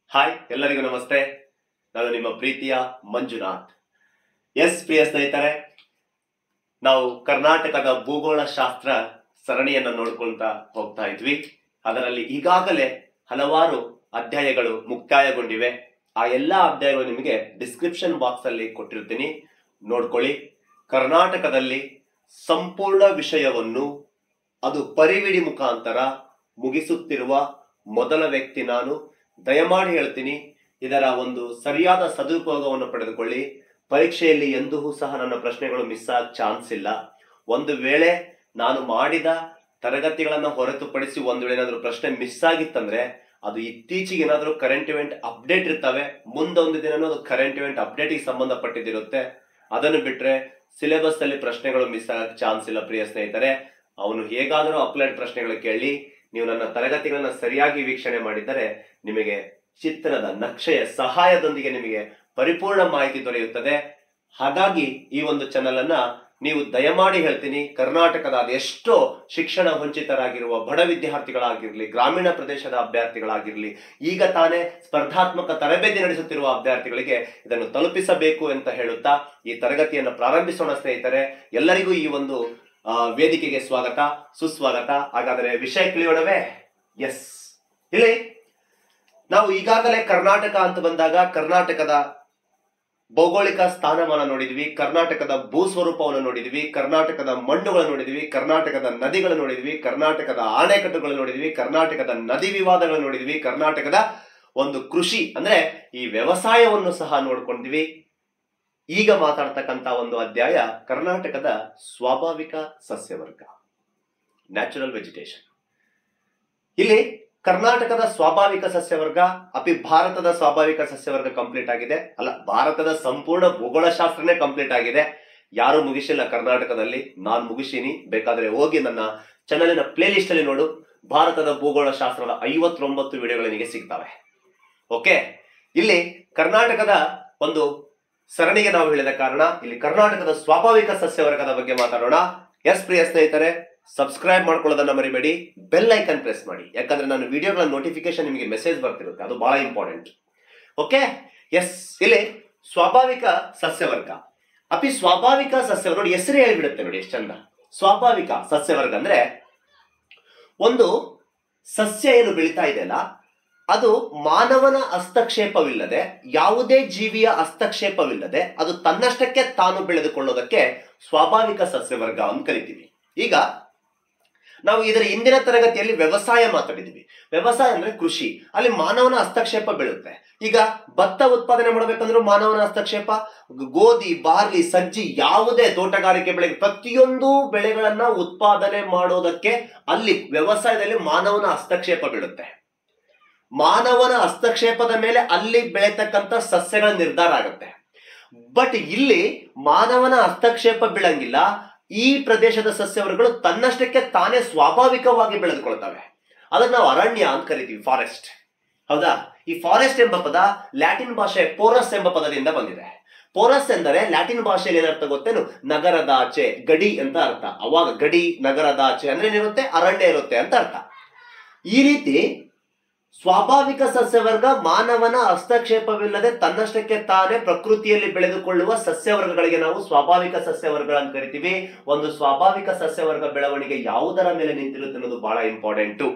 hi ಎಲ್ಲರಿಗೂ ನಮಸ್ತೆ ನಾನು ನಿಮ್ಮ ಪ್ರೀತಿಯ ಮಂಜುನಾಥ್ ಎಸ್ ಪ್ರಿಯ ಸ್ನೇಹಿತರೆ ನಾವು ಕರ್ನಾಟಕದ ಭೂಗೋಳ ಶಾಸ್ತ್ರ ಸರಣಿಯನ್ನು ನೋಡ್ಕೊಳ್ತಾ ಹೋಗ್ತಾ ಇದ್ವಿ ಅದರಲ್ಲಿ ಈಗಾಗಲೇ ಹಲವಾರು ಅಧ್ಯಾಯಗಳು ಮುಕ್ತಾಯಗೊಂಡಿವೆ ಆ ಎಲ್ಲ ಅಧ್ಯಾಯಗಳು ನಿಮಗೆ ಡಿಸ್ಕ್ರಿಪ್ಷನ್ ಬಾಕ್ಸ್ ಅಲ್ಲಿ ಕೊಟ್ಟಿರ್ತೀನಿ ನೋಡ್ಕೊಳ್ಳಿ ಕರ್ನಾಟಕದಲ್ಲಿ ಸಂಪೂರ್ಣ ವಿಷಯವನ್ನು ಅದು ಪರಿವಿಡಿ ಮುಖಾಂತರ ಮುಗಿಸುತ್ತಿರುವ ಮೊದಲ ವ್ಯಕ್ತಿ ನಾನು ದಯಮಾಡಿ ಹೇಳ್ತೀನಿ ಇದರ ಒಂದು ಸರಿಯಾದ ಸದುಪಯೋಗವನ್ನು ಪಡೆದುಕೊಳ್ಳಿ ಪರೀಕ್ಷೆಯಲ್ಲಿ ಎಂದೂ ಸಹ ನನ್ನ ಪ್ರಶ್ನೆಗಳು ಮಿಸ್ ಆಗ ಚಾನ್ಸ್ ಇಲ್ಲ ಒಂದು ವೇಳೆ ನಾನು ಮಾಡಿದ ತರಗತಿಗಳನ್ನು ಹೊರತುಪಡಿಸಿ ಒಂದು ವೇಳೆ ಏನಾದರೂ ಪ್ರಶ್ನೆ ಮಿಸ್ ಆಗಿತ್ತಂದ್ರೆ ಅದು ಇತ್ತೀಚೆಗೆ ಏನಾದರೂ ಕರೆಂಟ್ ಇವೆಂಟ್ ಅಪ್ಡೇಟ್ ಇರ್ತವೆ ಮುಂದೊಂದು ದಿನ ಅದು ಕರೆಂಟ್ ಇವೆಂಟ್ ಅಪ್ಡೇಟಿಗೆ ಸಂಬಂಧಪಟ್ಟಿದ್ದಿರುತ್ತೆ ಅದನ್ನು ಬಿಟ್ರೆ ಸಿಲೆಬಸ್ ಅಲ್ಲಿ ಪ್ರಶ್ನೆಗಳು ಮಿಸ್ ಆಗಕ್ಕೆ ಚಾನ್ಸ್ ಇಲ್ಲ ಪ್ರಿಯ ಸ್ನೇಹಿತರೆ ಅವನು ಹೇಗಾದರೂ ಅಪ್ಲೈಡ್ ಪ್ರಶ್ನೆಗಳು ಕೇಳಿ ನೀವು ನನ್ನ ತರಗತಿಗಳನ್ನ ಸರಿಯಾಗಿ ವೀಕ್ಷಣೆ ಮಾಡಿದ್ದರೆ ನಿಮಗೆ ಚಿತ್ರದ ನಕ್ಷೆಯ ಸಹಾಯದೊಂದಿಗೆ ನಿಮಗೆ ಪರಿಪೂರ್ಣ ಮಾಹಿತಿ ದೊರೆಯುತ್ತದೆ ಹಾಗಾಗಿ ಈ ಒಂದು ಚಾನಲ್ ಅನ್ನ ನೀವು ದಯಮಾಡಿ ಹೇಳ್ತೀನಿ ಕರ್ನಾಟಕದ ಅದೆಷ್ಟೋ ಶಿಕ್ಷಣ ವಂಚಿತರಾಗಿರುವ ಬಡ ವಿದ್ಯಾರ್ಥಿಗಳಾಗಿರ್ಲಿ ಗ್ರಾಮೀಣ ಪ್ರದೇಶದ ಅಭ್ಯರ್ಥಿಗಳಾಗಿರ್ಲಿ ಈಗ ತಾನೇ ಸ್ಪರ್ಧಾತ್ಮಕ ತರಬೇತಿ ನಡೆಸುತ್ತಿರುವ ಅಭ್ಯರ್ಥಿಗಳಿಗೆ ಇದನ್ನು ತಲುಪಿಸಬೇಕು ಅಂತ ಹೇಳುತ್ತಾ ಈ ತರಗತಿಯನ್ನು ಪ್ರಾರಂಭಿಸೋಣ ಸ್ನೇಹಿತರೆ ಎಲ್ಲರಿಗೂ ಈ ಒಂದು ಆ, ವೇದಿಕೆಗೆ ಸ್ವಾಗತ ಸುಸ್ವಾಗತ ಹಾಗಾದರೆ ವಿಷಯ ತಿಳಿಯೋಣವೇ ಎಸ್ ಇಲ್ಲಿ ನಾವು ಈಗಾಗಲೇ ಕರ್ನಾಟಕ ಅಂತ ಬಂದಾಗ ಕರ್ನಾಟಕದ ಭೌಗೋಳಿಕ ಸ್ಥಾನಮಾನ ನೋಡಿದ್ವಿ ಕರ್ನಾಟಕದ ಭೂಸ್ವರೂಪವನ್ನು ನೋಡಿದ್ವಿ ಕರ್ನಾಟಕದ ಮಣ್ಣುಗಳನ್ನು ನೋಡಿದ್ವಿ ಕರ್ನಾಟಕದ ನದಿಗಳು ನೋಡಿದ್ವಿ ಕರ್ನಾಟಕದ ಆಣೆಕಟ್ಟುಗಳು ನೋಡಿದ್ವಿ ಕರ್ನಾಟಕದ ನದಿ ವಿವಾದಗಳು ನೋಡಿದ್ವಿ ಕರ್ನಾಟಕದ ಒಂದು ಕೃಷಿ ಅಂದ್ರೆ ಈ ವ್ಯವಸಾಯವನ್ನು ಸಹ ನೋಡ್ಕೊಂಡಿದ್ವಿ ಈಗ ಮಾತಾಡ್ತಕ್ಕಂತ ಒಂದು ಅಧ್ಯಾಯ ಕರ್ನಾಟಕದ ಸ್ವಾಭಾವಿಕ ಸಸ್ಯವರ್ಗ ನ್ಯಾಚುರಲ್ ವೆಜಿಟೇಷನ್ ಇಲ್ಲಿ ಕರ್ನಾಟಕದ ಸ್ವಾಭಾವಿಕ ಸಸ್ಯವರ್ಗ ಅಪಿ ಭಾರತದ ಸ್ವಾಭಾವಿಕ ಸಸ್ಯವರ್ಗ ಕಂಪ್ಲೀಟ್ ಆಗಿದೆ ಅಲ್ಲ ಭಾರತದ ಸಂಪೂರ್ಣ ಭೂಗೋಳಶಾಸ್ತ್ರನೇ ಕಂಪ್ಲೀಟ್ ಆಗಿದೆ ಯಾರು ಮುಗಿಸಿಲ್ಲ ಕರ್ನಾಟಕದಲ್ಲಿ ನಾನು ಮುಗಿಸೀನಿ ಬೇಕಾದ್ರೆ ಹೋಗಿ ನನ್ನ ಚಾನಲಿನ ಪ್ಲೇ ಲಿಸ್ಟ್ ಅಲ್ಲಿ ನೋಡು ಭಾರತದ ಭೂಗೋಳ ಶಾಸ್ತ್ರದ ಐವತ್ತೊಂಬತ್ತು ವಿಡಿಯೋಗಳು ನಿನಗೆ ಸಿಗ್ತವೆ ಓಕೆ ಇಲ್ಲಿ ಕರ್ನಾಟಕದ ಒಂದು ಸರಣಿಗೆ ನಾವು ಹೇಳಿದ ಕಾರಣ ಇಲ್ಲಿ ಕರ್ನಾಟಕದ ಸ್ವಾಭಾವಿಕ ಸಸ್ಯವರ್ಗದ ಬಗ್ಗೆ ಮಾತಾಡೋಣ ಎಸ್ ಪ್ರಿಯ ಸ್ನೇಹಿತರೆ ಸಬ್ಸ್ಕ್ರೈಬ್ ಮಾಡ್ಕೊಳ್ಳೋದನ್ನ ಮರಿಬೇಡಿ ಬೆಲ್ ಐಕನ್ ಪ್ರೆಸ್ ಮಾಡಿ ಯಾಕಂದ್ರೆ ನಾನು ವಿಡಿಯೋಗಳ ನೋಟಿಫಿಕೇಶನ್ ನಿಮಗೆ ಮೆಸೇಜ್ ಬರ್ತಿರುತ್ತೆ ಅದು ಬಹಳ ಇಂಪಾರ್ಟೆಂಟ್ ಓಕೆ ಎಸ್ ಇಲ್ಲಿ ಸ್ವಾಭಾವಿಕ ಸಸ್ಯವರ್ಗ ಅಪಿ ಸ್ವಾಭಾವಿಕ ಸಸ್ಯವರ್ಗ ನೋಡಿ ಹೆಸರು ಹೇಳಿಬಿಡುತ್ತೆ ನೋಡಿ ಎಷ್ಟು ಚಂದ ಸ್ವಾಭಾವಿಕ ಸಸ್ಯವರ್ಗ ಅಂದ್ರೆ ಒಂದು ಸಸ್ಯ ಏನು ಬೆಳೀತಾ ಇದೆಯಲ್ಲ ಅದು ಮಾನವನ ಹಸ್ತಕ್ಷೇಪವಿಲ್ಲದೆ ಯಾವುದೇ ಜೀವಿಯ ಹಸ್ತಕ್ಷೇಪವಿಲ್ಲದೆ ಅದು ತನ್ನಷ್ಟಕ್ಕೆ ತಾನು ಬೆಳೆದುಕೊಳ್ಳೋದಕ್ಕೆ ಸ್ವಾಭಾವಿಕ ಸಸ್ಯವರ್ಗ ಅಂತ ಕರಿತೀವಿ ಈಗ ನಾವು ಇದರ ಹಿಂದಿನ ತರಗತಿಯಲ್ಲಿ ವ್ಯವಸಾಯ ಮಾತಾಡಿದ್ವಿ ವ್ಯವಸಾಯ ಅಂದ್ರೆ ಕೃಷಿ ಅಲ್ಲಿ ಮಾನವನ ಹಸ್ತಕ್ಷೇಪ ಬೀಳುತ್ತೆ ಈಗ ಭತ್ತ ಉತ್ಪಾದನೆ ಮಾಡಬೇಕಂದ್ರೂ ಮಾನವನ ಹಸ್ತಕ್ಷೇಪ ಗೋಧಿ ಬಾರ್ಲಿ ಸಜ್ಜಿ ಯಾವುದೇ ತೋಟಗಾರಿಕೆ ಬೆಳೆ ಪ್ರತಿಯೊಂದು ಬೆಳೆಗಳನ್ನ ಉತ್ಪಾದನೆ ಮಾಡೋದಕ್ಕೆ ಅಲ್ಲಿ ವ್ಯವಸಾಯದಲ್ಲಿ ಮಾನವನ ಹಸ್ತಕ್ಷೇಪ ಬೀಳುತ್ತೆ ಮಾನವನ ಹಸ್ತಕ್ಷೇಪದ ಮೇಲೆ ಅಲ್ಲಿ ಬೆಳೆತಕ್ಕಂತ ಸಸ್ಯಗಳ ನಿರ್ಧಾರ ಆಗುತ್ತೆ ಬಟ್ ಇಲ್ಲಿ ಮಾನವನ ಹಸ್ತಕ್ಷೇಪ ಬೀಳಂಗಿಲ್ಲ ಈ ಪ್ರದೇಶದ ಸಸ್ಯವರ್ಗಗಳು ತನ್ನಷ್ಟಕ್ಕೆ ತಾನೇ ಸ್ವಾಭಾವಿಕವಾಗಿ ಬೆಳೆದುಕೊಳ್ತವೆ ಅದನ್ನ ನಾವು ಅರಣ್ಯ ಅಂತ ಕರಿತೀವಿ ಫಾರೆಸ್ಟ್ ಹೌದಾ ಈ ಫಾರೆಸ್ಟ್ ಎಂಬ ಪದ ಲ್ಯಾಟಿನ್ ಭಾಷೆ ಪೋರಸ್ ಎಂಬ ಪದದಿಂದ ಬಂದಿದೆ ಪೋರಸ್ ಎಂದರೆ ಲ್ಯಾಟಿನ್ ಭಾಷೆಯಲ್ಲಿ ಏನರ್ಥ ಗೊತ್ತೇನು ನಗರದಾಚೆ ಗಡಿ ಅಂತ ಅರ್ಥ ಅವಾಗ ಗಡಿ ನಗರದಾಚೆ ಅಂದ್ರೆ ಏನಿರುತ್ತೆ ಅರಣ್ಯ ಇರುತ್ತೆ ಅಂತ ಅರ್ಥ ಈ ರೀತಿ ಸ್ವಾಭಾವಿಕ ಸಸ್ಯವರ್ಗ ಮಾನವನ ಹಸ್ತಕ್ಷೇಪವಿಲ್ಲದೆ ತನ್ನಷ್ಟಕ್ಕೆ ತಾನೇ ಪ್ರಕೃತಿಯಲ್ಲಿ ಬೆಳೆದುಕೊಳ್ಳುವ ಸಸ್ಯವರ್ಗಗಳಿಗೆ ನಾವು ಸ್ವಾಭಾವಿಕ ಸಸ್ಯವರ್ಗ ಅಂತ ಕರಿತೀವಿ ಒಂದು ಸ್ವಾಭಾವಿಕ ಸಸ್ಯವರ್ಗ ಬೆಳವಣಿಗೆ ಯಾವುದರ ಮೇಲೆ ನಿಂತಿರುತ್ತೆ ಅನ್ನೋದು ಬಹಳ ಇಂಪಾರ್ಟೆಂಟು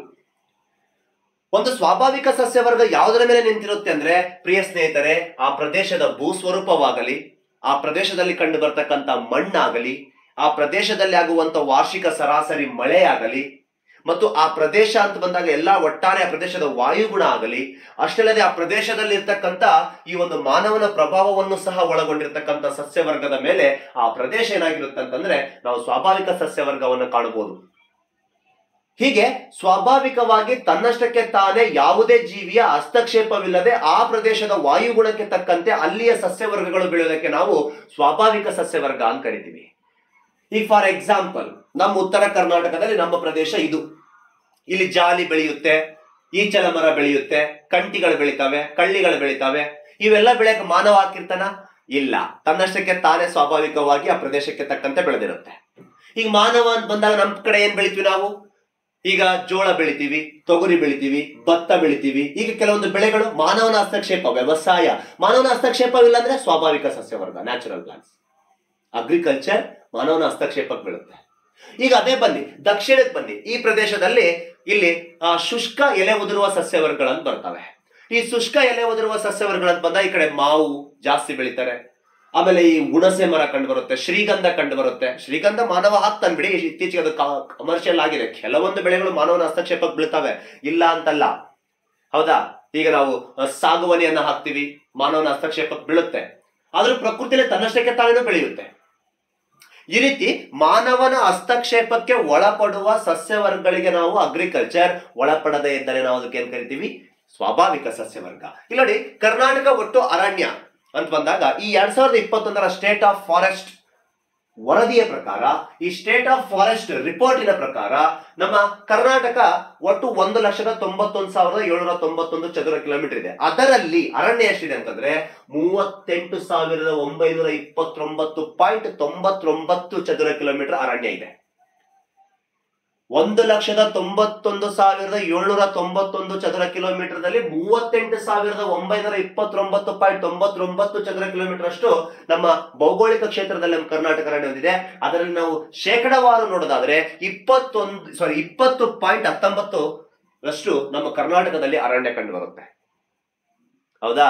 ಒಂದು ಸ್ವಾಭಾವಿಕ ಸಸ್ಯವರ್ಗ ಯಾವುದರ ಮೇಲೆ ನಿಂತಿರುತ್ತೆ ಅಂದ್ರೆ ಪ್ರಿಯ ಸ್ನೇಹಿತರೆ ಆ ಪ್ರದೇಶದ ಭೂಸ್ವರೂಪವಾಗಲಿ ಆ ಪ್ರದೇಶದಲ್ಲಿ ಕಂಡು ಬರ್ತಕ್ಕಂಥ ಮಣ್ಣಾಗಲಿ ಆ ಪ್ರದೇಶದಲ್ಲಿ ಆಗುವಂತ ವಾರ್ಷಿಕ ಸರಾಸರಿ ಮಳೆ ಆಗಲಿ ಮತ್ತು ಆ ಪ್ರದೇಶ ಅಂತ ಬಂದಾಗ ಎಲ್ಲಾ ಒಟ್ಟಾರೆ ಆ ಪ್ರದೇಶದ ವಾಯುಗುಣ ಆಗಲಿ ಅಷ್ಟಲ್ಲದೆ ಆ ಪ್ರದೇಶದಲ್ಲಿ ಇರ್ತಕ್ಕಂಥ ಈ ಒಂದು ಮಾನವನ ಪ್ರಭಾವವನ್ನು ಸಹ ಒಳಗೊಂಡಿರ್ತಕ್ಕಂಥ ಸಸ್ಯವರ್ಗದ ಮೇಲೆ ಆ ಪ್ರದೇಶ ಏನಾಗಿರುತ್ತೆ ಅಂತಂದ್ರೆ ನಾವು ಸ್ವಾಭಾವಿಕ ಸಸ್ಯವರ್ಗವನ್ನು ಕಾಣಬಹುದು ಹೀಗೆ ಸ್ವಾಭಾವಿಕವಾಗಿ ತನ್ನಷ್ಟಕ್ಕೆ ತಾನೇ ಯಾವುದೇ ಜೀವಿಯ ಹಸ್ತಕ್ಷೇಪವಿಲ್ಲದೆ ಆ ಪ್ರದೇಶದ ವಾಯುಗುಣಕ್ಕೆ ತಕ್ಕಂತೆ ಅಲ್ಲಿಯ ಸಸ್ಯವರ್ಗಗಳು ಬೆಳೆಯೋದಕ್ಕೆ ನಾವು ಸ್ವಾಭಾವಿಕ ಸಸ್ಯವರ್ಗ ಅಂತ ಕರಿತೀವಿ ಈಗ ಫಾರ್ ಎಕ್ಸಾಂಪಲ್ ನಮ್ಮ ಉತ್ತರ ಕರ್ನಾಟಕದಲ್ಲಿ ನಮ್ಮ ಪ್ರದೇಶ ಇದು ಇಲ್ಲಿ ಜಾಲಿ ಬೆಳೆಯುತ್ತೆ ಈಚಲ ಮರ ಬೆಳೆಯುತ್ತೆ ಕಂಟಿಗಳು ಬೆಳಿತಾವೆ ಕಳ್ಳಿಗಳು ಬೆಳಿತಾವೆ ಇವೆಲ್ಲ ಬೆಳೆಯಕ್ಕೆ ಮಾನವ ಹಾಕಿರ್ತಾನ ಇಲ್ಲ ತನ್ನಷ್ಟಕ್ಕೆ ತಾನೇ ಸ್ವಾಭಾವಿಕವಾಗಿ ಆ ಪ್ರದೇಶಕ್ಕೆ ತಕ್ಕಂತೆ ಬೆಳೆದಿರುತ್ತೆ ಈಗ ಮಾನವ ಅಂತ ಬಂದಾಗ ನಮ್ಮ ಕಡೆ ಏನ್ ಬೆಳಿತೀವಿ ನಾವು ಈಗ ಜೋಳ ಬೆಳಿತೀವಿ ತೊಗರಿ ಬೆಳಿತೀವಿ ಭತ್ತ ಬೆಳಿತೀವಿ ಈಗ ಕೆಲವೊಂದು ಬೆಳೆಗಳು ಮಾನವನ ಹಸ್ತಕ್ಷೇಪ ವ್ಯವಸಾಯ ಮಾನವನ ಹಸ್ತಕ್ಷೇಪವಿಲ್ಲ ಅಂದ್ರೆ ಸ್ವಾಭಾವಿಕ ಸಸ್ಯವರ್ಗ ನ್ಯಾಚುರಲ್ ಪ್ಲಾಂಟ್ಸ್ ಅಗ್ರಿಕಲ್ಚರ್ ಮಾನವನ ಹಸ್ತಕ್ಷೇಪಕ್ಕೆ ಬೀಳುತ್ತೆ ಈಗ ಅದೇ ಬನ್ನಿ ದಕ್ಷಿಣಕ್ಕೆ ಬನ್ನಿ ಈ ಪ್ರದೇಶದಲ್ಲಿ ಇಲ್ಲಿ ಆ, ಶುಷ್ಕ ಎಲೆ ಉದುರುವ ಸಸ್ಯವರ್ಗಗಳನ್ನು ಬರ್ತವೆ ಈ ಶುಷ್ಕ ಎಲೆ ಉದುರುವ ಸಸ್ಯವರ್ಗಗಳಂತ ಬಂದ ಈ ಕಡೆ ಮಾವು ಜಾಸ್ತಿ ಬೆಳಿತಾರೆ ಆಮೇಲೆ ಈ ಹುಣಸೆ ಮರ ಕಂಡು ಬರುತ್ತೆ ಶ್ರೀಗಂಧ ಕಂಡು ಬರುತ್ತೆ ಶ್ರೀಗಂಧ ಮಾನವ ಹಾಕ್ತಾನೆ ಬಿಡಿ ಇತ್ತೀಚೆಗೆ ಅದು ಕಮರ್ಷಿಯಲ್ ಆಗಿದೆ ಕೆಲವೊಂದು ಬೆಳೆಗಳು ಮಾನವನ ಹಸ್ತಕ್ಷೇಪಕ್ಕೆ ಬೀಳ್ತವೆ ಇಲ್ಲ ಅಂತಲ್ಲ ಹೌದಾ ಈಗ ನಾವು ಅ, ಸಾಗುವನಿಯನ್ನ ಹಾಕ್ತಿವಿ ಮಾನವನ ಹಸ್ತಕ್ಷೇಪಕ್ಕೆ ಬೀಳುತ್ತೆ ಆದ್ರೂ ಪ್ರಕೃತಿಯಲ್ಲಿ ತನ್ನಷ್ಟಕ್ಕೆ ತಾನೇನು ಬೆಳೆಯುತ್ತೆ ಈ ರೀತಿ ಮಾನವನ ಹಸ್ತಕ್ಷೇಪಕ್ಕೆ ಒಳಪಡುವ ಸಸ್ಯವರ್ಗಗಳಿಗೆ ನಾವು ಅಗ್ರಿಕಲ್ಚರ್ ಒಳಪಡದೇ ಇದ್ದರೆ ನಾವು ಅದಕ್ಕೆ ಏನ್ ಕರಿತೀವಿ ಸ್ವಾಭಾವಿಕ ಸಸ್ಯವರ್ಗ ಇಲ್ಲಿ ನೋಡಿ ಕರ್ನಾಟಕ ಒಟ್ಟು ಅರಣ್ಯ ಅಂತ ಬಂದಾಗ ಈ ಎರಡ್ ಸಾವಿರದ ಇಪ್ಪತ್ತೊಂದರ ಸ್ಟೇಟ್ ಆಫ್ ಫಾರೆಸ್ಟ್ ವರದಿಯ ಪ್ರಕಾರ ಈ ಸ್ಟೇಟ್ ಆಫ್ ಫಾರೆಸ್ಟ್ ರಿಪೋರ್ಟಿನ ಪ್ರಕಾರ ನಮ್ಮ ಕರ್ನಾಟಕ ಒಟ್ಟು ಒಂದು ಲಕ್ಷದ ತೊಂಬತ್ತೊಂದು ಸಾವಿರದ ಏಳ್ನೂರ ತೊಂಬತ್ತೊಂದು ಚದುರ ಕಿಲೋಮೀಟರ್ ಇದೆ ಅದರಲ್ಲಿ ಅರಣ್ಯ ಎಷ್ಟಿದೆ ಅಂತಂದ್ರೆ ಮೂವತ್ತೆಂಟು ಸಾವಿರದ ಒಂಬೈನೂರ ಇಪ್ಪತ್ತೊಂಬತ್ತು ಪಾಯಿಂಟ್ ತೊಂಬತ್ತೊಂಬತ್ತು ಚದುರ ಕಿಲೋಮೀಟರ್ ಅರಣ್ಯ ಇದೆ ಒಂದು ಲಕ್ಷದ ತೊಂಬತ್ತೊಂದು ಸಾವಿರದ ಏಳ್ನೂರ ತೊಂಬತ್ತೊಂದು ಚದುರ ಕಿಲೋಮೀಟರ್ದಲ್ಲಿ ಮೂವತ್ತೆಂಟು ಸಾವಿರದ ಒಂಬೈನೂರ ಇಪ್ಪತ್ತೊಂಬತ್ತು ಪಾಯಿಂಟ್ ತೊಂಬತ್ತೊಂಬತ್ತು ಚದುರ ಕಿಲೋಮೀಟರ್ ಅಷ್ಟು ನಮ್ಮ ಭೌಗೋಳಿಕ ಕ್ಷೇತ್ರದಲ್ಲಿ ನಮ್ಮ ಕರ್ನಾಟಕ ಅರಣ್ಯ ಹೊಂದಿದೆ ಅದರಲ್ಲಿ ನಾವು ಶೇಕಡವಾರು ನೋಡೋದಾದ್ರೆ ಇಪ್ಪತ್ತೊಂದು ಸಾರಿ ಇಪ್ಪತ್ತು ಪಾಯಿಂಟ್ ಹತ್ತೊಂಬತ್ತು ಅಷ್ಟು ನಮ್ಮ ಕರ್ನಾಟಕದಲ್ಲಿ ಅರಣ್ಯ ಕಂಡು ಬರುತ್ತೆ ಹೌದಾ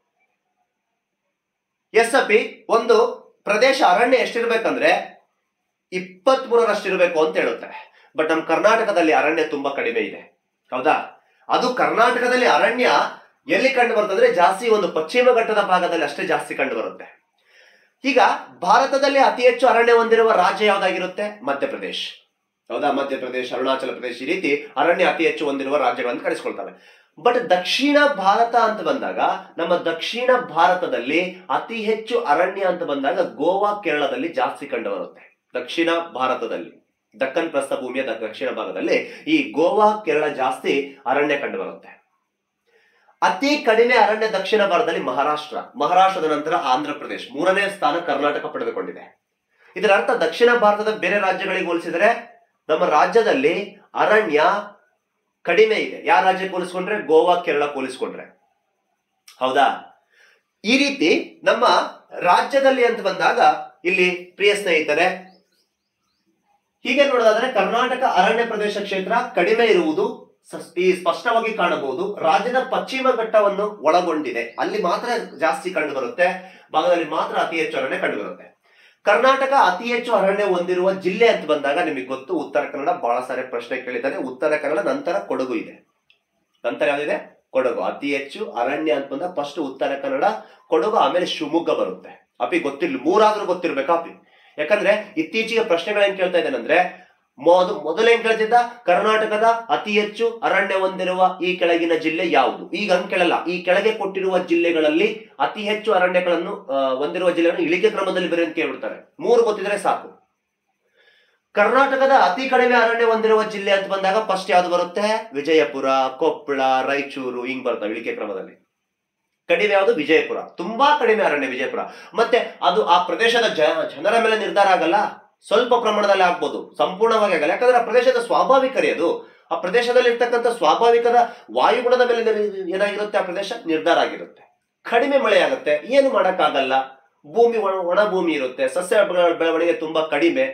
ಎಸ್ ಅಪಿ ಒಂದು ಪ್ರದೇಶ ಅರಣ್ಯ ಎಷ್ಟಿರ್ಬೇಕಂದ್ರೆ ಇಪ್ಪತ್ತ್ ಮೂರರಷ್ಟಿರ್ಬೇಕು ಅಂತ ಹೇಳುತ್ತೆ ಬಟ್ ನಮ್ಮ ಕರ್ನಾಟಕದಲ್ಲಿ ಅರಣ್ಯ ತುಂಬಾ ಕಡಿಮೆ ಇದೆ ಹೌದಾ ಅದು ಕರ್ನಾಟಕದಲ್ಲಿ ಅರಣ್ಯ ಎಲ್ಲಿ ಕಂಡು ಬರ್ತಂದ್ರೆ ಜಾಸ್ತಿ ಒಂದು ಪಶ್ಚಿಮ ಘಟ್ಟದ ಭಾಗದಲ್ಲಿ ಅಷ್ಟೇ ಜಾಸ್ತಿ ಕಂಡು ಬರುತ್ತೆ ಈಗ ಭಾರತದಲ್ಲಿ ಅತಿ ಹೆಚ್ಚು ಅರಣ್ಯ ಹೊಂದಿರುವ ರಾಜ್ಯ ಯಾವ್ದಾಗಿರುತ್ತೆ ಮಧ್ಯಪ್ರದೇಶ್ ಹೌದಾ ಮಧ್ಯಪ್ರದೇಶ ಅರುಣಾಚಲ ಪ್ರದೇಶ ಈ ರೀತಿ ಅರಣ್ಯ ಅತಿ ಹೆಚ್ಚು ಹೊಂದಿರುವ ರಾಜ್ಯಗಳನ್ನು ಕಳಿಸ್ಕೊಳ್ತವೆ ಬಟ್ ದಕ್ಷಿಣ ಭಾರತ ಅಂತ ಬಂದಾಗ ನಮ್ಮ ದಕ್ಷಿಣ ಭಾರತದಲ್ಲಿ ಅತಿ ಹೆಚ್ಚು ಅರಣ್ಯ ಅಂತ ಬಂದಾಗ ಗೋವಾ ಕೇರಳದಲ್ಲಿ ಜಾಸ್ತಿ ಕಂಡು ಬರುತ್ತೆ ದಕ್ಷಿಣ ಭಾರತದಲ್ಲಿ ದಕ್ಕನ್ ಪ್ರಸ್ಥಭೂಮಿಯ ದ- ದಕ್ಷಿಣ ಭಾಗದಲ್ಲಿ ಈ ಗೋವಾ ಕೇರಳ ಜಾಸ್ತಿ ಅರಣ್ಯ ಕಂಡು ಬರುತ್ತೆ ಅತಿ ಕಡಿಮೆ ಅರಣ್ಯ ದಕ್ಷಿಣ ಭಾರತದಲ್ಲಿ ಮಹಾರಾಷ್ಟ್ರ ಮಹಾರಾಷ್ಟ್ರದ ನಂತರ ಆಂಧ್ರ ಪ್ರದೇಶ್ ಮೂರನೇ ಸ್ಥಾನ ಕರ್ನಾಟಕ ಪಡೆದುಕೊಂಡಿದೆ ಇದರ ಅರ್ಥ ದಕ್ಷಿಣ ಭಾರತದ ಬೇರೆ ರಾಜ್ಯಗಳಿಗೆ ಹೋಲಿಸಿದರೆ ನಮ್ಮ ರಾಜ್ಯದಲ್ಲಿ ಅರಣ್ಯ ಕಡಿಮೆ ಇದೆ ಯಾವ ರಾಜ್ಯಕ್ಕೆ ಹೋಲಿಸ್ಕೊಂಡ್ರೆ ಗೋವಾ ಕೇರಳ ಹೋಲಿಸ್ಕೊಂಡ್ರೆ ಹೌದಾ ಈ ರೀತಿ ನಮ್ಮ ರಾಜ್ಯದಲ್ಲಿ ಅಂತ ಬಂದಾಗ ಇಲ್ಲಿ ಪ್ರಿಯ ಸ್ನೇಹಿತರೆ ಹೀಗೆ ನೋಡೋದಾದ್ರೆ ಕರ್ನಾಟಕ ಅರಣ್ಯ ಪ್ರದೇಶ ಕ್ಷೇತ್ರ ಕಡಿಮೆ ಇರುವುದು ಸ- ಈ ಸ್ಪಷ್ಟವಾಗಿ ಕಾಣಬಹುದು ರಾಜ್ಯದ ಪಶ್ಚಿಮ ಘಟ್ಟವನ್ನು ಒಳಗೊಂಡಿದೆ ಅಲ್ಲಿ ಮಾತ್ರ ಜಾಸ್ತಿ ಕಂಡು ಬರುತ್ತೆ ಭಾಗದಲ್ಲಿ ಮಾತ್ರ ಅತಿ ಹೆಚ್ಚು ಅರಣ್ಯ ಕಂಡು ಬರುತ್ತೆ ಕರ್ನಾಟಕ ಅತಿ ಹೆಚ್ಚು ಅರಣ್ಯ ಹೊಂದಿರುವ ಜಿಲ್ಲೆ ಅಂತ ಬಂದಾಗ ನಿಮಗೆ ಗೊತ್ತು ಉತ್ತರ ಕನ್ನಡ ಬಹಳ ಸಾರಿ ಪ್ರಶ್ನೆ ಕೇಳಿದ್ದಾರೆ ಉತ್ತರ ಕನ್ನಡ ನಂತರ ಕೊಡಗು ಇದೆ ನಂತರ ಯಾವ್ದಿದೆ ಕೊಡಗು ಅತಿ ಹೆಚ್ಚು ಅರಣ್ಯ ಅಂತ ಬಂದಾಗ ಫಸ್ಟ್ ಉತ್ತರ ಕನ್ನಡ ಕೊಡಗು ಆಮೇಲೆ ಶಿವಮೊಗ್ಗ ಬರುತ್ತೆ ಅಪಿ ಗೊತ್ತಿರ್ಲಿ ಮೂರಾದ್ರೂ ಗೊತ್ತಿರ್ಬೇಕಾ ಅಪಿ ಯಾಕಂದ್ರೆ ಇತ್ತೀಚೆಗೆ ಪ್ರಶ್ನೆಗಳೇನ್ ಕೇಳ್ತಾ ಇದ್ದೇನೆಂದ್ರೆ ಮೊದ ಮೊದಲೇನ್ ಕೇಳ್ತಿದ್ದ ಕರ್ನಾಟಕದ ಅತಿ ಹೆಚ್ಚು ಅರಣ್ಯ ಹೊಂದಿರುವ ಈ ಕೆಳಗಿನ ಜಿಲ್ಲೆ ಯಾವುದು ಈಗ ಹಂಗ್ ಕೇಳಲ್ಲ ಈ ಕೆಳಗೆ ಕೊಟ್ಟಿರುವ ಜಿಲ್ಲೆಗಳಲ್ಲಿ ಅತಿ ಹೆಚ್ಚು ಅರಣ್ಯಗಳನ್ನು ಆ, ಹೊಂದಿರುವ ಜಿಲ್ಲೆಗಳನ್ನು ಇಳಿಕೆ ಕ್ರಮದಲ್ಲಿ ಬರೀ ಅಂತ ಕೇಳ್ಬಿಡ್ತಾರೆ ಮೂರು ಗೊತ್ತಿದ್ರೆ ಸಾಕು ಕರ್ನಾಟಕದ ಅತಿ ಕಡಿಮೆ ಅರಣ್ಯ ಹೊಂದಿರುವ ಜಿಲ್ಲೆ ಅಂತ ಬಂದಾಗ ಫಸ್ಟ್ ಯಾವ್ದು ಬರುತ್ತೆ ವಿಜಯಪುರ ಕೊಪ್ಪಳ ರಾಯಚೂರು ಹಿಂಗ್ ಬರ್ತವೆ ಇಳಿಕೆ ಕ್ರಮದಲ್ಲಿ ಕಡಿಮೆ ಯಾವುದು ವಿಜಯಪುರ ತುಂಬಾ ಕಡಿಮೆ ಅರಣ್ಯ ವಿಜಯಪುರ ಮತ್ತೆ ಅದು ಆ ಪ್ರದೇಶದ ಜ- ಜನರ ಮೇಲೆ ನಿರ್ಧಾರ ಆಗಲ್ಲ ಸ್ವಲ್ಪ ಪ್ರಮಾಣದಲ್ಲಿ ಆಗ್ಬೋದು ಸಂಪೂರ್ಣವಾಗಿ ಆಗಲ್ಲ ಯಾಕಂದ್ರೆ ಆ ಪ್ರದೇಶದ ಸ್ವಾಭಾವಿಕರೇ ಅದು ಆ ಪ್ರದೇಶದಲ್ಲಿ ಇರ್ತಕ್ಕಂಥ ಸ್ವಾಭಾವಿಕದ ವಾಯುಗುಣದ ಮೇಲೆ ನಿರ್- ಏನಾಗಿರುತ್ತೆ ಆ ಪ್ರದೇಶ ನಿರ್ಧಾರ ಆಗಿರುತ್ತೆ ಕಡಿಮೆ ಮಳೆ ಆಗುತ್ತೆ ಏನು ಮಾಡಕ್ಕಾಗಲ್ಲ ಭೂಮಿ ಒಣ ಒಣ ಭೂಮಿ ಇರುತ್ತೆ ಸಸ್ಯ ಬೆಳ- ಬೆಳವಣಿಗೆ ತುಂಬಾ ಕಡಿಮೆ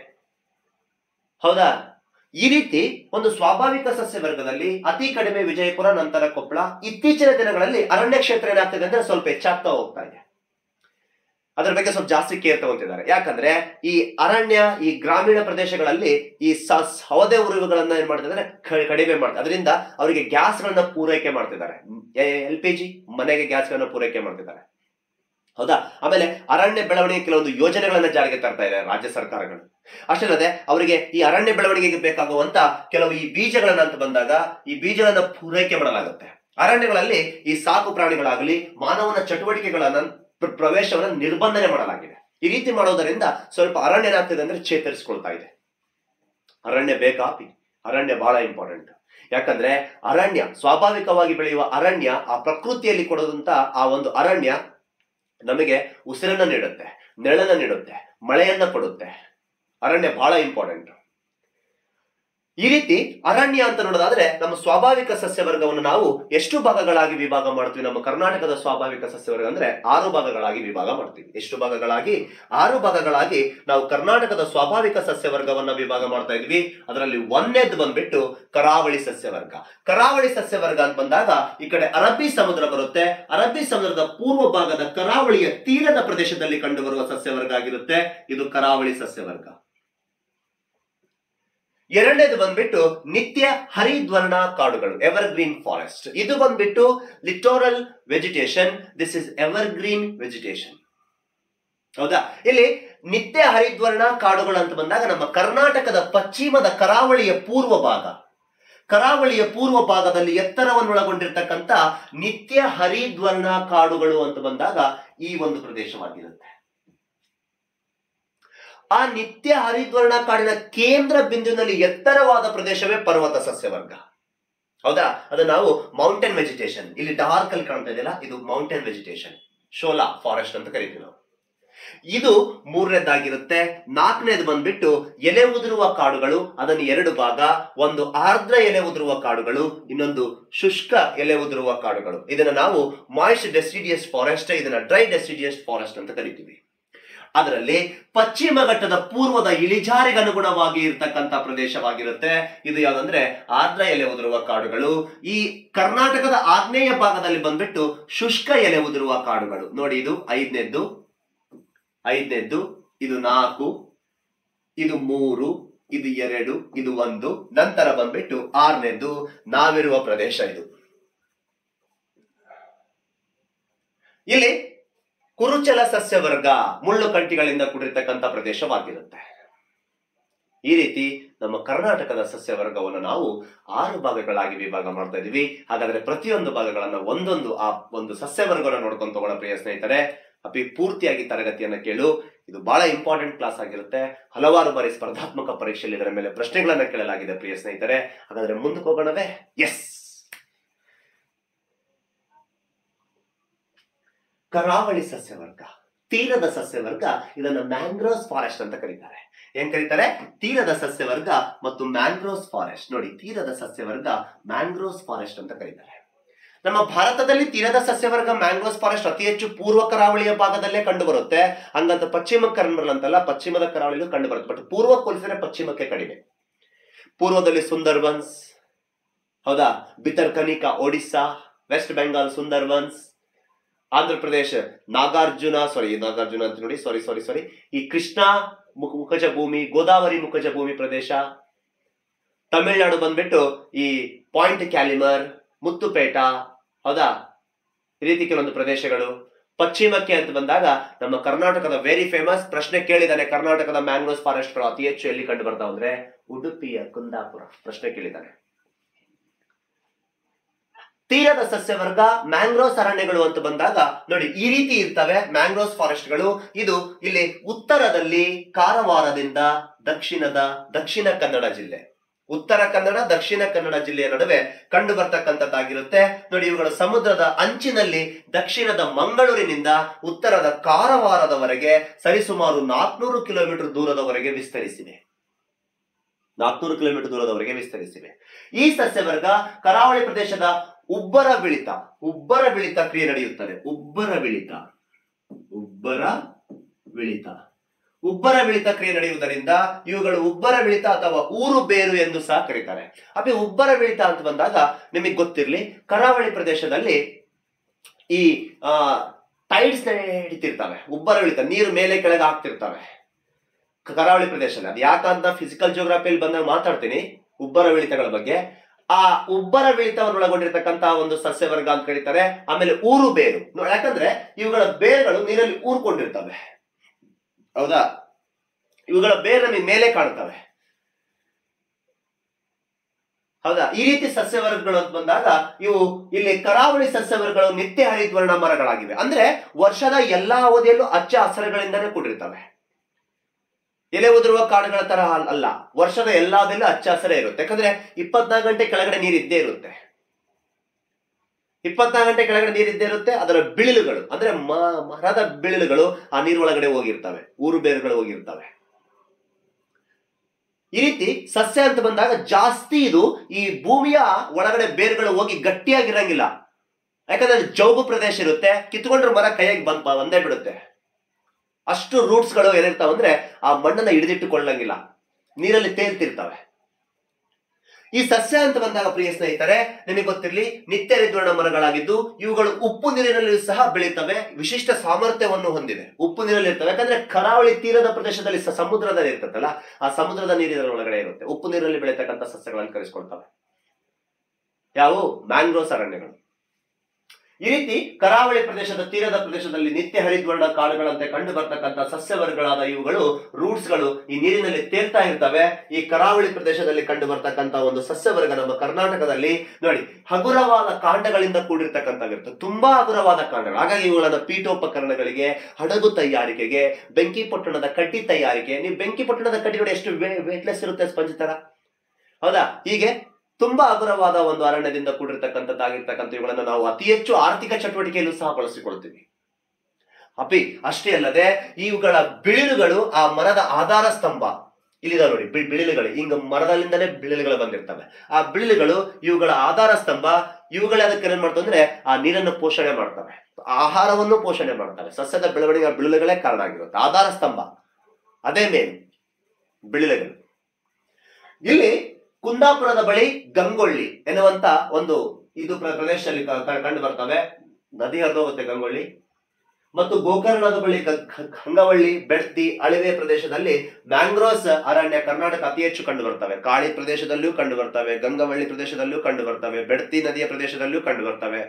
ಹೌದಾ ಈ ರೀತಿ ಒಂದು ಸ್ವಾಭಾವಿಕ ಸಸ್ಯ ವರ್ಗದಲ್ಲಿ ಅತಿ ಕಡಿಮೆ ವಿಜಯಪುರ ನಂತರ ಕೊಪ್ಪಳ ಇತ್ತೀಚಿನ ದಿನಗಳಲ್ಲಿ ಅರಣ್ಯ ಕ್ಷೇತ್ರ ಏನಾಗ್ತಿದೆ ಅಂದ್ರೆ ಸ್ವಲ್ಪ ಹೆಚ್ಚಾಗ್ತಾ ಹೋಗ್ತಾ ಇದೆ ಅದ್ರ ಬಗ್ಗೆ ಸ್ವಲ್ಪ ಜಾಸ್ತಿ ಕೇರ್ ತಗೊಂತಿದ್ದಾರೆ ಯಾಕಂದ್ರೆ ಈ ಅರಣ್ಯ ಈ ಗ್ರಾಮೀಣ ಪ್ರದೇಶಗಳಲ್ಲಿ ಈ ಸ- ಸೌದೆ ಉರಿವುಗಳನ್ನ ಏನ್ ಮಾಡ್ತಿದ್ದಾರೆ ಕ- ಕಡಿಮೆ ಮಾಡ್ತಾರೆ ಅದರಿಂದ ಅವರಿಗೆ ಗ್ಯಾಸ್ ಗಳನ್ನ ಪೂರೈಕೆ ಮಾಡ್ತಿದ್ದಾರೆ ಎಲ್ ಪಿ ಜಿ ಮನೆಗೆ ಗ್ಯಾಸ್ ಗಳನ್ನ ಪೂರೈಕೆ ಮಾಡ್ತಿದ್ದಾರೆ ಹೌದಾ ಆಮೇಲೆ ಅರಣ್ಯ ಬೆಳವಣಿಗೆ ಕೆಲವೊಂದು ಯೋಜನೆಗಳನ್ನ ಜಾರಿಗೆ ತರ್ತಾ ಇದೆ ರಾಜ್ಯ ಸರ್ಕಾರಗಳು ಅಷ್ಟಲ್ಲದೆ ಅವರಿಗೆ ಈ ಅರಣ್ಯ ಬೆಳವಣಿಗೆಗೆ ಬೇಕಾಗುವಂತ ಕೆಲವು ಈ ಬೀಜಗಳನ್ನ ಅಂತ ಬಂದಾಗ ಈ ಬೀಜಗಳನ್ನ ಪೂರೈಕೆ ಮಾಡಲಾಗುತ್ತೆ ಅರಣ್ಯಗಳಲ್ಲಿ ಈ ಸಾಕು ಪ್ರಾಣಿಗಳಾಗಲಿ ಮಾನವನ ಚಟುವಟಿಕೆಗಳನ್ನ ಪ್ರ- ಪ್ರವೇಶವನ್ನ ನಿರ್ಬಂಧನೆ ಮಾಡಲಾಗಿದೆ ಈ ರೀತಿ ಮಾಡೋದರಿಂದ ಸ್ವಲ್ಪ ಅರಣ್ಯ ಏನಾಗ್ತಿದೆ ಅಂದ್ರೆ ಚೇತರಿಸಿಕೊಳ್ತಾ ಇದೆ ಅರಣ್ಯ ಬೇಕಾಪಿ ಅರಣ್ಯ ಬಹಳ ಇಂಪಾರ್ಟೆಂಟ್ ಯಾಕಂದ್ರೆ ಅರಣ್ಯ ಸ್ವಾಭಾವಿಕವಾಗಿ ಬೆಳೆಯುವ ಅರಣ್ಯ ಆ ಪ್ರಕೃತಿಯಲ್ಲಿ ಕೊಡೋದಂತ ಆ ಒಂದು ಅರಣ್ಯ ನಮಗೆ ಉಸಿರನ್ನ ನೀಡುತ್ತೆ ನೆರಳನ್ನ ನೀಡುತ್ತೆ ಮಳೆಯನ್ನ ಕೊಡುತ್ತೆ ಅರಣ್ಯ ಬಹಳ ಇಂಪಾರ್ಟೆಂಟ್ ಈ ರೀತಿ ಅರಣ್ಯ ಅಂತ ನೋಡೋದಾದ್ರೆ ನಮ್ಮ ಸ್ವಾಭಾವಿಕ ಸಸ್ಯವರ್ಗವನ್ನು ನಾವು ಎಷ್ಟು ಭಾಗಗಳಾಗಿ ವಿಭಾಗ ಮಾಡ್ತೀವಿ ನಮ್ಮ ಕರ್ನಾಟಕದ ಸ್ವಾಭಾವಿಕ ಸಸ್ಯವರ್ಗ ಅಂದ್ರೆ ಆರು ಭಾಗಗಳಾಗಿ ವಿಭಾಗ ಮಾಡ್ತೀವಿ ಎಷ್ಟು ಭಾಗಗಳಾಗಿ ಆರು ಭಾಗಗಳಾಗಿ ನಾವು ಕರ್ನಾಟಕದ ಸ್ವಾಭಾವಿಕ ಸಸ್ಯವರ್ಗವನ್ನ ವಿಭಾಗ ಮಾಡ್ತಾ ಇದ್ವಿ ಅದರಲ್ಲಿ ಒಂದೇದ್ದು ಬಂದ್ಬಿಟ್ಟು ಕರಾವಳಿ ಸಸ್ಯವರ್ಗ ಕರಾವಳಿ ಸಸ್ಯವರ್ಗ ಅಂತ ಬಂದಾಗ ಈ ಕಡೆ ಅರಬ್ಬಿ ಸಮುದ್ರ ಬರುತ್ತೆ ಅರಬ್ಬಿ ಸಮುದ್ರದ ಪೂರ್ವ ಭಾಗದ ಕರಾವಳಿಯ ತೀರದ ಪ್ರದೇಶದಲ್ಲಿ ಕಂಡುಬರುವ ಸಸ್ಯವರ್ಗ ಆಗಿರುತ್ತೆ ಇದು ಕರಾವಳಿ ಸಸ್ಯವರ್ಗ ಎರಡನೇದು ಬಂದ್ಬಿಟ್ಟು ನಿತ್ಯ ಹರಿದ್ವರ್ಣ ಕಾಡುಗಳು ಎವರ್ ಗ್ರೀನ್ ಫಾರೆಸ್ಟ್ ಇದು ಬಂದ್ಬಿಟ್ಟು littoral vegetation this is evergreen vegetation ಹೌದಾ ಇಲ್ಲಿ ನಿತ್ಯ ಹರಿದ್ವರ್ಣ ಕಾಡುಗಳು ಅಂತ ಬಂದಾಗ ನಮ್ಮ ಕರ್ನಾಟಕದ ಪಶ್ಚಿಮದ ಕರಾವಳಿಯ ಪೂರ್ವ ಭಾಗ ಕರಾವಳಿಯ ಪೂರ್ವ ಭಾಗದಲ್ಲಿ ಎತ್ತರವನ್ನು ಒಳಗೊಂಡಿರ್ತಕ್ಕಂಥ ನಿತ್ಯ ಹರಿದ್ವರ್ಣ ಕಾಡುಗಳು ಅಂತ ಬಂದಾಗ ಈ ಒಂದು ಪ್ರದೇಶವಾಗಿರುತ್ತೆ ಆ ನಿತ್ಯ ಹರಿದ್ವರ್ಣ ಕಾಡಿನ ಕೇಂದ್ರ ಬಿಂದುವಿನಲ್ಲಿ ಎತ್ತರವಾದ ಪ್ರದೇಶವೇ ಪರ್ವತ ಸಸ್ಯವರ್ಗ ಹೌದಾ ಅದು ನಾವು ಮೌಂಟೇನ್ ವೆಜಿಟೇಷನ್ ಇಲ್ಲಿ ಡಾರ್ಕ್ ಅಲ್ಲಿ ಕಾಣ್ತಾ ಇದೆಯಲ್ಲ ಇದು ಮೌಂಟೇನ್ ವೆಜಿಟೇಷನ್ ಶೋಲಾ ಫಾರೆಸ್ಟ್ ಅಂತ ಕರಿತೀವಿ ನಾವು ಇದು ಮೂರನೇದಾಗಿರುತ್ತೆ ನಾಲ್ಕನೇದು ಬಂದ್ಬಿಟ್ಟು ಎಲೆ ಉದುರುವ ಕಾಡುಗಳು ಅದನ್ನು ಎರಡು ಭಾಗ ಒಂದು ಆರ್ದ್ರ ಎಲೆ ಉದುರುವ ಕಾಡುಗಳು ಇನ್ನೊಂದು ಶುಷ್ಕ ಎಲೆ ಉದುರುವ ಕಾಡುಗಳು ಇದನ್ನ ನಾವು ಮಾಯಿಸ್ಟ್ ಡೆಸಿಡಿಯಸ್ ಫಾರೆಸ್ಟ್ ಇದನ್ನ ಡ್ರೈ ಡೆಸಿಡಿಯಸ್ ಫಾರೆಸ್ಟ್ ಅಂತ ಕರಿತೀವಿ ಅದರಲ್ಲಿ ಪಶ್ಚಿಮ ಘಟ್ಟದ ಪೂರ್ವದ ಇಳಿಜಾರಿಗೆ ಅನುಗುಣವಾಗಿ ಇರತಕ್ಕಂತ ಪ್ರದೇಶವಾಗಿರುತ್ತೆ ಇದು ಯಾವ್ದಂದ್ರೆ ಆರ್ದ್ರ ಎಲೆ ಉದುರುವ ಕಾಡುಗಳು ಈ ಕರ್ನಾಟಕದ ಆಗ್ನೇಯ ಭಾಗದಲ್ಲಿ ಬಂದ್ಬಿಟ್ಟು ಶುಷ್ಕ ಎಲೆ ಉದುರುವ ಕಾಡುಗಳು ನೋಡಿ ಇದು ಐದನೇದ್ದು ಐದನೇದ್ದು ಇದು ನಾಲ್ಕು ಇದು ಮೂರು ಇದು ಎರಡು ಇದು ಒಂದು ನಂತರ ಬಂದ್ಬಿಟ್ಟು ಆರನೇದ್ದು ನಾವಿರುವ ಪ್ರದೇಶ ಇದು ಇಲ್ಲಿ ಕುರುಚಲ ಸಸ್ಯವರ್ಗ ಮುಳ್ಳು ಕಂಟಿಗಳಿಂದ ಕೂಡಿರ್ತಕ್ಕಂಥ ಪ್ರದೇಶವಾಗಿರುತ್ತೆ ಈ ರೀತಿ ನಮ್ಮ ಕರ್ನಾಟಕದ ಸಸ್ಯವರ್ಗವನ್ನು ನಾವು ಆರು ಭಾಗಗಳಾಗಿ ವಿಭಾಗ ಮಾಡ್ತಾ ಇದೀವಿ ಹಾಗಾದ್ರೆ ಪ್ರತಿಯೊಂದು ಭಾಗಗಳನ್ನ ಒಂದೊಂದು ಆ ಒಂದು ಸಸ್ಯವರ್ಗವನ್ನು ನೋಡ್ಕೊಂಡು ತಗೊಳ್ಳೋ ಪ್ರಿಯ ಸ್ನೇಹಿತರೆ ಅಪಿ ಪೂರ್ತಿಯಾಗಿ ತರಗತಿಯನ್ನ ಕೇಳು ಇದು ಬಹಳ ಇಂಪಾರ್ಟೆಂಟ್ ಕ್ಲಾಸ್ ಆಗಿರುತ್ತೆ ಹಲವಾರು ಬಾರಿ ಸ್ಪರ್ಧಾತ್ಮಕ ಪರೀಕ್ಷೆಯಲ್ಲಿ ಇದರ ಮೇಲೆ ಪ್ರಶ್ನೆಗಳನ್ನ ಕೇಳಲಾಗಿದೆ ಪ್ರಿಯ ಸ್ನೇಹಿತರೆ ಹಾಗಾದ್ರೆ ಮುಂದಕ್ಕೆ ಹೋಗೋಣವೇ ಎಸ್ ಕರಾವಳಿ ಸಸ್ಯವರ್ಗ ತೀರದ ಸಸ್ಯವರ್ಗ ಇದನ್ನ ಮ್ಯಾಂಗ್ರೋಸ್ ಫಾರೆಸ್ಟ್ ಅಂತ ಕರೀತಾರೆ ಏನ್ ಕರೀತಾರೆ ತೀರದ ಸಸ್ಯವರ್ಗ ಮತ್ತು ಮ್ಯಾಂಗ್ರೋಸ್ ಫಾರೆಸ್ಟ್ ನೋಡಿ ತೀರದ ಸಸ್ಯವರ್ಗ ಮ್ಯಾಂಗ್ರೋಸ್ ಫಾರೆಸ್ಟ್ ಅಂತ ಕರೀತಾರೆ ನಮ್ಮ ಭಾರತದಲ್ಲಿ ತೀರದ ಸಸ್ಯವರ್ಗ ಮ್ಯಾಂಗ್ರೋಸ್ ಫಾರೆಸ್ಟ್ ಅತಿ ಹೆಚ್ಚು ಪೂರ್ವ ಕರಾವಳಿಯ ಭಾಗದಲ್ಲೇ ಕಂಡು ಬರುತ್ತೆ ಹಂಗಂತ ಪಶ್ಚಿಮ ಕನ್ನಡ ಅಂತಲ್ಲ ಪಶ್ಚಿಮದ ಕರಾವಳಿಗೂ ಕಂಡು ಬರುತ್ತೆ ಬಟ್ ಪೂರ್ವ ಹೋಲಿಸಿದ್ರೆ ಪಶ್ಚಿಮಕ್ಕೆ ಕಡಿಮೆ ಪೂರ್ವದಲ್ಲಿ ಸುಂದರ್ಬನ್ಸ್ ಹೌದಾ ಬಿತರ್ಕನಿಕಾ ಒಡಿಸ್ಸಾ ವೆಸ್ಟ್ ಬೆಂಗಾಲ್ ಸುಂದರ್ಬನ್ಸ್ ಆಂಧ್ರ ಪ್ರದೇಶ ನಾಗಾರ್ಜುನ ಸಾರಿ ನಾಗಾರ್ಜುನ ಅಂತ ನೋಡಿ ಸಾರಿ ಸಾರಿ ಸಾರಿ ಈ ಕೃಷ್ಣ ಮುಖ ಮುಖಜ ಭೂಮಿ ಗೋದಾವರಿ ಮುಖಜ ಭೂಮಿ ಪ್ರದೇಶ ತಮಿಳುನಾಡು ಬಂದ್ಬಿಟ್ಟು ಈ ಪಾಯಿಂಟ್ ಕ್ಯಾಲಿಮರ್ ಮುತ್ತುಪೇಟ ಹೌದಾ ಈ ರೀತಿ ಕೆಲವೊಂದು ಪ್ರದೇಶಗಳು ಪಶ್ಚಿಮಕ್ಕೆ ಅಂತ ಬಂದಾಗ ನಮ್ಮ ಕರ್ನಾಟಕದ ವೆರಿ ಫೇಮಸ್ ಪ್ರಶ್ನೆ ಕೇಳಿದಾನೆ ಕರ್ನಾಟಕದ ಮ್ಯಾಂಗ್ರೋಸ್ ಫಾರೆಸ್ಟ್ಗಳು ಅತಿ ಹೆಚ್ಚು ಎಲ್ಲಿ ಕಂಡು ಬರ್ತಾವ ಅಂದ್ರೆ ಉಡುಪಿಯ ಕುಂದಾಪುರ ಪ್ರಶ್ನೆ ಕೇಳಿದ್ದಾನೆ ತೀರದ ಸಸ್ಯವರ್ಗ ಮ್ಯಾಂಗ್ರೋಸ್ ಅರಣ್ಯಗಳು ಅಂತ ಬಂದಾಗ ನೋಡಿ ಈ ರೀತಿ ಇರ್ತವೆ ಮ್ಯಾಂಗ್ರೋಸ್ ಫಾರೆಸ್ಟ್ಗಳು ಇದು ಇಲ್ಲಿ ಉತ್ತರದಲ್ಲಿ ಕಾರವಾರದಿಂದ ದಕ್ಷಿಣದ ದಕ್ಷಿಣ ಕನ್ನಡ ಜಿಲ್ಲೆ ಉತ್ತರ ಕನ್ನಡ ದಕ್ಷಿಣ ಕನ್ನಡ ಜಿಲ್ಲೆಯ ನಡುವೆ ಕಂಡು ಬರ್ತಕ್ಕಂಥದ್ದಾಗಿರುತ್ತೆ ನೋಡಿ ಇವುಗಳು ಸಮುದ್ರದ ಅಂಚಿನಲ್ಲಿ ದಕ್ಷಿಣದ ಮಂಗಳೂರಿನಿಂದ ಉತ್ತರದ ಕಾರವಾರದವರೆಗೆ ಸರಿಸುಮಾರು ನಾಲ್ಕುನೂರು ಕಿಲೋಮೀಟರ್ ದೂರದವರೆಗೆ ವಿಸ್ತರಿಸಿವೆ ನಾಲ್ಕುನೂರು ಕಿಲೋಮೀಟರ್ ದೂರದವರೆಗೆ ವಿಸ್ತರಿಸಿವೆ ಈ ಸಸ್ಯವರ್ಗ ಕರಾವಳಿ ಪ್ರದೇಶದ ಉಬ್ಬರ ಬಿಳಿತ ಉಬ್ಬರ ಬಿಳಿತ ಕ್ರಿಯೆ ನಡೆಯುತ್ತದೆ ಉಬ್ಬರ ಬಿಳಿತ ಉಬ್ಬರ ಬಿಳಿತ ಉಬ್ಬರ ಬಿಳಿತ ಕ್ರಿಯೆ ನಡೆಯುವುದರಿಂದ ಇವುಗಳು ಉಬ್ಬರ ಬಿಳಿತ ಅಥವಾ ಊರು ಬೇರು ಎಂದು ಸಹ ಕರೀತಾರೆ ಅದೇ ಉಬ್ಬರ ಬಿಳಿತ ಅಂತ ಬಂದಾಗ ನಿಮಗೆ ಗೊತ್ತಿರಲಿ ಕರಾವಳಿ ಪ್ರದೇಶದಲ್ಲಿ ಈ ಆ ಟೈಡ್ಸ್ ಹಿಡಿತಿರ್ತವೆ ಉಬ್ಬರ ಬಿಳಿತ ನೀರು ಮೇಲೆ ಕೆಳಗೆ ಆಗ್ತಿರ್ತವೆ ಕರಾವಳಿ ಪ್ರದೇಶದಲ್ಲಿ ಅದು ಯಾಕಂತ ಫಿಸಿಕಲ್ ಜಿಯೋಗ್ರಫಿಯಲ್ಲಿ ಬಂದಾಗ ಮಾತಾಡ್ತೀನಿ ಉಬ್ಬರ ಬಿಳಿತಗಳ ಬಗ್ಗೆ ಆ ಉಬ್ಬರ ಬಿಳಿತವನ್ನು ಒಳಗೊಂಡಿರ್ತಕ್ಕಂತ ಒಂದು ಸಸ್ಯವರ್ಗ ಅಂತ ಕರೀತಾರೆ ಆಮೇಲೆ ಊರು ಬೇರು ನೋ- ಯಾಕಂದ್ರೆ ಇವುಗಳ ಬೇರುಗಳು ನೀರಲ್ಲಿ ಊರ್ಕೊಂಡಿರ್ತವೆ ಹೌದಾ ಇವುಗಳ ಬೇರು ನಮಗೆ ಮೇಲೆ ಕಾಣ್ತವೆ ಹೌದಾ ಈ ರೀತಿ ಸಸ್ಯವರ್ಗಗಳು ಅಂತ ಬಂದಾಗ ಇವು ಇಲ್ಲಿ ಕರಾವಳಿ ಸಸ್ಯವರ್ಗಗಳು ನಿತ್ಯ ಹರಿದ್ವರ್ಣ ಮರಗಳಾಗಿವೆ ಅಂದ್ರೆ ವರ್ಷದ ಎಲ್ಲಾ ಅವಧಿಯಲ್ಲೂ ಹಚ್ಚ ಹಸಿರುಗಳಿಂದನೇ ಕೂಡಿರ್ತವೆ ಎಲೆ ಉದುರುವ ಕಾಡುಗಳ ತರ ಅಲ್- ಅಲ್ಲ ವರ್ಷದ ಎಲ್ಲಾದಲ್ಲೂ ಹಚ್ಚ ಹಸಿರೇ ಇರುತ್ತೆ ಯಾಕಂದ್ರೆ ಇಪ್ಪತ್ನಾಲ್ಕು ಗಂಟೆ ಕೆಳಗಡೆ ನೀರು ಇದ್ದೇ ಇರುತ್ತೆ ಇಪ್ಪತ್ನಾಲ್ಕು ಗಂಟೆ ಕೆಳಗಡೆ ನೀರು ಇದ್ದೇ ಇರುತ್ತೆ ಅದರ ಬಿಳಿಲುಗಳು ಅಂದ್ರೆ ಮ- ಮರದ ಬಿಳಿಲುಗಳು ಆ ನೀರೊಳಗಡೆ ಹೋಗಿರ್ತವೆ ಊರು ಬೇರುಗಳು ಹೋಗಿರ್ತವೆ ಈ ರೀತಿ ಸಸ್ಯ ಅಂತ ಬಂದಾಗ ಜಾಸ್ತಿ ಇದು ಈ ಭೂಮಿಯ ಒಳಗಡೆ ಬೇರುಗಳು ಹೋಗಿ ಗಟ್ಟಿಯಾಗಿರಂಗಿಲ್ಲ ಯಾಕಂದ್ರೆ ಅದು ಜೌಗು ಪ್ರದೇಶ ಇರುತ್ತೆ ಕಿತ್ಕೊಂಡ್ರೆ ಮರ ಕೈಯಾಗಿ ಬಂದ್ ಬ- ಬಂದೇ ಬಿಡುತ್ತೆ ಅಷ್ಟು ರೂಟ್ಸ್ ಗಳು ಏನಿರ್ತಾವ ಅಂದ್ರೆ ಆ ಮಣ್ಣನ್ನ ಹಿಡಿದಿಟ್ಟುಕೊಳ್ಳಂಗಿಲ್ಲ ನೀರಲ್ಲಿ ತೇಲ್ತಿರ್ತವೆ ಈ ಸಸ್ಯ ಅಂತ ಬಂದಾಗ ಪ್ರಿಯ ಸ್ನೇಹಿತರೆ ನಿಮಗೆ ಗೊತ್ತಿರಲಿ ನಿತ್ಯ ಋತುವರ್ಣ ಮರಗಳಾಗಿದ್ದು ಇವುಗಳು ಉಪ್ಪು ನೀರಿನಲ್ಲಿ ಸಹ ಬೆಳೀತವೆ ವಿಶಿಷ್ಟ ಸಾಮರ್ಥ್ಯವನ್ನು ಹೊಂದಿವೆ ಉಪ್ಪು ನೀರಲ್ಲಿ ಇರ್ತವೆ ಯಾಕಂದ್ರೆ ಕರಾವಳಿ ತೀರದ ಪ್ರದೇಶದಲ್ಲಿ ಸ- ಸಮುದ್ರದಲ್ಲಿ ಇರ್ತದಲ್ಲ ಆ ಸಮುದ್ರದ ನೀರು ಇದರ ಒಳಗಡೆ ಇರುತ್ತೆ ಉಪ್ಪು ನೀರಲ್ಲಿ ಬೆಳೀತಕ್ಕಂಥ ಸಸ್ಯಗಳನ್ನು ಕರೆಸ್ಕೊಳ್ತವೆ ಯಾವುವು ಮ್ಯಾಂಗ್ರೋಸ್ ಅರಣ್ಯಗಳು ಈ ರೀತಿ ಕರಾವಳಿ ಪ್ರದೇಶದ ತೀರದ ಪ್ರದೇಶದಲ್ಲಿ ನಿತ್ಯ ಹರಿದ್ವರ್ಣ ಕಾಡುಗಳಂತೆ ಕಂಡು ಬರ್ತಕ್ಕಂಥ ಸಸ್ಯವರ್ಗಗಳಾದ ಇವುಗಳು ರೂಟ್ಸ್ ಗಳು ಈ ನೀರಿನಲ್ಲಿ ತೇಲ್ತಾ ಇರ್ತವೆ ಈ ಕರಾವಳಿ ಪ್ರದೇಶದಲ್ಲಿ ಕಂಡು ಬರ್ತಕ್ಕಂಥ ಒಂದು ಸಸ್ಯವರ್ಗ ನಮ್ಮ ಕರ್ನಾಟಕದಲ್ಲಿ ನೋಡಿ ಹಗುರವಾದ ಕಾಂಡಗಳಿಂದ ಕೂಡಿರ್ತಕ್ಕಂಥವಿರ್ತದೆ ತುಂಬಾ ಹಗುರವಾದ ಕಾಂಡಗಳು ಹಾಗಾಗಿ ಇವುಗಳನ್ನ ಪೀಠೋಪಕರಣಗಳಿಗೆ ಹಡಗು ತಯಾರಿಕೆಗೆ ಬೆಂಕಿ ಪೊಟ್ಟಣದ ಕಡ್ಡಿ ತಯಾರಿಕೆ ನೀವು ಬೆಂಕಿ ಪೊಟ್ಟಣದ ಕಡ್ಡಿ ನೋಡಿ ಎಷ್ಟು ವೇಟ್ಲೆಸ್ ಇರುತ್ತೆ ಸ್ಪಂಜ್ ತರ ಹೌದಾ ಹೀಗೆ ತುಂಬಾ ಹಗುರವಾದ ಒಂದು ಅರಣ್ಯದಿಂದ ಕೂಡಿರ್ತಕ್ಕಂಥದ್ದಾಗಿರ್ತಕ್ಕಂಥ ಇವುಗಳನ್ನು ನಾವು ಅತಿ ಹೆಚ್ಚು ಆರ್ಥಿಕ ಚಟುವಟಿಕೆಯಲ್ಲೂ ಸಹ ಬಳಸಿಕೊಳ್ತೀವಿ ಅಪಿ ಅಷ್ಟೇ ಅಲ್ಲದೆ ಇವುಗಳ ಬಿಳಿಲುಗಳು ಆ ಮರದ ಆಧಾರ ಸ್ತಂಭ ಇಲ್ಲಿದ ನೋಡಿ ಬಿ- ಬಿಳಿಲುಗಳು ಹಿಂಗ ಮರದಲ್ಲಿಂದನೇ ಬಿಳಿಲುಗಳು ಬಂದಿರ್ತವೆ ಆ ಬಿಳಿಲುಗಳು ಇವುಗಳ ಆಧಾರ ಸ್ತಂಭ ಇವುಗಳೇ ಅದಕ್ಕೆ ಏನ್ ಮಾಡ್ತವೆ ಅಂದ್ರೆ ಆ ನೀರನ್ನು ಪೋಷಣೆ ಮಾಡ್ತವೆ ಆಹಾರವನ್ನು ಪೋಷಣೆ ಮಾಡ್ತವೆ ಸಸ್ಯದ ಬೆಳವಣಿಗೆ ಬಿಳಿಲುಗಳೇ ಕಾರಣ ಆಗಿರುತ್ತೆ ಆಧಾರ ಸ್ತಂಭ ಅದೇ ಮೇನ್ ಬಿಳಿಲುಗಳು ಇಲ್ಲಿ ಕುಂದಾಪುರದ ಬಳಿ ಗಂಗೊಳ್ಳಿ ಎನ್ನುವಂತ ಒಂದು ಇದು ಪ್ರ- ಪ್ರದೇಶದಲ್ಲಿ ಕ- ಕ- ಕಂಡು ಬರ್ತವೆ ನದಿ ಹರಿದು ಹೋಗುತ್ತೆ ಗಂಗೊಳ್ಳಿ ಮತ್ತು ಗೋಕರ್ಣದ ಬಳಿ ಗ- ಗ- ಗಂಗವಳ್ಳಿ ಬೆಡ್ತಿ ಅಳಿವೆ ಪ್ರದೇಶದಲ್ಲಿ ಮ್ಯಾಂಗ್ರೋಸ್ ಅರಣ್ಯ ಕರ್ನಾಟಕ ಅತಿ ಹೆಚ್ಚು ಕಂಡು ಬರ್ತವೆ ಕಾಳಿ ಪ್ರದೇಶದಲ್ಲೂ ಕಂಡು ಬರ್ತವೆ ಗಂಗವಳ್ಳಿ ಪ್ರದೇಶದಲ್ಲೂ ಕಂಡು ಬರ್ತವೆ ಬೆಡ್ತಿ ನದಿಯ ಪ್ರದೇಶದಲ್ಲೂ ಕಂಡು ಬರ್ತವೆ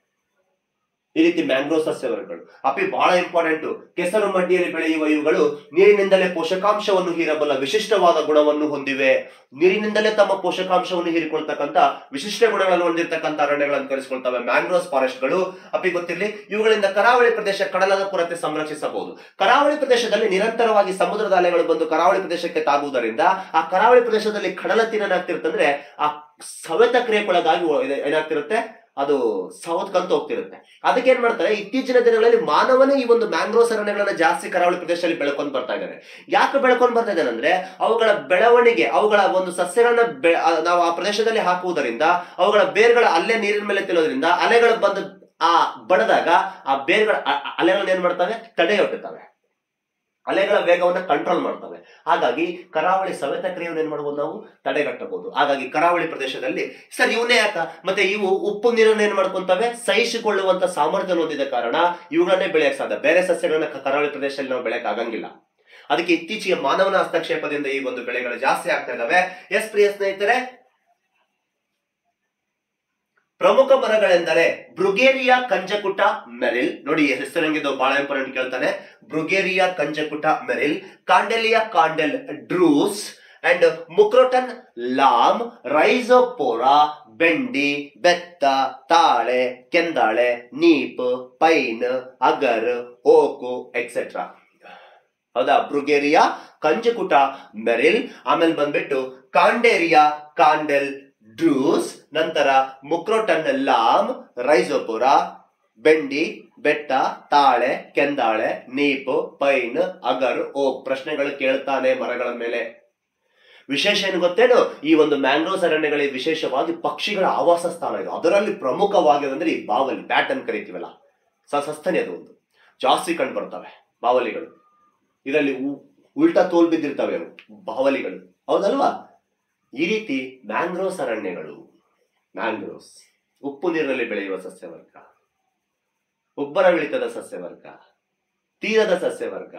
ಈ ರೀತಿ ಮ್ಯಾಂಗ್ರೋ ಸಸ್ಯವರ್ಗಗಳು ಅಪಿ ಬಹಳ ಇಂಪಾರ್ಟೆಂಟ್ ಕೆಸರು ಮಡ್ಡಿಯಲ್ಲಿ ಬೆಳೆಯುವ ಇವುಗಳು ನೀರಿನಿಂದಲೇ ಪೋಷಕಾಂಶವನ್ನು ಹೀರಬಲ್ಲ ವಿಶಿಷ್ಟವಾದ ಗುಣವನ್ನು ಹೊಂದಿವೆ ನೀರಿನಿಂದಲೇ ತಮ್ಮ ಪೋಷಕಾಂಶವನ್ನು ಹೀರಿಕೊಳ್ತಕ್ಕಂತ ವಿಶಿಷ್ಟ ಗುಣಗಳನ್ನು ಹೊಂದಿರತಕ್ಕಂತ ಅರಣ್ಯಗಳನ್ನು ಕರೆಸಿಕೊಳ್ತವೆ ಮ್ಯಾಂಗ್ರೋಸ್ ಫಾರೆಸ್ಟ್ಗಳು ಅಪಿ ಗೊತ್ತಿರಲಿ ಇವುಗಳಿಂದ ಕರಾವಳಿ ಪ್ರದೇಶ ಕಡಲದ ಕೊರತೆ ಸಂರಕ್ಷಿಸಬಹುದು ಕರಾವಳಿ ಪ್ರದೇಶದಲ್ಲಿ ನಿರಂತರವಾಗಿ ಸಮುದ್ರದ ಅಲೆಗಳು ಬಂದು ಕರಾವಳಿ ಪ್ರದೇಶಕ್ಕೆ ತಾಗುವುದರಿಂದ ಆ ಕರಾವಳಿ ಪ್ರದೇಶದಲ್ಲಿ ಕಡಲ ತೀರ ಏನಾಗ್ತಿರುತ್ತಂದ್ರೆ ಆ ಸವೆತ ಕ್ರಿಯೆಗೊಳಗಾಗಿ ಒ- ಇದು ಏನಾಗ್ತಿರುತ್ತೆ ಅದು ಸವತ್ಕಂತ ಹೋಗ್ತಿರುತ್ತೆ ಅದಕ್ಕೆ ಏನ್ ಮಾಡ್ತಾರೆ ಇತ್ತೀಚಿನ ದಿನಗಳಲ್ಲಿ ಮಾನವನೇ ಈ ಒಂದು ಮ್ಯಾಂಗ್ರೋಸ್ ಅರಣ್ಯಗಳನ್ನ ಜಾಸ್ತಿ ಕರಾವಳಿ ಪ್ರದೇಶದಲ್ಲಿ ಬೆಳ್ಕೊಂಡ್ ಬರ್ತಾ ಇದ್ದಾರೆ ಯಾಕೆ ಬೆಳ್ಕೊಂಡ್ ಬರ್ತಾ ಇದ್ದಾನೆ ಅಂದ್ರೆ ಅವುಗಳ ಬೆಳವಣಿಗೆ ಅವುಗಳ ಒಂದು ಸಸ್ಯಗಳನ್ನ ಬೆ- ಆ, ನಾವು ಆ ಪ್ರದೇಶದಲ್ಲಿ ಹಾಕುವುದರಿಂದ ಅವುಗಳ ಬೇರ್ಗಳ ಅಲ್ಲೇ ನೀರಿನ ಮೇಲೆ ತಿನ್ನೋದ್ರಿಂದ ಅಲೆಗಳು ಬಂದು ಆ ಬಡದಾಗ ಆ ಬೇರ್ಗಳ ಅ- ಅ- ಅಲೆಗಳನ್ನ ಏನ್ ಮಾಡ್ತವೆ ತಡೆಯೊಡ್ಡುತ್ತವೆ ಅಲೆಗಳ ವೇಗವನ್ನ ಕಂಟ್ರೋಲ್ ಮಾಡ್ತವೆ ಹಾಗಾಗಿ ಕರಾವಳಿ ಸವೆತ ಕ್ರಿಯೆಯನ್ನು ಏನ್ ಮಾಡಬಹುದು ನಾವು ತಡೆಗಟ್ಟಬಹುದು ಹಾಗಾಗಿ ಕರಾವಳಿ ಪ್ರದೇಶದಲ್ಲಿ ಸರ್ ಇವನೇ ಯಾಕ ಮತ್ತೆ ಇವು ಉಪ್ಪು ನೀರನ್ನು ಏನ್ ಮಾಡ್ಕೊಂತವೆ ಸಹಿಸಿಕೊಳ್ಳುವಂತ ಸಾಮರ್ಥ್ಯ ಹೊಂದಿದ ಕಾರಣ ಇವುಗಳನ್ನೇ ಬೆಳೆಯಕ್ ಸಾಧ್ಯ ಬೇರೆ ಸಸ್ಯಗಳನ್ನ ಕ- ಕರಾವಳಿ ಪ್ರದೇಶದಲ್ಲಿ ನಾವು ಬೆಳೆಯಕ್ ಆಗಂಗಿಲ್ಲ ಅದಕ್ಕೆ ಇತ್ತೀಚೆಗೆ ಮಾನವನ ಹಸ್ತಕ್ಷೇಪದಿಂದ ಈ ಒಂದು ಬೆಳೆಗಳು ಜಾಸ್ತಿ ಆಗ್ತಾ ಇದಾವೆ ಎಸ್ ಪ್ರಿಯ ಸ್ನೇಹಿತರೆ ಪ್ರಮುಖ ಮರಗಳೆಂದರೆ ಬ್ರುಗೇರಿಯಾ ಕಂಜಕುಟ ಮೆರಿಲ್ ನೋಡಿ ಈ ಹೆಸರು ಹೆಂಗಿದ್ದು ಬಹಳ ಇಂಪಾರ್ಟೆಂಟ್ ಕೇಳ್ತಾನೆ ಬ್ರುಗೇರಿಯಾ ಕಂಜಕುಟ ಮೆರಿಲ್ ಕಾಂಡೆಲಿಯಾ ಕಾಂಡೆಲ್ ಡ್ರೂಸ್ ಅಂಡ್ ಮುಕ್ರೋಟನ್ ಲಾಮ್ ರೈಸೋಪೋರಾ ಬೆಂಡಿ ಬೆತ್ತ ತಾಳೆ ಕೆಂದಾಳೆ ನೀಪ್ ಪೈನ್ ಅಗರ್ ಓಕು ಎಕ್ಸೆಟ್ರಾ ಹೌದಾ ಬ್ರುಗೇರಿಯಾ ಕಂಜಕುಟ ಮೆರಿಲ್ ಆಮೇಲೆ ಬಂದ್ಬಿಟ್ಟು ಕಾಂಡೇರಿಯಾ ಕಾಂಡೆಲ್ ಡ್ರೂಸ್ ನಂತರ ಮುಕ್ರೋಟನ್ ಲಾಮ್ ರೈಸೋಪುರ ಬೆಂಡಿ ಬೆಟ್ಟ ತಾಳೆ ಕೆಂದಾಳೆ ನೀಪು ಪೈನ್ ಅಗರ್ ಓ ಪ್ರಶ್ನೆಗಳು ಕೇಳ್ತಾನೆ ಮರಗಳ ಮೇಲೆ ವಿಶೇಷ ಏನು ಗೊತ್ತೇನು ಈ ಒಂದು ಮ್ಯಾಂಗ್ರೋಸ್ ಅರಣ್ಯಗಳಿಗೆ ವಿಶೇಷವಾಗಿ ಪಕ್ಷಿಗಳ ಆವಾಸ ಸ್ಥಾನ ಇದೆ ಅದರಲ್ಲಿ ಪ್ರಮುಖವಾಗಿ ಅಂದ್ರೆ ಈ ಬಾವಲಿ ಬ್ಯಾಟ್ ಅಂತ ಕರಿತೀವಲ್ಲ ಸ ಸಸ್ತನಿ ಅದು ಒಂದು ಜಾಸ್ತಿ ಕಂಡು ಬರ್ತವೆ ಬಾವಲಿಗಳು ಇದರಲ್ಲಿ ಉ- ಉಲ್ಟಾ ತೋಲ್ ಬಿದ್ದಿರ್ತವೆ ಅವು ಬಾವಲಿಗಳು ಹೌದಲ್ವಾ ಈ ರೀತಿ ಮ್ಯಾಂಗ್ರೋಸ್ ಅರಣ್ಯಗಳು ಮ್ಯಾಂಗ್ರೋಸ್ ಉಪ್ಪು ನೀರಿನಲ್ಲಿ ಬೆಳೆಯುವ ಸಸ್ಯವರ್ಗ ಉಬ್ಬರವಿಳಿತದ ಸಸ್ಯವರ್ಗ ತೀರದ ಸಸ್ಯವರ್ಗ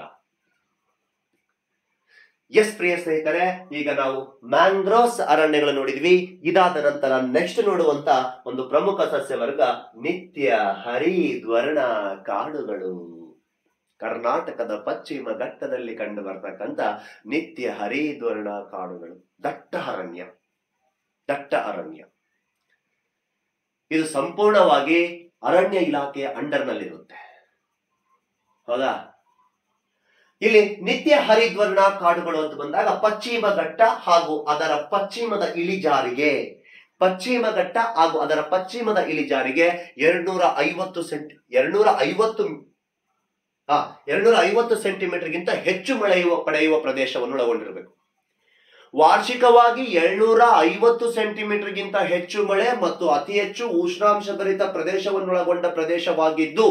ಎಸ್ ಪ್ರಿಯ ಸ್ನೇಹಿತರೆ ಈಗ ನಾವು ಮ್ಯಾಂಗ್ರೋಸ್ ಅರಣ್ಯಗಳು ನೋಡಿದ್ವಿ ಇದಾದ ನಂತರ ನೆಕ್ಸ್ಟ್ ನೋಡುವಂತ ಒಂದು ಪ್ರಮುಖ ಸಸ್ಯವರ್ಗ ನಿತ್ಯ ಹರಿದ್ವರ್ಣ ಕಾಡುಗಳು ಕರ್ನಾಟಕದ ಪಶ್ಚಿಮ ಘಟ್ಟದಲ್ಲಿ ಕಂಡು ಬರ್ತಕ್ಕಂಥ ನಿತ್ಯ ಹರಿದ್ವರ್ಣ ಕಾಡುಗಳು ದಟ್ಟ ಅರಣ್ಯ ದಟ್ಟ ಅರಣ್ಯ ಇದು ಸಂಪೂರ್ಣವಾಗಿ ಅರಣ್ಯ ಇಲಾಖೆಯ ಅಂಡರ್ನಲ್ಲಿರುತ್ತೆ ಹೌದಾ ಇಲ್ಲಿ ನಿತ್ಯ ಹರಿದ್ವರ್ಣ ಕಾಡುಗಳು ಅಂತ ಬಂದಾಗ ಪಶ್ಚಿಮ ಘಟ್ಟ ಹಾಗೂ ಅದರ ಪಶ್ಚಿಮದ ಇಳಿಜಾರಿಗೆ ಪಶ್ಚಿಮ ಘಟ್ಟ ಹಾಗೂ ಅದರ ಪಶ್ಚಿಮದ ಇಳಿಜಾರಿಗೆ ಎರಡ್ನೂರ ಐವತ್ತು ಸೆಂಟಿ ಎರಡ್ನೂರ ಐವತ್ತು ಆ ಎರಡ್ನೂರ ಐವತ್ತು ಸೆಂಟಿಮೀಟರ್ಗಿಂತ ಹೆಚ್ಚು ಮಳೆಯುವ ಪಡೆಯುವ ಪ್ರದೇಶವನ್ನು ಒಳಗೊಂಡಿರಬೇಕು ವಾರ್ಷಿಕವಾಗಿ ಏಳ್ನೂರ ಐವತ್ತು ಸೆಂಟಿಮೀಟರ್ಗಿಂತ ಹೆಚ್ಚು ಮಳೆ ಮತ್ತು ಅತಿ ಹೆಚ್ಚು ಉಷ್ಣಾಂಶಭರಿತ ಪ್ರದೇಶವನ್ನೊಳಗೊಂಡ ಪ್ರದೇಶವಾಗಿದ್ದು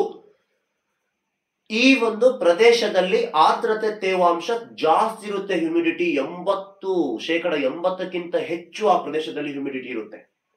ಈ ಒಂದು ಪ್ರದೇಶದಲ್ಲಿ ಆರ್ದ್ರತೆ ತೇವಾಂಶ ಜಾಸ್ತಿ ಇರುತ್ತೆ ಹ್ಯುಮಿಡಿಟಿ ಎಂಬತ್ತು ಶೇಕಡ ಎಂಬತ್ತಕ್ಕಿಂತ ಹೆಚ್ಚು ಆ ಪ್ರದೇಶದಲ್ಲಿ ಹ್ಯುಮಿಡಿಟಿ ಇರುತ್ತೆ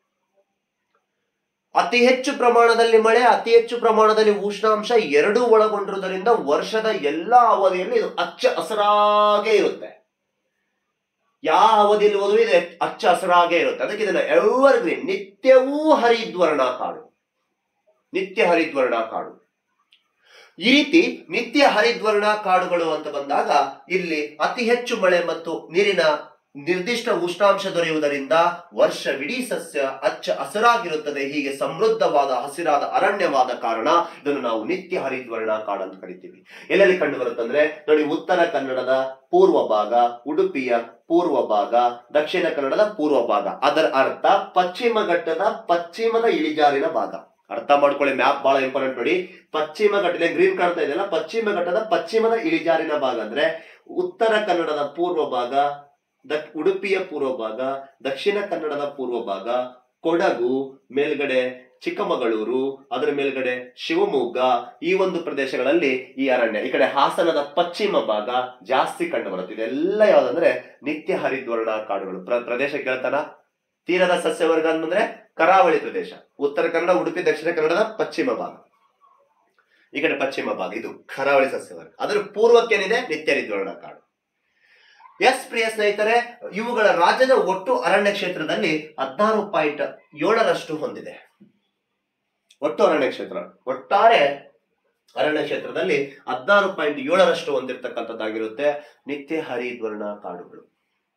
ಅತಿ ಹೆಚ್ಚು ಪ್ರಮಾಣದಲ್ಲಿ ಮಳೆ ಅತಿ ಹೆಚ್ಚು ಪ್ರಮಾಣದಲ್ಲಿ ಉಷ್ಣಾಂಶ ಎರಡೂ ಒಳಗೊಂಡಿರುವುದರಿಂದ ವರ್ಷದ ಎಲ್ಲಾ ಅವಧಿಯಲ್ಲಿ ಇದು ಹಚ್ಚ ಹಸರಾಗೇ ಇರುತ್ತೆ ಯಾವ ಅವಧಿಯಲ್ಲಿ ಹೋದ್ರೂ ಇದು ಹಚ್ಚ ಹಸರಾಗೇ ಇರುತ್ತೆ ಅದಕ್ಕೆ ಇದನ್ನ ಎವರ್ ಗ್ರೀನ್ ನಿತ್ಯವೂ ಹರಿದ್ವರ್ಣ ಕಾಡು ನಿತ್ಯ ಹರಿದ್ವರ್ಣ ಕಾಡು ಈ ರೀತಿ ನಿತ್ಯ ಹರಿದ್ವರ್ಣ ಕಾಡುಗಳು ಅಂತ ಬಂದಾಗ ಇಲ್ಲಿ ಅತಿ ಹೆಚ್ಚು ಮಳೆ ಮತ್ತು ನೀರಿನ ನಿರ್ದಿಷ್ಟ ಉಷ್ಣಾಂಶ ದೊರೆಯುವುದರಿಂದ ವರ್ಷವಿಡೀ ಸಸ್ಯ ಹಚ್ಚ ಹಸಿರಾಗಿರುತ್ತದೆ ಹೀಗೆ ಸಮೃದ್ಧವಾದ ಹಸಿರಾದ ಅರಣ್ಯವಾದ ಕಾರಣ ಇದನ್ನು ನಾವು ನಿತ್ಯ ಹರಿದ್ವರ್ಣ ಕಾಡು ಅಂತ ಕರಿತೀವಿ ಎಲ್ಲೆಲ್ಲಿ ಕಂಡು ಬರುತ್ತಂದ್ರೆ ನೋಡಿ ಉತ್ತರ ಕನ್ನಡದ ಪೂರ್ವ ಭಾಗ ಉಡುಪಿಯ ಪೂರ್ವ ಭಾಗ ದಕ್ಷಿಣ ಕನ್ನಡದ ಪೂರ್ವ ಭಾಗ ಅದರ ಅರ್ಥ ಪಶ್ಚಿಮ ಘಟ್ಟದ ಪಶ್ಚಿಮದ ಇಳಿಜಾರಿನ ಭಾಗ ಅರ್ಥ ಮಾಡ್ಕೊಳ್ಳಿ ಮ್ಯಾಪ್ ಬಹಳ ಇಂಪಾರ್ಟೆಂಟ್ ನೋಡಿ ಪಶ್ಚಿಮ ಘಟ್ಟ ಗ್ರೀನ್ ಕಾಣ್ತಾ ಇದೆಯಲ್ಲ ಪಶ್ಚಿಮ ಘಟ್ಟದ ಪಶ್ಚಿಮದ ಇಳಿಜಾರಿನ ಭಾಗ ಅಂದ್ರೆ ಉತ್ತರ ಕನ್ನಡದ ಪೂರ್ವ ಭಾಗ ದಕ್ ಉಡುಪಿಯ ಪೂರ್ವ ಭಾಗ ದಕ್ಷಿಣ ಕನ್ನಡದ ಪೂರ್ವ ಭಾಗ ಕೊಡಗು ಮೇಲ್ಗಡೆ ಚಿಕ್ಕಮಗಳೂರು ಅದರ ಮೇಲ್ಗಡೆ ಶಿವಮೊಗ್ಗ ಈ ಒಂದು ಪ್ರದೇಶಗಳಲ್ಲಿ ಈ ಅರಣ್ಯ ಈ ಕಡೆ ಹಾಸನದ ಪಶ್ಚಿಮ ಭಾಗ ಜಾಸ್ತಿ ಕಂಡು ಬರುತ್ತೆ ಇದೆಲ್ಲ ಯಾವ್ದಂದ್ರೆ ನಿತ್ಯ ಹರಿದ್ವರ್ಣ ಕಾಡುಗಳು ಪ್ರ- ಪ್ರದೇಶ ಕೇಳ್ತಾನ ತೀರದ ಸಸ್ಯವರ್ಗ ಅಂತಂದ್ರೆ ಕರಾವಳಿ ಪ್ರದೇಶ ಉತ್ತರ ಕನ್ನಡ ಉಡುಪಿ ದಕ್ಷಿಣ ಕನ್ನಡದ ಪಶ್ಚಿಮ ಭಾಗ ಈ ಕಡೆ ಪಶ್ಚಿಮ ಭಾಗ ಇದು ಕರಾವಳಿ ಸಸ್ಯವರ್ಗ ಅದರ ಪೂರ್ವಕ್ಕೇನಿದೆ ನಿತ್ಯ ಹರಿದ್ವರ್ಣ ಕಾಡು ಎಸ್ ಪ್ರಿಯ ಸ್ನೇಹಿತರೆ ಇವುಗಳ ರಾಜ್ಯದ ಒಟ್ಟು ಅರಣ್ಯ ಕ್ಷೇತ್ರದಲ್ಲಿ ಹದಿನಾರು ಪಾಯಿಂಟ್ ಏಳರಷ್ಟು ಹೊಂದಿದೆ ಒಟ್ಟು ಅರಣ್ಯ ಕ್ಷೇತ್ರ ಒಟ್ಟಾರೆ ಅರಣ್ಯ ಕ್ಷೇತ್ರದಲ್ಲಿ ಹದಿನಾರು ಪಾಯಿಂಟ್ ಏಳರಷ್ಟು ಹೊಂದಿರತಕ್ಕಂಥದ್ದಾಗಿರುತ್ತೆ ನಿತ್ಯ ಹರಿದ್ವರ್ಣ ಕಾಡುಗಳು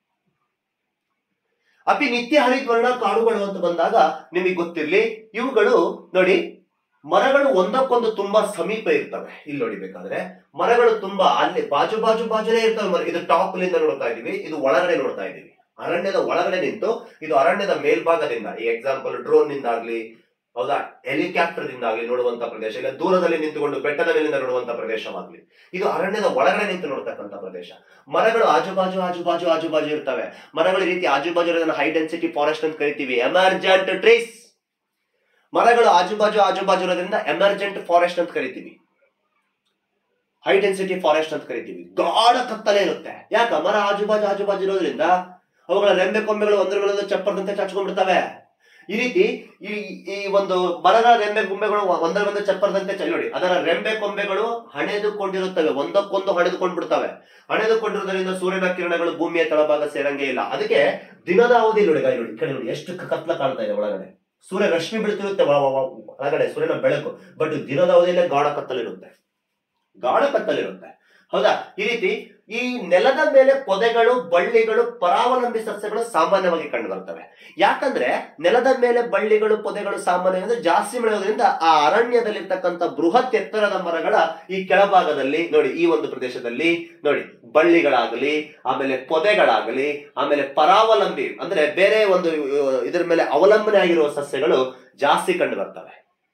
ಅಪಿ ನಿತ್ಯ ಹರಿದ್ವರ್ಣ ಕಾಡುಗಳು ಅಂತ ಬಂದಾಗ ನಿಮಗೆ ಗೊತ್ತಿರ್ಲಿ ಇವುಗಳು ನೋಡಿ ಮರಗಳು ಒಂದಕ್ಕೊಂದು ತುಂಬಾ ಸಮೀಪ ಇರ್ತವೆ ಇಲ್ಲಿ ನೋಡಿ ಬೇಕಾದ್ರೆ ಮರಗಳು ತುಂಬಾ ಅಲ್ಲಿ ಬಾಜು ಬಾಜು ಬಾಜುನೇ ಇರ್ತವೆ ಮರ ಇದು ಟಾಪ್ ಲಿಂದ ನೋಡ್ತಾ ಇದೀವಿ ಇದು ಒಳಗಡೆ ನೋಡ್ತಾ ಇದೀವಿ ಅರಣ್ಯದ ಒಳಗಡೆ ನಿಂತು ಇದು ಅರಣ್ಯದ ಮೇಲ್ಭಾಗದಿಂದ ಈ ಎಕ್ಸಾಂಪಲ್ ಡ್ರೋನ್ ನಿಂದಾಗ್ಲಿ ಹೌದಾ ಹೆಲಿಕಾಪ್ಟರ್ ದಿಂದಾಗ್ಲಿ ನೋಡುವಂತ ಪ್ರದೇಶ ಇಲ್ಲ ದೂರದಲ್ಲಿ ನಿಂತುಕೊಂಡು ಬೆಟ್ಟದ ಮೇಲಿಂದ ನೋಡುವಂತ ಪ್ರದೇಶವಾಗ್ಲಿ ಇದು ಅರಣ್ಯದ ಒಳಗಡೆ ನಿಂತು ನೋಡ್ತಕ್ಕಂಥ ಪ್ರದೇಶ ಮರಗಳು ಆಜುಬಾಜು ಆಜುಬಾಜು ಆಜುಬಾಜು ಇರ್ತವೆ ಮರಗಳ ಈ ರೀತಿ ಆಜುಬಾಜು ಇರೋದನ್ನ ಹೈ ಡೆನ್ಸಿಟಿ ಫಾರೆಸ್ಟ್ ಅಂತ ಕರಿತೀವಿ ಎಮರ್ಜೆಂಟ್ ಟ್ರೀಸ್ ಮರಗಳು ಆಜುಬಾಜು ಆಜುಬಾಜು ಇರೋದ್ರಿಂದ ಎಮರ್ಜೆಂಟ್ ಫಾರೆಸ್ಟ್ ಅಂತ ಕರಿತೀವಿ ಹೈ ಡೆನ್ಸಿಟಿ ಫಾರೆಸ್ಟ್ ಅಂತ ಕರಿತೀವಿ ಗಾಢ ಕತ್ತಲೆ ಇರುತ್ತೆ ಯಾಕ ಮರ ಆಜುಬಾಜು ಆಜುಬಾಜು ಇರೋದ್ರಿಂದ ಅವುಗಳ ರೆಂಬೆ ಕೊಂಬೆಗಳು ಒಂದ್ರ ಮೇಲೆ ಒಂದು ಚಪ್ಪರದಂತೆ ಚಾಚ್ಕೊಂಡ್ಬಿಡ್ತವೆ ಈ ರೀತಿ ಈ ಈ ಒಂದು ಮರದ ರೆಂಬೆ ಕೊಂಬೆಗಳು ಒಂದರ ಒಂದು ಚಪ್ಪರದಂತೆ ಚ- ನೋಡಿ ಅದರ ರೆಂಬೆ ಕೊಂಬೆಗಳು ಹಣೆದುಕೊಂಡಿರುತ್ತವೆ ಒಂದಕ್ಕೊಂದು ಹಣೆದುಕೊಂಡ್ಬಿಡ್ತವೆ ಹಣೆದುಕೊಂಡಿರೋದ್ರಿಂದ ಸೂರ್ಯನ ಕಿರಣಗಳು ಭೂಮಿಯ ತಳಭಾಗ ಸೇರಂಗೆ ಇಲ್ಲ ಅದಕ್ಕೆ ದಿನದ ಅವಧಿ ನೋಡಿ ಗಾಯ ನೋಡಿ ಈ ಕಡೆ ನೋಡಿ ಎಷ್ಟು ಕ- ಕತ್ಲ ಕಾಣ್ತಾ ಇದೆ ಒಳಗಡೆ ಸೂರ್ಯ ರಶ್ಮಿ ಬೀಳ್ತಿರುತ್ತೆ ಒಳ- ಒಳ- ಒಳಗಡೆ ಸೂರ್ಯನ ಬೆಳಕು ಬಟ್ ದಿನದ ಅವಧಿಯಲ್ಲೇ ಗಾಢ ಕತ್ತಲಿರುತ್ತೆ ಗಾಢ ಕತ್ತಲಿರುತ್ತೆ ಹೌದಾ ಈ ರೀತಿ ಈ ನೆಲದ ಮೇಲೆ ಪೊದೆಗಳು ಬಳ್ಳಿಗಳು ಪರಾವಲಂಬಿ ಸಸ್ಯಗಳು ಸಾಮಾನ್ಯವಾಗಿ ಕಂಡು ಬರ್ತವೆ ಯಾಕಂದ್ರೆ ನೆಲದ ಮೇಲೆ ಬಳ್ಳಿಗಳು ಪೊದೆಗಳು ಸಾಮಾನ್ಯ ಅಂದ್ರೆ ಜಾಸ್ತಿ ಬೆಳೆಯೋದ್ರಿಂದ ಆ ಅರಣ್ಯದಲ್ಲಿರ್ತಕ್ಕಂಥ ಬೃಹತ್ ಎತ್ತರದ ಮರಗಳ ಈ ಕೆಳಭಾಗದಲ್ಲಿ ನೋಡಿ ಈ ಒಂದು ಪ್ರದೇಶದಲ್ಲಿ ನೋಡಿ ಬಳ್ಳಿಗಳಾಗಲಿ ಆಮೇಲೆ ಪೊದೆಗಳಾಗಲಿ ಆಮೇಲೆ ಪರಾವಲಂಬಿ ಅಂದ್ರೆ ಬೇರೆ ಒಂದು ಅಹ್, ಇದರ ಮೇಲೆ ಅವಲಂಬನೆ ಆಗಿರುವ ಸಸ್ಯಗಳು ಜಾಸ್ತಿ ಕಂಡು ಬರ್ತವೆ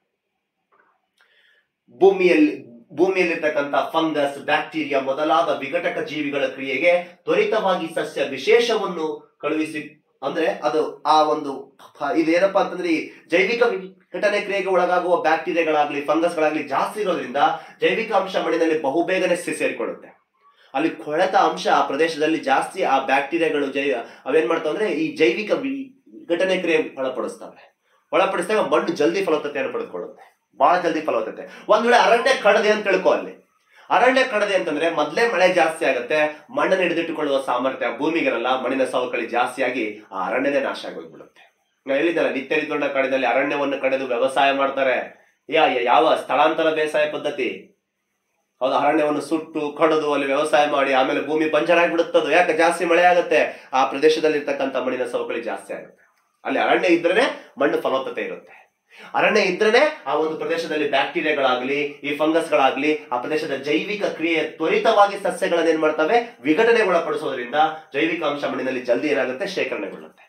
ಭೂಮಿಯಲ್ಲಿ ಭೂಮಿಯಲ್ಲಿರ್ತಕ್ಕಂಥ ಫಂಗಸ್ ಬ್ಯಾಕ್ಟೀರಿಯಾ ಮೊದಲಾದ ವಿಘಟಕ ಜೀವಿಗಳ ಕ್ರಿಯೆಗೆ ತ್ವರಿತವಾಗಿ ಸಸ್ಯ ವಿಶೇಷವನ್ನು ಕಳುಹಿಸಿ ಅಂದ್ರೆ ಅದು ಆ ಒಂದು ಪ- ಇದೇನಪ್ಪಾ ಅಂತಂದ್ರೆ ಈ ಜೈವಿಕ ವಿಘಟನೆ ಕ್ರಿಯೆಗೆ ಒಳಗಾಗುವ ಬ್ಯಾಕ್ಟೀರಿಯಾಗಳಾಗ್ಲಿ ಫಂಗಸ್ಗಳಾಗ್ಲಿ ಜಾಸ್ತಿ ಇರೋದ್ರಿಂದ ಜೈವಿಕ ಅಂಶ ಮಣ್ಣಿನಲ್ಲಿ ಬಹುಬೇಗನೆ ಸೇ- ಸೇರಿಕೊಳ್ಳುತ್ತೆ ಅಲ್ಲಿ ಕೊಳೆತ ಅಂಶ ಆ ಪ್ರದೇಶದಲ್ಲಿ ಜಾಸ್ತಿ ಆ ಬ್ಯಾಕ್ಟೀರಿಯಾಗಳು ಜೈ ಅವೇನ್ ಮಾಡ್ತಾವ ಅಂದ್ರೆ ಈ ಜೈವಿಕ ವಿ- ವಿಘಟನೆ ಕ್ರಿಯೆ ಒಳಪಡಿಸ್ತವೆ ಒಳಪಡಿಸಿದಾಗ ಮಣ್ಣು ಜಲ್ದಿ ಫಲವತ್ತತೆಯನ್ನು ಪಡೆದುಕೊಳ್ಳುತ್ತೆ ಬಹಳ ಜಲ್ದಿ ಫಲವತ್ತತೆ ಒಂದ್ ವೇಳೆ ಅರಣ್ಯ ಕಡದೆ ಅಂತ ತಿಳ್ಕೊ ಅಲ್ಲಿ ಅರಣ್ಯ ಕಡದೆ ಅಂತಂದ್ರೆ ಮೊದ್ಲೇ ಮಳೆ ಜಾಸ್ತಿ ಆಗುತ್ತೆ ಮಣ್ಣನ್ನು ಹಿಡಿದಿಟ್ಟುಕೊಳ್ಳುವ ಸಾಮರ್ಥ್ಯ ಭೂಮಿಗಿರಲ್ಲ ಮಣ್ಣಿನ ಸವಕಳಿ ಜಾಸ್ತಿಯಾಗಿ ಆ ಅರಣ್ಯನೇ ನಾಶ ಆಗೋಗ್ಬಿಡುತ್ತೆ ನಾನು ಹೇಳಿದ್ದಲ್ಲ ನಿತ್ಯ ರಿತುಂಡ ಕಾಡಿನಲ್ಲಿ ಅರಣ್ಯವನ್ನು ಕಡೆದು ವ್ಯವಸಾಯ ಮಾಡ್ತಾರೆ ಯಾ ಯಾ- ಯಾವ ಸ್ಥಳಾಂತರ ಬೇಸಾಯ ಪದ್ಧತಿ ಹೌದು ಅರಣ್ಯವನ್ನು ಸುಟ್ಟು ಕಡದು ಅಲ್ಲಿ ವ್ಯವಸಾಯ ಮಾಡಿ ಆಮೇಲೆ ಭೂಮಿ ಬಂಜರಾಗ್ಬಿಡುತ್ತದು ಯಾಕೆ ಜಾಸ್ತಿ ಮಳೆ ಆಗುತ್ತೆ ಆ ಪ್ರದೇಶದಲ್ಲಿ ಇರ್ತಕ್ಕಂಥ ಮಣ್ಣಿನ ಸವಕಳಿ ಜಾಸ್ತಿ ಆಗುತ್ತೆ ಅಲ್ಲಿ ಅರಣ್ಯ ಇದ್ರೇನೆ ಮಣ್ಣು ಫಲವತ್ತತೆ ಇರುತ್ತೆ ಅರಣ್ಯ ಇದ್ರೇನೆ ಆ ಒಂದು ಪ್ರದೇಶದಲ್ಲಿ ಬ್ಯಾಕ್ಟೀರಿಯಾಗಳಾಗ್ಲಿ ಈ ಫಂಗಸ್ಗಳಾಗ್ಲಿ ಆ ಪ್ರದೇಶದ ಜೈವಿಕ ಕ್ರಿಯೆ ತ್ವರಿತವಾಗಿ ಸಸ್ಯಗಳನ್ನ ಏನ್ ಮಾಡ್ತವೆ ವಿಘಟನೆಗೊಳಪಡಿಸೋದ್ರಿಂದ ಜೈವಿಕ ಅಂಶ ಮಣ್ಣಿನಲ್ಲಿ ಜಲ್ದಿ ಏನಾಗುತ್ತೆ ಶೇಖರಣೆಗೊಳ್ಳುತ್ತೆ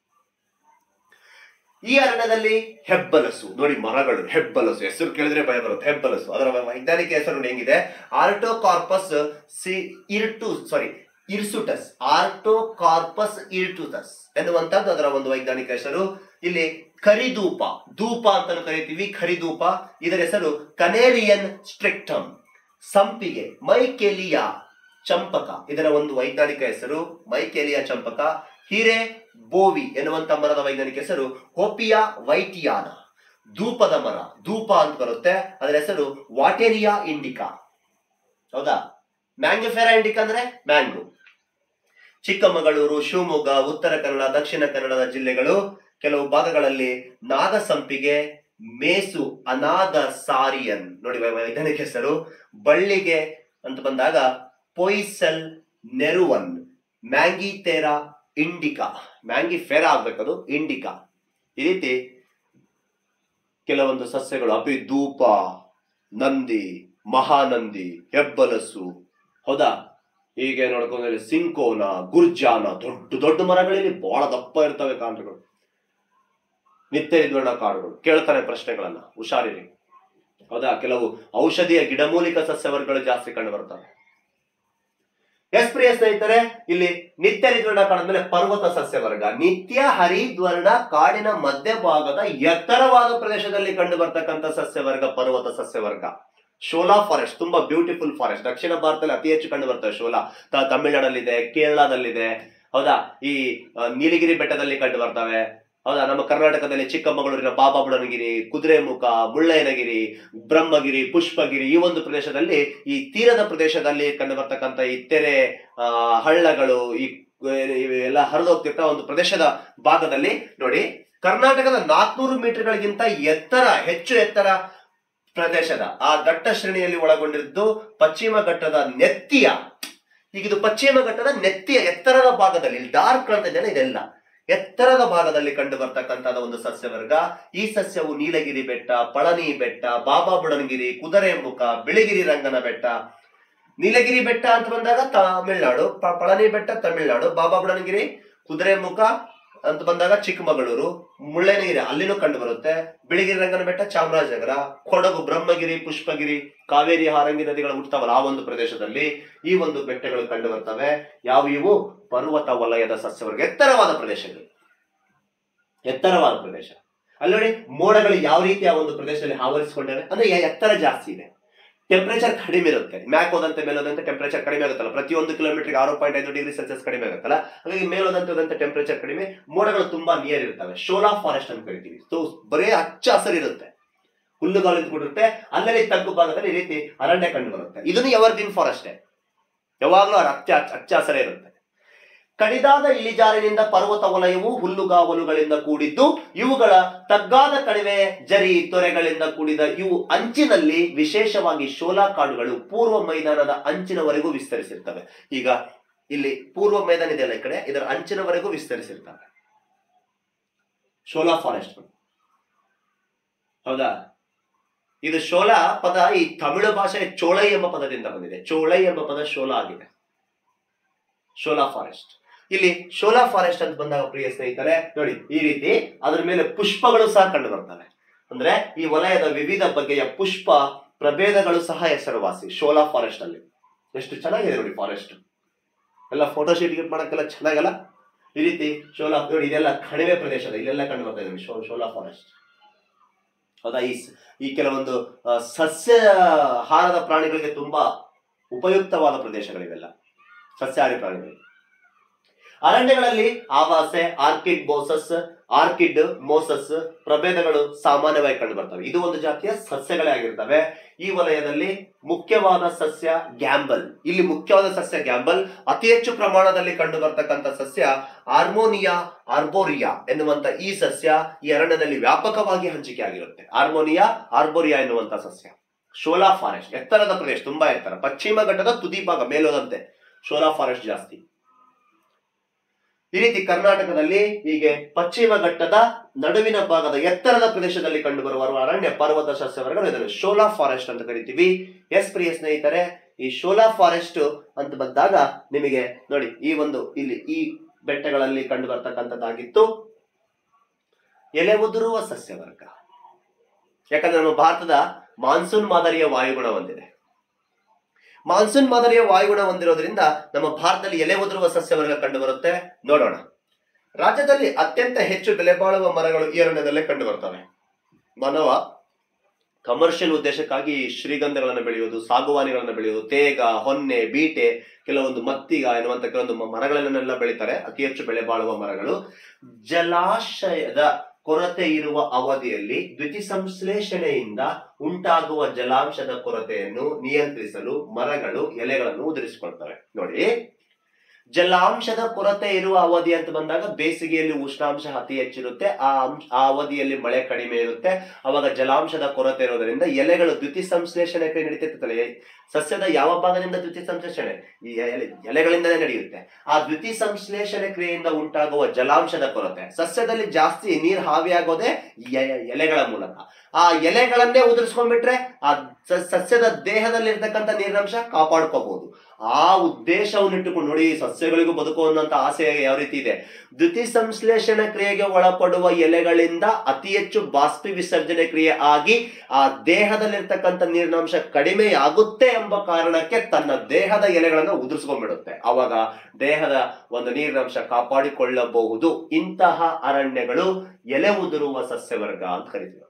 ಈ ಅರಣ್ಯದಲ್ಲಿ ಹೆಬ್ಬಲಸು ನೋಡಿ ಮರಗಳು ಹೆಬ್ಬಲಸು ಹೆಸರು ಕೇಳಿದ್ರೆ ಭಯ ಬರುತ್ತೆ ಹೆಬ್ಬಲಸು ಅದರ ವೈಜ್ಞಾನಿಕ ಹೆಸರು ನೋಡಿ ಹೆಂಗಿದೆ ಆರ್ಟೋಕಾರ್ಪಸ್ ಸಿ ಇರ್ಟು ಸಾರಿ ಇರ್ಸುಟಸ್ ಆರ್ಟೋಕಾರ್ಪಸ್ ಇರ್ಟುಟಸ್ ಎನ್ನುವಂತದ್ದು ಅದರ ಒಂದು ವೈಜ್ಞಾನಿಕ ಹೆಸರು ಇಲ್ಲಿ ಕರಿದೂಪ ಧೂಪ ಅಂತಾನು ಕರಿತೀವಿ ಕರಿದೂಪ ಇದರ ಹೆಸರು ಕನೇರಿಯನ್ ಸ್ಟ್ರಿಕ್ಟಮ್ ಸಂಪಿಗೆ ಮೈಕೆಲಿಯಾ ಚಂಪಕ ಇದರ ಒಂದು ವೈಜ್ಞಾನಿಕ ಹೆಸರು ಮೈಕೆಲಿಯಾ ಚಂಪಕ ಹಿರೆ ಬೋವಿ ಎನ್ನುವಂತ ಮರದ ವೈಜ್ಞಾನಿಕ ಹೆಸರು ಹೋಪಿಯಾ ವೈಟಿಯಾನ ಧೂಪದ ಮರ ಧೂಪ ಅಂತ ಬರುತ್ತೆ ಅದರ ಹೆಸರು ವಾಟೇರಿಯಾ ಇಂಡಿಕಾ ಹೌದಾ ಮ್ಯಾಂಗೋಫೆರಾ ಇಂಡಿಕಾ ಅಂದ್ರೆ ಮ್ಯಾಂಗೋ ಚಿಕ್ಕಮಗಳೂರು ಶಿವಮೊಗ್ಗ ಉತ್ತರ ಕನ್ನಡ ದಕ್ಷಿಣ ಕನ್ನಡದ ಜಿಲ್ಲೆಗಳು ಕೆಲವು ಭಾಗಗಳಲ್ಲಿ ನಾಗಸಂಪಿಗೆ ಮೇಸು ಅನಾದ ಸಾರಿಯನ್ ನೋಡಿ ವೈ- ವೈಜ್ಞಾನಿಕ ಹೆಸರು ಬಳ್ಳಿಗೆ ಅಂತ ಬಂದಾಗ ಪೊಯ್ಸೆಲ್ ನೆರುವನ್ ಮ್ಯಾಂಗಿತೇರಾ ಇಂಡಿಕಾ ಮ್ಯಾಂಗಿಫೆರಾ ಆಗ್ಬೇಕದು ಇಂಡಿಕಾ ಈ ರೀತಿ ಕೆಲವೊಂದು ಸಸ್ಯಗಳು ಅಭಿಧೂಪ ನಂದಿ ಮಹಾನಂದಿ ಹೆಬ್ಬಲಸು ಹೌದಾ ಹೀಗೆ ನೋಡ್ಕೊಂಡ್ರೆ ಸಿಂಕೋನ ಗುರ್ಜಾನ ದೊಡ್ಡ ದೊಡ್ಡ ಮರಗಳಲ್ಲಿ ಬಹಳ ದಪ್ಪ ಇರ್ತವೆ ಕಾಂಡಗಳು ನಿತ್ಯ ನಿರ್ವಹಣಾ ಕಾಡುಗಳು ಕೇಳ್ತಾರೆ ಪ್ರಶ್ನೆಗಳನ್ನ ಹುಷಾರಿರಿ ಹೌದಾ ಕೆಲವು ಔಷಧಿಯ ಗಿಡಮೂಲಿಕ ಸಸ್ಯವರ್ಗಗಳು ಜಾಸ್ತಿ ಕಂಡು ಬರ್ತವೆ ಎಸ್ ಪ್ರಿಯ ಸ್ನೇಹಿತರೆ ಇಲ್ಲಿ ನಿತ್ಯ ಹರಿದ್ವರ್ಣ ಕಾಡಾದ್ಮೇಲೆ ಪರ್ವತ ಸಸ್ಯವರ್ಗ ನಿತ್ಯ ಹರಿದ್ವರ್ಣ ಕಾಡಿನ ಮಧ್ಯಭಾಗದ ಎತ್ತರವಾದ ಪ್ರದೇಶದಲ್ಲಿ ಕಂಡು ಬರ್ತಕ್ಕಂಥ ಸಸ್ಯವರ್ಗ ಪರ್ವತ ಸಸ್ಯವರ್ಗ ಶೋಲಾ ಫಾರೆಸ್ಟ್ ತುಂಬಾ ಬ್ಯೂಟಿಫುಲ್ ಫಾರೆಸ್ಟ್ ದಕ್ಷಿಣ ಭಾರತದಲ್ಲಿ ಅತಿ ಹೆಚ್ಚು ಕಂಡು ಬರ್ತವೆ ಶೋಲಾ ತ- ತಮಿಳ್ನಾಡಲ್ಲಿದೆ ಕೇರಳದಲ್ಲಿದೆ ಹೌದಾ ಈ ಆ, ನೀಲಗಿರಿ ಬೆಟ್ಟದಲ್ಲಿ ಕಂಡು ಬರ್ತವೆ ಹೌದಾ ನಮ್ಮ ಕರ್ನಾಟಕದಲ್ಲಿ ಚಿಕ್ಕಮಗಳೂರಿನ ಬಾಬಾ ಬುಡನಗಿರಿ ಕುದುರೆಮುಖ ಮುಳ್ಳಯ್ಯನಗಿರಿ ಬ್ರಹ್ಮಗಿರಿ ಪುಷ್ಪಗಿರಿ ಈ ಒಂದು ಪ್ರದೇಶದಲ್ಲಿ ಈ ತೀರದ ಪ್ರದೇಶದಲ್ಲಿ ಕಂಡು ಬರ್ತಕ್ಕಂಥ ಈ ತೆರೆ ಆ, ಹಳ್ಳಗಳು ಈ ಎಲ್ಲ ಹರಿದೋಗ್ತಿರ್ತ ಒಂದು ಪ್ರದೇಶದ ಭಾಗದಲ್ಲಿ ನೋಡಿ ಕರ್ನಾಟಕದ ನಾಲ್ಕನೂರು ಮೀಟರ್ಗಳಿಗಿಂತ ಎತ್ತರ ಹೆಚ್ಚು ಎತ್ತರ ಪ್ರದೇಶದ ಆ ಘಟ್ಟ ಶ್ರೇಣಿಯಲ್ಲಿ ಒಳಗೊಂಡಿದ್ದು ಪಶ್ಚಿಮ ಘಟ್ಟದ ನೆತ್ತಿಯ ಈಗ ಇದು ಪಶ್ಚಿಮ ಘಟ್ಟದ ನೆತ್ತಿಯ ಎತ್ತರದ ಭಾಗದಲ್ಲಿ ಇಲ್ಲಿ ಡಾರ್ಕ್ ಕಾಣ್ತಾ ಇದೆಯಲ್ಲ ಇದೆಲ್ಲ ಎತ್ತರದ ಭಾಗದಲ್ಲಿ ಕಂಡು ಬರ್ತಕ್ಕಂಥದ ಒಂದು ಸಸ್ಯವರ್ಗ ಈ ಸಸ್ಯವು ನೀಲಗಿರಿ ಬೆಟ್ಟ ಪಳನಿ ಬೆಟ್ಟ ಬಾಬಾ ಬುಡನಗಿರಿ ಕುದುರೆಮುಖ ಬಿಳಿಗಿರಿ ರಂಗನ ಬೆಟ್ಟ ನೀಲಗಿರಿ ಬೆಟ್ಟ ಅಂತ ಬಂದಾಗ ತಮಿಳ್ನಾಡು ಪ- ಪಳನಿ ಬೆಟ್ಟ ತಮಿಳ್ನಾಡು ಬಾಬಾ ಬುಡನಗಿರಿ ಕುದುರೆಮುಖ ಅಂತ ಬಂದಾಗ ಚಿಕ್ಕಮಗಳೂರು ಮುಳ್ಳಯ್ಯನಗಿರಿ ಅಲ್ಲಿನೂ ಕಂಡು ಬರುತ್ತೆ ಬಿಳಿಗಿರಿ ರಂಗನ ಬೆಟ್ಟ ಚಾಮರಾಜನಗರ ಕೊಡಗು ಬ್ರಹ್ಮಗಿರಿ ಪುಷ್ಪಗಿರಿ ಕಾವೇರಿ ಹಾರಂಗಿ ನದಿಗಳು ಹುಟ್ಟುತ್ತವಲ್ಲ ಆ ಒಂದು ಪ್ರದೇಶದಲ್ಲಿ ಈ ಒಂದು ಬೆಟ್ಟಗಳು ಕಂಡು ಬರ್ತವೆ ಯಾವ ಇವು ಪರ್ವತ ವಲಯದ ಸಸ್ಯವರ್ಗ ಎತ್ತರವಾದ ಪ್ರದೇಶಗಳು ಎತ್ತರವಾದ ಪ್ರದೇಶ ಅಲ್ಲಿ ನೋಡಿ ಮೋಡಗಳು ಯಾವ ರೀತಿ ಆ ಒಂದು ಪ್ರದೇಶದಲ್ಲಿ ಆವರಿಸಿಕೊಂಡಿವೆ ಅಂದ್ರೆ ಎ- ಎತ್ತರ ಜಾಸ್ತಿ ಇದೆ ಟೆಂಪರೇಚರ್ ಕಡಿಮೆ ಇರುತ್ತೆ ಮ್ಯಾಕ್ ಹೋದಂತೆ ಮೇಲೋದಂತೆ ಟೆಂಪರೇಚರ್ ಕಡಿಮೆ ಆಗುತ್ತಲ್ಲ ಪ್ರತಿಯೊಂದು ಕಿಲೋಮೀಟರ್ ಆರು ಪಾಯಿಂಟ್ ಐದು ಡಿಗ್ರಿ ಸೆಲ್ಸಿಯಸ್ ಕಡಿಮೆ ಆಗುತ್ತಲ್ಲ ಹಾಗಾಗಿ ಮೇಲೋದಂತೆ ಹೋದಂತೆ ಟೆಂಪರೇಚರ್ ಕಡಿಮೆ ಮೋಡಗಳು ತುಂಬಾ ನಿಯರ್ ಇರ್ತವೆ ಶೋಲಾ ಫಾರೆಸ್ಟ್ ಅಂತ ಕರಿತೀವಿ ಸೊ ಬರೇ ಹಚ್ಚ ಹಸಿರಿರುತ್ತೆ ಹುಲ್ಲುಗಾಲು ಕೂಡಿರುತ್ತೆ ಅಲ್ಲಲ್ಲಿ ತಗ್ಗು ಭಾಗದಲ್ಲಿ ಈ ರೀತಿ ಅರಣ್ಯ ಕಂಡು ಬರುತ್ತೆ ಇದನ್ನು ಎವರ್ಗ್ರೀನ್ ಫಾರೆಸ್ಟೇ ಯಾವಾಗಲೂ ಹಚ್ಚ ಹಚ್ಚ ಹಸರೇ ಇರುತ್ತೆ ಕಡಿದಾದ ಇಳಿಜಾರಿನಿಂದ ಪರ್ವತ ವಲಯವು ಹುಲ್ಲುಗಾವಲುಗಳಿಂದ ಕೂಡಿದ್ದು ಇವುಗಳ ತಗ್ಗಾದ ಕಣಿವೆ ಜರಿ ತೊರೆಗಳಿಂದ ಕೂಡಿದ ಇವು ಅಂಚಿನಲ್ಲಿ ವಿಶೇಷವಾಗಿ ಶೋಲಾ ಕಾಡುಗಳು ಪೂರ್ವ ಮೈದಾನದ ಅಂಚಿನವರೆಗೂ ವಿಸ್ತರಿಸಿರ್ತವೆ ಈಗ ಇಲ್ಲಿ ಪೂರ್ವ ಮೈದಾನ ಇದೆಯಲ್ಲ ಈ ಕಡೆ ಇದರ ಅಂಚಿನವರೆಗೂ ವಿಸ್ತರಿಸಿರ್ತವೆ ಶೋಲಾ ಫಾರೆಸ್ಟ್ ಹೌದಾ ಇದು ಶೋಲಾ ಪದ ಈ ತಮಿಳು ಭಾಷೆಯ ಚೋಳೈ ಎಂಬ ಪದದಿಂದ ಬಂದಿದೆ ಚೋಳೈ ಎಂಬ ಪದ ಶೋಲಾ ಆಗಿದೆ ಶೋಲಾ ಫಾರೆಸ್ಟ್ ಇಲ್ಲಿ ಶೋಲಾ ಫಾರೆಸ್ಟ್ ಅಂತ ಬಂದಾಗ ಪ್ರಿಯ ಸ್ನೇಹಿತರೆ ನೋಡಿ ಈ ರೀತಿ ಅದ್ರ ಮೇಲೆ ಪುಷ್ಪಗಳು ಸಹ ಕಂಡು ಬರ್ತವೆ ಅಂದ್ರೆ ಈ ವಲಯದ ವಿವಿಧ ಬಗೆಯ ಪುಷ್ಪ ಪ್ರಭೇದಗಳು ಸಹ ಹೆಸರುವಾಸಿ ಶೋಲಾ ಫಾರೆಸ್ಟ್ ಅಲ್ಲಿ ಎಷ್ಟು ಚೆನ್ನಾಗಿದೆ ನೋಡಿ ಫಾರೆಸ್ಟ್ ಎಲ್ಲ ಫೋಟೋ ಶೂಟ್ ಗಿಟ್ ಮಾಡಕ್ಕೆಲ್ಲ ಚೆನ್ನಾಗಲ್ಲ ಈ ರೀತಿ ಶೋಲಾ ನೋಡಿ ಇದೆಲ್ಲ ಕಣಿವೆ ಪ್ರದೇಶದ ಇಲ್ಲೆಲ್ಲ ಕಂಡು ಬರ್ತಾ ಇದೆ ಶೋ ಶೋಲಾ ಫಾರೆಸ್ಟ್ ಹೌದಾ ಈ ಸ- ಈ ಕೆಲವೊಂದು ಆ, ಸಸ್ಯಾಹಾರದ ಪ್ರಾಣಿಗಳಿಗೆ ತುಂಬಾ ಉಪಯುಕ್ತವಾದ ಪ್ರದೇಶಗಳಿವೆಲ್ಲ ಸಸ್ಯಾಹಾರಿ ಪ್ರಾಣಿಗಳು ಅರಣ್ಯಗಳಲ್ಲಿ ಆವಾಸೆ ಆರ್ಕಿಡ್ ಬೋಸಸ್ ಆರ್ಕಿಡ್ ಮೋಸಸ್ ಪ್ರಭೇದಗಳು ಸಾಮಾನ್ಯವಾಗಿ ಕಂಡು ಬರ್ತವೆ ಇದು ಒಂದು ಜಾತಿಯ ಸಸ್ಯಗಳೇ ಆಗಿರ್ತವೆ ಈ ವಲಯದಲ್ಲಿ ಮುಖ್ಯವಾದ ಸಸ್ಯ ಗ್ಯಾಂಬಲ್ ಇಲ್ಲಿ ಮುಖ್ಯವಾದ ಸಸ್ಯ ಗ್ಯಾಂಬಲ್ ಅತಿ ಹೆಚ್ಚು ಪ್ರಮಾಣದಲ್ಲಿ ಕಂಡು ಬರ್ತಕ್ಕಂಥ ಸಸ್ಯ ಆರ್ಮೋನಿಯಾ ಆರ್ಬೋರಿಯಾ ಎನ್ನುವಂತ ಈ ಸಸ್ಯ ಈ ಅರಣ್ಯದಲ್ಲಿ ವ್ಯಾಪಕವಾಗಿ ಹಂಚಿಕೆ ಆಗಿರುತ್ತೆ ಆರ್ಮೋನಿಯಾ ಆರ್ಬೋರಿಯಾ ಎನ್ನುವಂತ ಸಸ್ಯ ಶೋಲಾ ಫಾರೆಸ್ಟ್ ಎತ್ತರದ ಪ್ರದೇಶ ತುಂಬಾ ಎತ್ತರ ಪಶ್ಚಿಮ ಘಟ್ಟದ ತುದಿ ಭಾಗ ಮೇಲೋದಂತೆ ಶೋಲಾ ಫಾರೆಸ್ಟ್ ಜಾಸ್ತಿ ಈ ರೀತಿ ಕರ್ನಾಟಕದಲ್ಲಿ ಹೀಗೆ ಪಶ್ಚಿಮ ಘಟ್ಟದ ನಡುವಿನ ಭಾಗದ ಎತ್ತರದ ಪ್ರದೇಶದಲ್ಲಿ ಕಂಡುಬರುವ ಅರಣ್ಯ ಪರ್ವತ ಸಸ್ಯವರ್ಗಗಳು ಇದನ್ನು ಶೋಲಾ ಫಾರೆಸ್ಟ್ ಅಂತ ಕರಿತೀವಿ ಎಸ್ ಪ್ರಿಯ ಸ್ನೇಹಿತರೆ ಈ ಶೋಲಾ ಫಾರೆಸ್ಟ್ ಅಂತ ಬಂದಾಗ ನಿಮಗೆ ನೋಡಿ ಈ ಒಂದು ಇಲ್ಲಿ ಈ ಬೆಟ್ಟಗಳಲ್ಲಿ ಕಂಡು ಬರ್ತಕ್ಕಂಥದ್ದಾಗಿತ್ತು ಎಲೆ ಉದುರುವ ಸಸ್ಯವರ್ಗ ಯಾಕಂದ್ರೆ ನಮ್ಮ ಭಾರತದ ಮಾನ್ಸೂನ್ ಮಾದರಿಯ ವಾಯುಗುಣ ಹೊಂದಿದೆ ಮಾನ್ಸೂನ್ ಮಾದರಿಯ ವಾಯುಗುಣ ಹೊಂದಿರೋದ್ರಿಂದ ನಮ್ಮ ಭಾರತದಲ್ಲಿ ಎಲೆ ಉದುರುವ ಸಸ್ಯವರ್ಗ ಕಂಡು ಬರುತ್ತೆ ನೋಡೋಣ ರಾಜ್ಯದಲ್ಲಿ ಅತ್ಯಂತ ಹೆಚ್ಚು ಬೆಲೆ ಬಾಳುವ ಮರಗಳು ಈ ಅರಣ್ಯದಲ್ಲೇ ಕಂಡು ಬರ್ತವೆ ಮಾನವ ಕಮರ್ಷಿಯಲ್ ಉದ್ದೇಶಕ್ಕಾಗಿ ಶ್ರೀಗಂಧಗಳನ್ನು ಬೆಳೆಯುವುದು ಸಾಗುವಾನಿಗಳನ್ನು ಬೆಳೆಯುವುದು ತೇಗ ಹೊನ್ನೆ ಬೀಟೆ ಕೆಲವೊಂದು ಮತ್ತಿಗ ಎನ್ನುವಂತ ಕೆಲವೊಂದು ಮ- ಮರಗಳನ್ನೆಲ್ಲ ಬೆಳೀತಾರೆ ಅತಿ ಹೆಚ್ಚು ಬೆಲೆ ಬಾಳುವ ಮರಗಳು ಜಲಾಶಯದ ಕೊರತೆ ಇರುವ ಅವಧಿಯಲ್ಲಿ ದ್ಯುತಿ ಸಂಶ್ಲೇಷಣೆಯಿಂದ ಉಂಟಾಗುವ ಜಲಾಂಶದ ಕೊರತೆಯನ್ನು ನಿಯಂತ್ರಿಸಲು ಮರಗಳು ಎಲೆಗಳನ್ನು ಉದುರಿಸಿಕೊಳ್ತವೆ ನೋಡಿ ಜಲಾಂಶದ ಕೊರತೆ ಇರುವ ಅವಧಿ ಅಂತ ಬಂದಾಗ ಬೇಸಿಗೆಯಲ್ಲಿ ಉಷ್ಣಾಂಶ ಅತಿ ಹೆಚ್ಚಿರುತ್ತೆ ಆ ಅಂಶ ಆ ಅವಧಿಯಲ್ಲಿ ಮಳೆ ಕಡಿಮೆ ಇರುತ್ತೆ ಅವಾಗ ಜಲಾಂಶದ ಕೊರತೆ ಇರೋದರಿಂದ ಎಲೆಗಳು ದ್ಯುತಿ ಸಂಶ್ಲೇಷಣೆ ಕ್ರಿಯೆ ನಡೀತಿರ್ತದೆ ಸಸ್ಯದ ಯಾವ ಭಾಗದಿಂದ ದ್ಯುತಿ ಸಂಶ್ಲೇಷಣೆ ಈ ಎಲೆ ಎಲೆಗಳಿಂದಲೇ ನಡೆಯುತ್ತೆ ಆ ದ್ಯುತಿ ಸಂಶ್ಲೇಷಣೆ ಕ್ರಿಯೆಯಿಂದ ಉಂಟಾಗುವ ಜಲಾಂಶದ ಕೊರತೆ ಸಸ್ಯದಲ್ಲಿ ಜಾಸ್ತಿ ನೀರು ಹಾವಿಯಾಗೋದೇ ಎ- ಎಲೆಗಳ ಮೂಲಕ ಆ ಎಲೆಗಳನ್ನೇ ಉದುರಿಸ್ಕೊಂಡ್ಬಿಟ್ರೆ ಆ ಸ- ಸಸ್ಯದ ದೇಹದಲ್ಲಿ ಇರ್ತಕ್ಕಂಥ ನೀರಿನಂಶ ಕಾಪಾಡ್ಕೋಬಹುದು ಆ ಉದ್ದೇಶವನ್ನು ಇಟ್ಟುಕೊಂಡು ನೋಡಿ ಸಸ್ಯಗಳಿಗೂ ಬದುಕುವಂತ ಆಸೆ ಯಾವ ರೀತಿ ಇದೆ ದ್ಯುತಿ ಸಂಶ್ಲೇಷಣೆ ಕ್ರಿಯೆಗೆ ಒಳಪಡುವ ಎಲೆಗಳಿಂದ ಅತಿ ಹೆಚ್ಚು ಬಾಷ್ಪಿ ವಿಸರ್ಜನೆ ಕ್ರಿಯೆ ಆಗಿ ಆ ದೇಹದಲ್ಲಿರ್ತಕ್ಕಂಥ ನೀರಿನಾಂಶ ಕಡಿಮೆಯಾಗುತ್ತೆ ಎಂಬ ಕಾರಣಕ್ಕೆ ತನ್ನ ದೇಹದ ಎಲೆಗಳನ್ನು ಉದುರಿಸ್ಕೊಂಡ್ಬಿಡುತ್ತೆ ಅವಾಗ ದೇಹದ ಒಂದು ನೀರಿನಾಂಶ ಕಾಪಾಡಿಕೊಳ್ಳಬಹುದು ಇಂತಹ ಅರಣ್ಯಗಳು ಎಲೆ ಉದುರುವ ಸಸ್ಯವರ್ಗ ಅಂತ ಕರಿತೀವಿ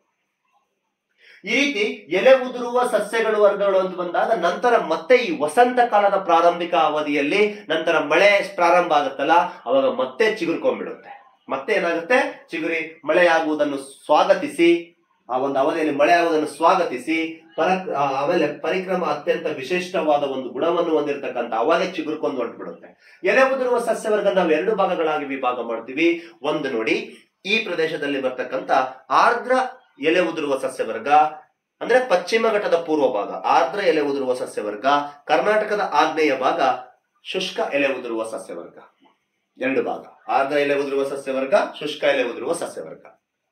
ಈ ರೀತಿ ಎಲೆ ಉದುರುವ ಸಸ್ಯಗಳು ವರ್ಗಗಳು ಅಂತ ಬಂದಾಗ ನಂತರ ಮತ್ತೆ ಈ ವಸಂತ ಕಾಲದ ಪ್ರಾರಂಭಿಕ ಅವಧಿಯಲ್ಲಿ ನಂತರ ಮಳೆ ಪ್ರಾರಂಭ ಆಗುತ್ತಲ್ಲ ಅವಾಗ ಮತ್ತೆ ಚಿಗುರ್ಕೊಂಡ್ಬಿಡುತ್ತೆ ಮತ್ತೆ ಏನಾಗುತ್ತೆ ಚಿಗುರಿ ಮಳೆಯಾಗುವುದನ್ನು ಸ್ವಾಗತಿಸಿ ಆ ಒಂದು ಅವಧಿಯಲ್ಲಿ ಮಳೆ ಆಗುವುದನ್ನು ಸ್ವಾಗತಿಸಿ ಪರ ಆ, ಆಮೇಲೆ ಪರಿಕ್ರಮ ಅತ್ಯಂತ ವಿಶಿಷ್ಟವಾದ ಒಂದು ಗುಣವನ್ನು ಹೊಂದಿರತಕ್ಕಂಥ ಅವಾಗೇ ಚಿಗುರ್ಕೊಂಡು ಹೊರಟ್ಬಿಡುತ್ತೆ ಎಲೆ ಉದುರುವ ಸಸ್ಯವರ್ಗ ನಾವು ಎರಡು ಭಾಗಗಳಾಗಿ ವಿಭಾಗ ಮಾಡ್ತೀವಿ ಒಂದು ನೋಡಿ ಈ ಪ್ರದೇಶದಲ್ಲಿ ಬರ್ತಕ್ಕಂಥ ಆರ್ದ್ರ ಎಲೆ ಉದುರುವ ಸಸ್ಯವರ್ಗ ಅಂದ್ರೆ ಪಶ್ಚಿಮ ಘಟ್ಟದ ಪೂರ್ವ ಭಾಗ ಆರ್ದ್ರ ಎಲೆ ಉದುರುವ ಸಸ್ಯವರ್ಗ ಕರ್ನಾಟಕದ ಆಗ್ನೇಯ ಭಾಗ ಶುಷ್ಕ ಎಲೆ ಉದುರುವ ಸಸ್ಯವರ್ಗ ಎರಡು ಭಾಗ ಆರ್ದ್ರ ಎಲೆ ಉದುರುವ ಸಸ್ಯವರ್ಗ ಶುಷ್ಕ ಎಲೆ ಉದುರುವ ಸಸ್ಯವರ್ಗ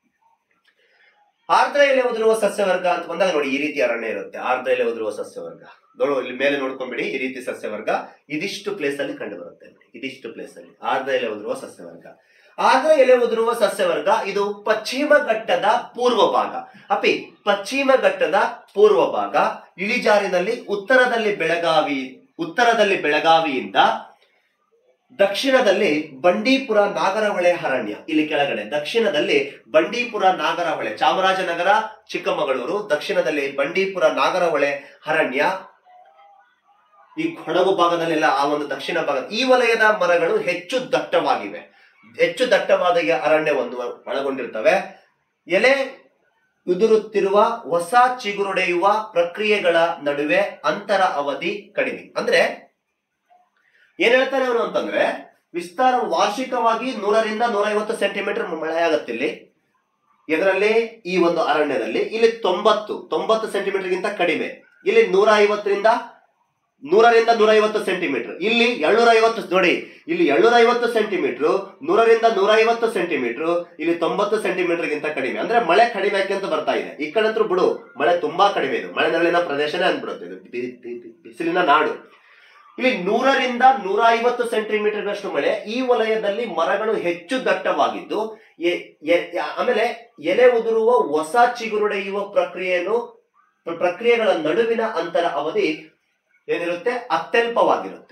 ಆರ್ದ್ರ ಎಲೆ ಉದುರುವ ಸಸ್ಯವರ್ಗ ಅಂತ ಬಂದಾಗ ನೋಡಿ ಈ ರೀತಿ ಅರಣ್ಯ ಇರುತ್ತೆ ಆರ್ದ್ರ ಎಲೆ ಉದುರುವ ಸಸ್ಯವರ್ಗ ನೋಡು ಇಲ್ಲಿ ಮೇಲೆ ನೋಡ್ಕೊಂಡ್ಬಿಡಿ ಈ ರೀತಿ ಸಸ್ಯವರ್ಗ ಇದಿಷ್ಟು ಪ್ಲೇಸ್ ಅಲ್ಲಿ ಕಂಡು ಬರುತ್ತೆ ನೋಡಿ ಇದಿಷ್ಟು ಪ್ಲೇಸ್ ಅಲ್ಲಿ ಆರ್ದ್ರ ಎಲೆ ಉದುರುವ ಸಸ್ಯವರ್ಗ ಆರ್ದ್ರ ಎಲೆ ಉದುರುವ ಸಸ್ಯವರ್ಗ ಇದು ಪಶ್ಚಿಮ ಘಟ್ಟದ ಪೂರ್ವ ಭಾಗ ಅಪಿ ಪಶ್ಚಿಮ ಘಟ್ಟದ ಪೂರ್ವ ಭಾಗ ಇಳಿಜಾರಿನಲ್ಲಿ ಉತ್ತರದಲ್ಲಿ ಬೆಳಗಾವಿ ಉತ್ತರದಲ್ಲಿ ಬೆಳಗಾವಿಯಿಂದ ದಕ್ಷಿಣದಲ್ಲಿ ಬಂಡೀಪುರ ನಾಗರಹೊಳೆ ಅರಣ್ಯ ಇಲ್ಲಿ ಕೆಳಗಡೆ ದಕ್ಷಿಣದಲ್ಲಿ ಬಂಡೀಪುರ ನಾಗರಹೊಳೆ ಚಾಮರಾಜನಗರ ಚಿಕ್ಕಮಗಳೂರು ದಕ್ಷಿಣದಲ್ಲಿ ಬಂಡೀಪುರ ನಾಗರಹೊಳೆ ಅರಣ್ಯ ಈ ಕೊಡಗು ಭಾಗದಲ್ಲೆಲ್ಲ ಆ ಒಂದು ದಕ್ಷಿಣ ಭಾಗ ಈ ವಲಯದ ಮರಗಳು ಹೆಚ್ಚು ದಟ್ಟವಾಗಿವೆ ಹೆಚ್ಚು ದಟ್ಟವಾದ ಈ ಅರಣ್ಯವನ್ನು ಒಳಗೊಂಡಿರ್ತವೆ ಎಲೆ ಉದುರುತ್ತಿರುವ ಹೊಸ ಚಿಗುರೊಡೆಯುವ ಪ್ರಕ್ರಿಯೆಗಳ ನಡುವೆ ಅಂತರ ಅವಧಿ ಕಡಿಮೆ ಅಂದ್ರೆ ಏನ್ ಹೇಳ್ತಾನೆ ಅವನು ಅಂತಂದ್ರೆ ವಿಸ್ತಾರ ವಾರ್ಷಿಕವಾಗಿ ನೂರರಿಂದ ನೂರೈವತ್ತು ಸೆಂಟಿಮೀಟರ್ ಮಳೆ ಆಗತ್ತೆ ಇಲ್ಲಿ ಇದರಲ್ಲಿ ಈ ಒಂದು ಅರಣ್ಯದಲ್ಲಿ ಇಲ್ಲಿ ತೊಂಬತ್ತು ತೊಂಬತ್ತು ಸೆಂಟಿಮೀಟರ್ಗಿಂತ ಕಡಿಮೆ ಇಲ್ಲಿ ನೂರ ಐವತ್ತರಿಂದ ನೂರರಿಂದ ನೂರೈವತ್ತು ಸೆಂಟಿಮೀಟರ್ ಇಲ್ಲಿ ಏಳ್ನೂರ ಐವತ್ತು ನೋಡಿ ಇಲ್ಲಿ ಏಳ್ನೂರ ಐವತ್ತು ಸೆಂಟಿಮೀಟರ್ ನೂರರಿಂದ ನೂರ ಐವತ್ತು ಸೆಂಟಿಮೀಟರ್ ಇಲ್ಲಿ ತೊಂಬತ್ತು ಸೆಂಟಿಮೀಟರ್ಗಿಂತ ಕಡಿಮೆ ಅಂದ್ರೆ ಮಳೆ ಕಡಿಮೆ ಅಂತ ಬರ್ತಾ ಇದೆ ಈ ಕಡೆ ಬಿಡು ಮಳೆ ತುಂಬಾ ಕಡಿಮೆ ಇದು ಮಳೆ ನೆರಳಿನ ಪ್ರದೇಶನೇ ಅಂದ್ಬಿಡುತ್ತೆ ಇದು ಬಿ- ಬಿ- ಬಿ- ಬಿಸಿಲಿನ ನಾಡು ಇಲ್ಲಿ ನೂರರಿಂದ ನೂರ ಐವತ್ತು ಸೆಂಟಿಮೀಟರ್ನಷ್ಟು ಮಳೆ ಈ ವಲಯದಲ್ಲಿ ಮರಗಳು ಹೆಚ್ಚು ದಟ್ಟವಾಗಿದ್ದು ಎ- ಎ- ಆಮೇಲೆ ಎಲೆ ಉದುರುವ ಹೊಸ ಚಿಗುರುಡೆಯುವ ಪ್ರಕ್ರಿಯೆಯನ್ನು ಪ್ರ- ಪ್ರಕ್ರಿಯೆಗಳ ನಡುವಿನ ಅಂತರ ಅವಧಿ ಏನಿರುತ್ತೆ ಅತ್ಯಲ್ಪವಾಗಿರುತ್ತೆ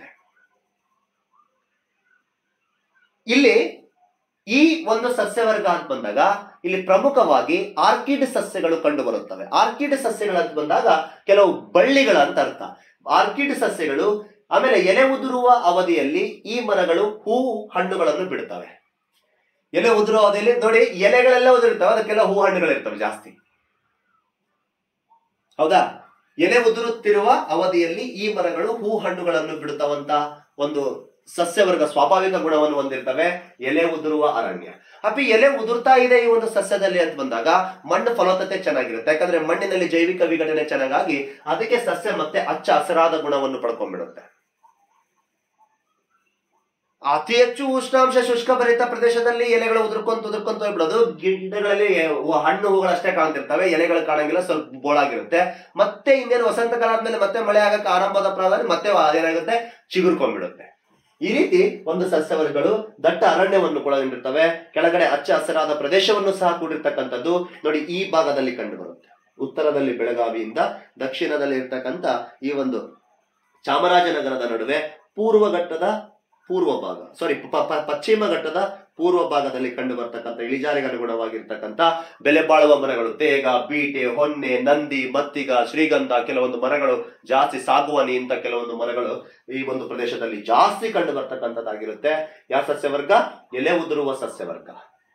ಇಲ್ಲಿ ಈ ಒಂದು ಸಸ್ಯವರ್ಗ ಅಂತ ಬಂದಾಗ ಇಲ್ಲಿ ಪ್ರಮುಖವಾಗಿ ಆರ್ಕಿಡ್ ಸಸ್ಯಗಳು ಕಂಡು ಬರುತ್ತವೆ ಆರ್ಕಿಡ್ ಸಸ್ಯಗಳು ಅಂತ ಬಂದಾಗ ಕೆಲವು ಬಳ್ಳಿಗಳ ಅಂತ ಅರ್ಥ ಆರ್ಕಿಡ್ ಸಸ್ಯಗಳು ಆಮೇಲೆ ಎಲೆ ಉದುರುವ ಅವಧಿಯಲ್ಲಿ ಈ ಮರಗಳು ಹೂವು ಹಣ್ಣುಗಳನ್ನು ಬಿಡ್ತವೆ ಎಲೆ ಉದುರುವ ಅವಧಿಯಲ್ಲಿ ನೋಡಿ ಎಲೆಗಳೆಲ್ಲ ಉದುರಿರ್ತವೆ ಅದಕ್ಕೆಲ್ಲ ಹೂ ಹಣ್ಣುಗಳಿರ್ತವೆ ಜಾಸ್ತಿ ಹೌದಾ ಎಲೆ ಉದುರುತ್ತಿರುವ ಅವಧಿಯಲ್ಲಿ ಈ ಮರಗಳು ಹೂ ಹಣ್ಣುಗಳನ್ನು ಬಿಡುತ್ತವಂತ ಒಂದು ಸಸ್ಯವರ್ಗ ಸ್ವಾಭಾವಿಕ ಗುಣವನ್ನು ಹೊಂದಿರ್ತವೆ ಎಲೆ ಉದುರುವ ಅರಣ್ಯ ಅಪ್ಪಿ ಎಲೆ ಉದುರ್ತಾ ಇದೆ ಈ ಒಂದು ಸಸ್ಯದಲ್ಲಿ ಅಂತ ಬಂದಾಗ ಮಣ್ಣು ಫಲವತ್ತತೆ ಚೆನ್ನಾಗಿರುತ್ತೆ ಯಾಕಂದ್ರೆ ಮಣ್ಣಿನಲ್ಲಿ ಜೈವಿಕ ವಿಘಟನೆ ಚೆನ್ನಾಗಾಗಿ ಅದಕ್ಕೆ ಸಸ್ಯ ಮತ್ತೆ ಹಚ್ಚ ಹಸಿರಾದ ಗುಣವನ್ನು ಪಡ್ಕೊಂಡ್ಬಿಡುತ್ತೆ ಅತಿ ಹೆಚ್ಚು ಉಷ್ಣಾಂಶ ಶುಷ್ಕ ಭರಿತ ಪ್ರದೇಶದಲ್ಲಿ ಎಲೆಗಳು ಉದುರ್ಕೊಂತ ಉದುರ್ಕೊಂತ ಹೋಗ್ಬಿಡೋದು ಗಿಡಗಳಲ್ಲಿ ಹೂ- ಹಣ್ಣು ಹೂಗಳು ಅಷ್ಟೇ ಕಾಣ್ತಿರ್ತವೆ ಎಲೆಗಳು ಕಾಣಂಗಿಲ್ಲ ಸ್ವಲ್ಪ ಬೋಳಾಗಿರುತ್ತೆ ಮತ್ತೆ ಇನ್ನೇನು ವಸಂತ ಕಾಲ ಆದ್ಮೇಲೆ ಮತ್ತೆ ಮಳೆ ಆಗಕ್ಕೆ ಆರಂಭದ ಪ್ರಾರಂಭದಲ್ಲಿ ಮತ್ತೆ ಅದೇನಾಗುತ್ತೆ ಚಿಗುರ್ಕೊಂಡ್ಬಿಡುತ್ತೆ ಈ ರೀತಿ ಒಂದು ಸಸ್ಯವರ್ಗಗಳು ದಟ್ಟ ಅರಣ್ಯವನ್ನು ಒಳಗೊಂಡಿರ್ತವೆ ಕೆಳಗಡೆ ಹಚ್ಚ ಹಸಿರಾದ ಪ್ರದೇಶವನ್ನು ಸಹ ಕೂಡಿರ್ತಕ್ಕಂಥದ್ದು ನೋಡಿ ಈ ಭಾಗದಲ್ಲಿ ಕಂಡು ಬರುತ್ತೆ ಉತ್ತರದಲ್ಲಿ ಬೆಳಗಾವಿಯಿಂದ ದಕ್ಷಿಣದಲ್ಲಿ ಇರ್ತಕ್ಕಂಥ ಈ ಒಂದು ಚಾಮರಾಜನಗರದ ನಡುವೆ ಪೂರ್ವ ಘಟ್ಟದ ಪೂರ್ವ ಭಾಗ ಸಾರಿ ಪಶ್ಚಿಮ ಘಟ್ಟದ ಪೂರ್ವ ಭಾಗದಲ್ಲಿ ಕಂಡು ಬರ್ತಕ್ಕಂಥ ಇಳಿಜಾರಿಗೆ ಅನುಗುಣವಾಗಿರ್ತಕ್ಕಂಥ ಬೆಲೆ ಬಾಳುವ ಮರಗಳು ತೇಗ ಬೀಟೆ ಹೊನ್ನೆ ನಂದಿ ಮತ್ತಿಗ ಶ್ರೀಗಂಧ ಕೆಲವೊಂದು ಮರಗಳು ಜಾಸ್ತಿ ಸಾಗುವಾನಿ ಇಂಥ ಕೆಲವೊಂದು ಮರಗಳು ಈ ಒಂದು ಪ್ರದೇಶದಲ್ಲಿ ಜಾಸ್ತಿ ಕಂಡು ಬರ್ತಕ್ಕಂಥದ್ದಾಗಿರುತ್ತೆ ಯಾವ ಸಸ್ಯವರ್ಗ ಎಲೆ ಉದುರುವ ಸಸ್ಯವರ್ಗ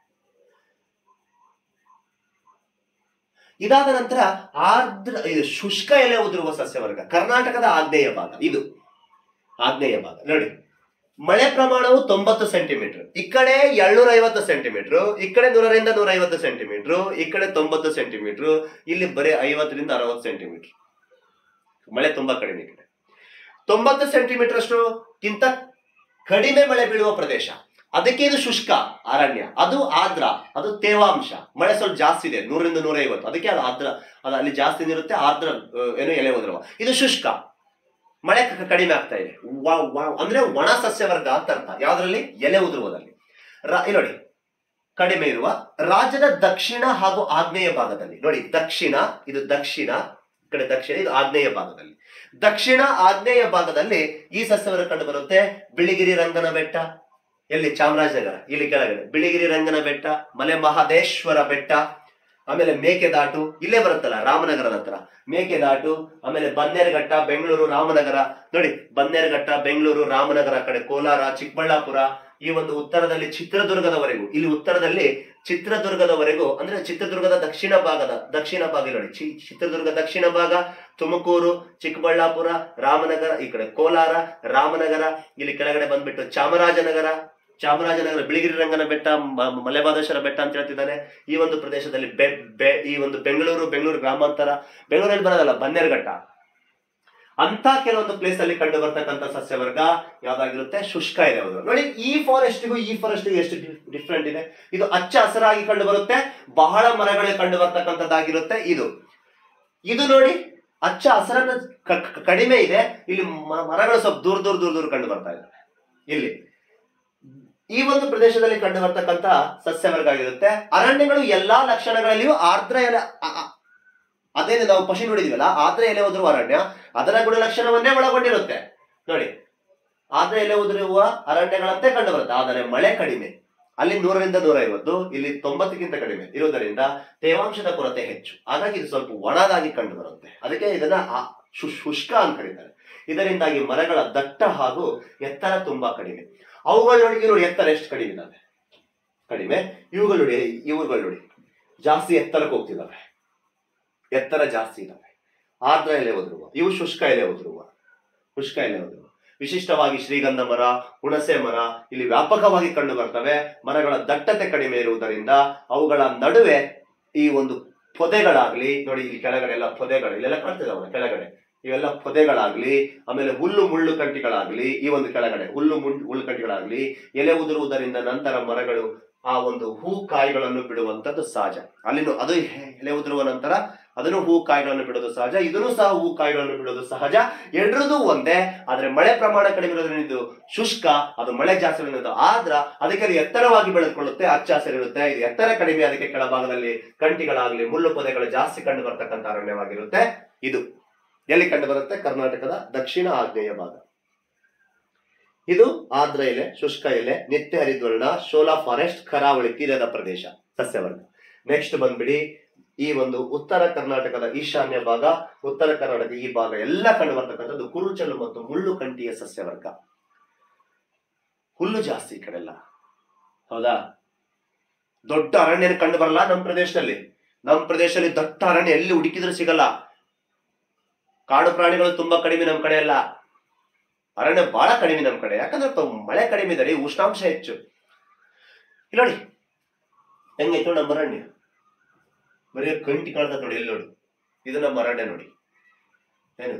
ಇದಾದ ನಂತರ ಆರ್ದ್ರ ಇದು ಶುಷ್ಕ ಎಲೆ ಉದುರುವ ಸಸ್ಯವರ್ಗ ಕರ್ನಾಟಕದ ಆಗ್ನೇಯ ಭಾಗ ಇದು ಆಗ್ನೇಯ ಭಾಗ ನೋಡಿ ಮಳೆ ಪ್ರಮಾಣವು ತೊಂಬತ್ತು ಸೆಂಟಿಮೀಟರ್ ಈ ಕಡೆ ಏಳ್ನೂರ ಐವತ್ತು ಸೆಂಟಿಮೀಟರ್ ಈ ಕಡೆ ನೂರರಿಂದ ನೂರ ಐವತ್ತು ಸೆಂಟಿಮೀಟರ್ ಈ ಕಡೆ ತೊಂಬತ್ತು ಸೆಂಟಿಮೀಟರ್ ಇಲ್ಲಿ ಬರೀ ಐವತ್ತರಿಂದ ಅರವತ್ತು ಸೆಂಟಿಮೀಟರ್ ಮಳೆ ತುಂಬಾ ಕಡಿಮೆ ಈ ಕಡೆ ತೊಂಬತ್ತು ಸೆಂಟಿಮೀಟರ್ ಅಷ್ಟು ಗಿಂತ ಕಡಿಮೆ ಮಳೆ ಬೀಳುವ ಪ್ರದೇಶ ಅದಕ್ಕೆ ಇದು ಶುಷ್ಕ ಅರಣ್ಯ ಅದು ಆರ್ದ್ರ ಅದು ತೇವಾಂಶ ಮಳೆ ಸ್ವಲ್ಪ ಜಾಸ್ತಿ ಇದೆ ನೂರರಿಂದ ನೂರ ಐವತ್ತು ಅದಕ್ಕೆ ಅದು ಆರ್ದ್ರ ಅದು ಅಲ್ಲಿ ಜಾಸ್ತಿ ಇರುತ್ತೆ ಆರ್ದ್ರ ಆ, ಏನು ಎಲೆ ಉದುರುವ ಇದು ಶುಷ್ಕ ಮಳೆ ಕ- ಕಡಿಮೆ ಆಗ್ತಾ ಇದೆ ವಾವ್ ವಾವ್ ಅಂದ್ರೆ ಒಣ ಸಸ್ಯವರ್ಗ ಅಂತ ಅರ್ಥ ಯಾವ್ದ್ರಲ್ಲಿ ಎಲೆ ಉದುರುವುದಲ್ಲಿ ರಾ- ಇಲ್ಲಿ ನೋಡಿ ಕಡಿಮೆ ಇರುವ ರಾಜ್ಯದ ದಕ್ಷಿಣ ಹಾಗೂ ಆಗ್ನೇಯ ಭಾಗದಲ್ಲಿ ನೋಡಿ ದಕ್ಷಿಣ ಇದು ದಕ್ಷಿಣ ಈ ಕಡೆ ದಕ್ಷಿಣ ಇದು ಆಗ್ನೇಯ ಭಾಗದಲ್ಲಿ ದಕ್ಷಿಣ ಆಗ್ನೇಯ ಭಾಗದಲ್ಲಿ ಈ ಸಸ್ಯವರ್ಗ ಕಂಡು ಬರುತ್ತೆ ಬಿಳಿಗಿರಿ ರಂಗನ ಬೆಟ್ಟ ಎಲ್ಲಿ ಚಾಮರಾಜನಗರ ಇಲ್ಲಿ ಕೆಳಗಡೆ ಬಿಳಿಗಿರಿ ರಂಗನ ಬೆಟ್ಟ ಮಲೆ ಮಹದೇಶ್ವರ ಬೆಟ್ಟ ಆಮೇಲೆ ಮೇಕೆದಾಟು ಇಲ್ಲೇ ಬರುತ್ತಲ್ಲ ರಾಮನಗರದ ಹತ್ರ ಮೇಕೆದಾಟು ಆಮೇಲೆ ಬನ್ನೇರುಘಟ್ಟ ಬೆಂಗಳೂರು ರಾಮನಗರ ನೋಡಿ ಬನ್ನೇರುಘಟ್ಟ ಬೆಂಗಳೂರು ರಾಮನಗರ ಆ ಕಡೆ ಕೋಲಾರ ಚಿಕ್ಕಬಳ್ಳಾಪುರ ಈ ಒಂದು ಉತ್ತರದಲ್ಲಿ ಚಿತ್ರದುರ್ಗದವರೆಗೂ ಇಲ್ಲಿ ಉತ್ತರದಲ್ಲಿ ಚಿತ್ರದುರ್ಗದವರೆಗೂ ಅಂದ್ರೆ ಚಿತ್ರದುರ್ಗದ ದಕ್ಷಿಣ ಭಾಗದ ದಕ್ಷಿಣ ಭಾಗ ಇಲ್ಲಿ ನೋಡಿ ಚಿ- ಚಿತ್ರದುರ್ಗ ದಕ್ಷಿಣ ಭಾಗ ತುಮಕೂರು ಚಿಕ್ಕಬಳ್ಳಾಪುರ ರಾಮನಗರ ಈ ಕಡೆ ಕೋಲಾರ ರಾಮನಗರ ಇಲ್ಲಿ ಕೆಳಗಡೆ ಬಂದ್ಬಿಟ್ಟು ಚಾಮರಾಜನಗರ ಚಾಮರಾಜನಗರ ಬಿಳಿಗಿರಿ ರಂಗನ ಬೆಟ್ಟ ಮ- ಮಲೆಬಾದೇಶ್ವರ ಬೆಟ್ಟ ಅಂತ ಹೇಳ್ತಿದ್ದಾರೆ ಈ ಒಂದು ಪ್ರದೇಶದಲ್ಲಿ ಬೆ ಬೆ ಈ ಒಂದು ಬೆಂಗಳೂರು ಬೆಂಗಳೂರು ಗ್ರಾಮಾಂತರ ಬೆಂಗಳೂರಲ್ಲಿ ಬರೋದಲ್ಲ ಬನ್ನೇರುಘಟ್ಟ ಅಂತ ಕೆಲವೊಂದು ಪ್ಲೇಸ್ ಅಲ್ಲಿ ಕಂಡು ಬರ್ತಕ್ಕಂಥ ಸಸ್ಯವರ್ಗ ಯಾವ್ದಾಗಿರುತ್ತೆ ಶುಷ್ಕ ಇದೆ ಹೌದು ನೋಡಿ ಈ ಫಾರೆಸ್ಟ್ಗೂ ಈ ಫಾರೆಸ್ಟ್ಗೂ ಎಷ್ಟು ಡಿಫ್ರೆಂಟ್ ಇದೆ ಇದು ಹಚ್ಚ ಹಸಿರಾಗಿ ಕಂಡು ಬರುತ್ತೆ ಬಹಳ ಮರಗಳೇ ಕಂಡು ಬರ್ತಕ್ಕಂಥದ್ದಾಗಿರುತ್ತೆ ಇದು ಇದು ನೋಡಿ ಹಚ್ಚ ಹಸರನ್ನ ಕ- ಕ- ಕಡಿಮೆ ಇದೆ ಇಲ್ಲಿ ಮ- ಮರಗಳು ಸ್ವಲ್ಪ ದೂರ ದೂರ ದೂರ ದೂರ ಕಂಡು ಬರ್ತಾ ಇದೆ ಇಲ್ಲಿ ಈ ಒಂದು ಪ್ರದೇಶದಲ್ಲಿ ಕಂಡು ಬರ್ತಕ್ಕಂಥ ಸಸ್ಯವರ್ಗ ಆಗಿರುತ್ತೆ ಅರಣ್ಯಗಳು ಎಲ್ಲಾ ಲಕ್ಷಣಗಳಲ್ಲಿಯೂ ಆರ್ದ್ರ ಎಲೆ ಅ- ಅ- ಅದೇನು ನಾವು ಪಶು ನೋಡಿದೀವಲ್ಲ ಆರ್ದ್ರ ಎಲೆ ಉದುರುವ ಅರಣ್ಯ ಅದರ ಗುಣಲಕ್ಷಣವನ್ನೇ ಒಳಗೊಂಡಿರುತ್ತೆ ನೋಡಿ ಆರ್ದ್ರ ಎಲೆ ಉದುರುವ ಅರಣ್ಯಗಳಂತೆ ಕಂಡು ಬರುತ್ತೆ ಆದರೆ ಮಳೆ ಕಡಿಮೆ ಅಲ್ಲಿ ನೂರರಿಂದ ನೂರ ಐವತ್ತು ಇಲ್ಲಿ ತೊಂಬತ್ತಕ್ಕಿಂತ ಕಡಿಮೆ ಇರುವುದರಿಂದ ತೇವಾಂಶದ ಕೊರತೆ ಹೆಚ್ಚು ಹಾಗಾಗಿ ಇದು ಸ್ವಲ್ಪ ಒಣದಾಗಿ ಕಂಡು ಬರುತ್ತೆ ಅದಕ್ಕೆ ಇದನ್ನ ಆ- ಶು- ಶುಷ್ಕ ಅಂತ ಕರೀತಾರೆ ಇದರಿಂದಾಗಿ ಮರಗಳ ದಟ್ಟ ಹಾಗೂ ಎತ್ತರ ತುಂಬಾ ಕಡಿಮೆ ಅವುಗಳು ನೋಡಿ ನೋಡಿ ಎತ್ತರ ಎಷ್ಟು ಕಡಿಮೆ ಇದಾವೆ ಕಡಿಮೆ ಇವುಗಳು ನೋಡಿ ಇವುಗಳು ನೋಡಿ ಜಾಸ್ತಿ ಎತ್ತರಕ್ಕೆ ಹೋಗ್ತಿದಾವೆ ಎತ್ತರ ಜಾಸ್ತಿ ಇದಾವೆ ಆರ್ದ್ರ ಎಲೆ ಉದುರುವ ಇವು ಶುಷ್ಕ ಎಲೆ ಉದುರುವ ಶುಷ್ಕ ಎಲೆ ಉದುರುವ ವಿಶಿಷ್ಟವಾಗಿ ಶ್ರೀಗಂಧ ಮರ ಹುಣಸೆ ಮರ ಇಲ್ಲಿ ವ್ಯಾಪಕವಾಗಿ ಕಂಡು ಬರ್ತವೆ ಮರಗಳ ದಟ್ಟತೆ ಕಡಿಮೆ ಇರುವುದರಿಂದ ಅವುಗಳ ನಡುವೆ ಈ ಒಂದು ಪೊದೆಗಳಾಗ್ಲಿ ನೋಡಿ ಇಲ್ಲಿ ಕೆಳಗಡೆ ಎಲ್ಲ ಪೊದೆಗಳು ಇಲ್ಲೆಲ್ಲ ಕಾಣ್ತಿದಾವಲ್ಲ ಕೆಳಗಡೆ ಇವೆಲ್ಲ ಪೊದೆಗಳಾಗ್ಲಿ ಆಮೇಲೆ ಹುಲ್ಲು ಮುಳ್ಳು ಕಂಟಿಗಳಾಗ್ಲಿ ಈ ಒಂದು ಕೆಳಗಡೆ ಹುಲ್ಲು ಮುಳ್ಳು ಹುಲ್ಲು ಕಂಟಿಗಳಾಗ್ಲಿ ಎಲೆ ಉದುರುವುದರಿಂದ ನಂತರ ಮರಗಳು ಆ ಒಂದು ಹೂ ಕಾಯಿಗಳನ್ನು ಬಿಡುವಂತದ್ದು ಸಹಜ ಅಲ್ಲಿನೂ ಅದು ಹೆ- ಎಲೆ ಉದುರುವ ನಂತರ ಅದನ್ನು ಹೂ ಕಾಯಿಗಳನ್ನು ಬಿಡೋದು ಸಹಜ ಇದನ್ನು ಸಹ ಹೂ ಕಾಯಿಗಳನ್ನು ಬಿಡೋದು ಸಹಜ ಎರಡರದು ಒಂದೇ ಆದ್ರೆ ಮಳೆ ಪ್ರಮಾಣ ಕಡಿಮೆ ಇರೋದ್ರಿಂದ ಇದು ಶುಷ್ಕ ಅದು ಮಳೆ ಜಾಸ್ತಿ ಇರೋದ್ರಿಂದ ಆದ್ರ ಅದಕ್ಕೆ ಅದು ಎತ್ತರವಾಗಿ ಬೆಳೆದುಕೊಳ್ಳುತ್ತೆ ಹಚ್ಚ ಹಸಿರಿರುತ್ತೆ ಇದು ಎತ್ತರ ಕಡಿಮೆ ಅದಕ್ಕೆ ಕೆಳಭಾಗದಲ್ಲಿ ಕಂಟಿಗಳಾಗ್ಲಿ ಮುಳ್ಳು ಪೊದೆಗಳು ಜಾಸ್ತಿ ಕಂಡು ಬರ್ತಕ್ಕಂಥ ಅರಣ್ಯವಾಗಿರುತ್ತೆ ಇದು ಎಲ್ಲಿ ಕಂಡು ಬರುತ್ತೆ ಕರ್ನಾಟಕದ ದಕ್ಷಿಣ ಆಗ್ನೇಯ ಭಾಗ ಇದು ಆರ್ದ್ರ ಎಲೆ ಶುಷ್ಕ ಎಲೆ ನಿತ್ಯ ಹರಿದ್ವರ್ಣ ಶೋಲಾ ಫಾರೆಸ್ಟ್ ಕರಾವಳಿ ತೀರದ ಪ್ರದೇಶ ಸಸ್ಯವರ್ಗ ನೆಕ್ಸ್ಟ್ ಬಂದ್ಬಿಡಿ ಈ ಒಂದು ಉತ್ತರ ಕರ್ನಾಟಕದ ಈಶಾನ್ಯ ಭಾಗ ಉತ್ತರ ಕರ್ನಾಟಕ ಈ ಭಾಗ ಎಲ್ಲ ಕಂಡು ಬರ್ತಕ್ಕಂಥದ್ದು ಕುರುಚಲು ಮತ್ತು ಮುಳ್ಳು ಕಂಟಿಯ ಸಸ್ಯವರ್ಗ ಹುಲ್ಲು ಜಾಸ್ತಿ ಈ ಕಡೆ ಎಲ್ಲ ಹೌದಾ ದೊಡ್ಡ ಅರಣ್ಯ ಕಂಡು ಬರಲ್ಲ ನಮ್ಮ ಪ್ರದೇಶದಲ್ಲಿ ನಮ್ಮ ಪ್ರದೇಶದಲ್ಲಿ ದೊಡ್ಡ ಅರಣ್ಯ ಎಲ್ಲಿ ಹುಡುಕಿದ್ರು ಸಿಗಲ್ಲ ಕಾಡು ಪ್ರಾಣಿಗಳು ತುಂಬಾ ಕಡಿಮೆ ನಮ್ಮ ಕಡೆ ಎಲ್ಲ ಅರಣ್ಯ ಬಹಳ ಕಡಿಮೆ ನಮ್ಮ ಕಡೆ ಯಾಕಂದ್ರೆ ಪ- ಮಳೆ ಕಡಿಮೆ ಇದೆ ರೀ ಉಷ್ಣಾಂಶ ಹೆಚ್ಚು ಇಲ್ಲಿ ನೋಡಿ ಹೆಂಗೈತು ನಮ್ಮ ಅರಣ್ಯ ಬರೀ ಕಂಟಿ ಕಾಣ್ತದೆ ನೋಡಿ ಎಲ್ಲಿ ನೋಡಿ ಇದು ನಮ್ಮ ಅರಣ್ಯ ನೋಡಿ ಏನು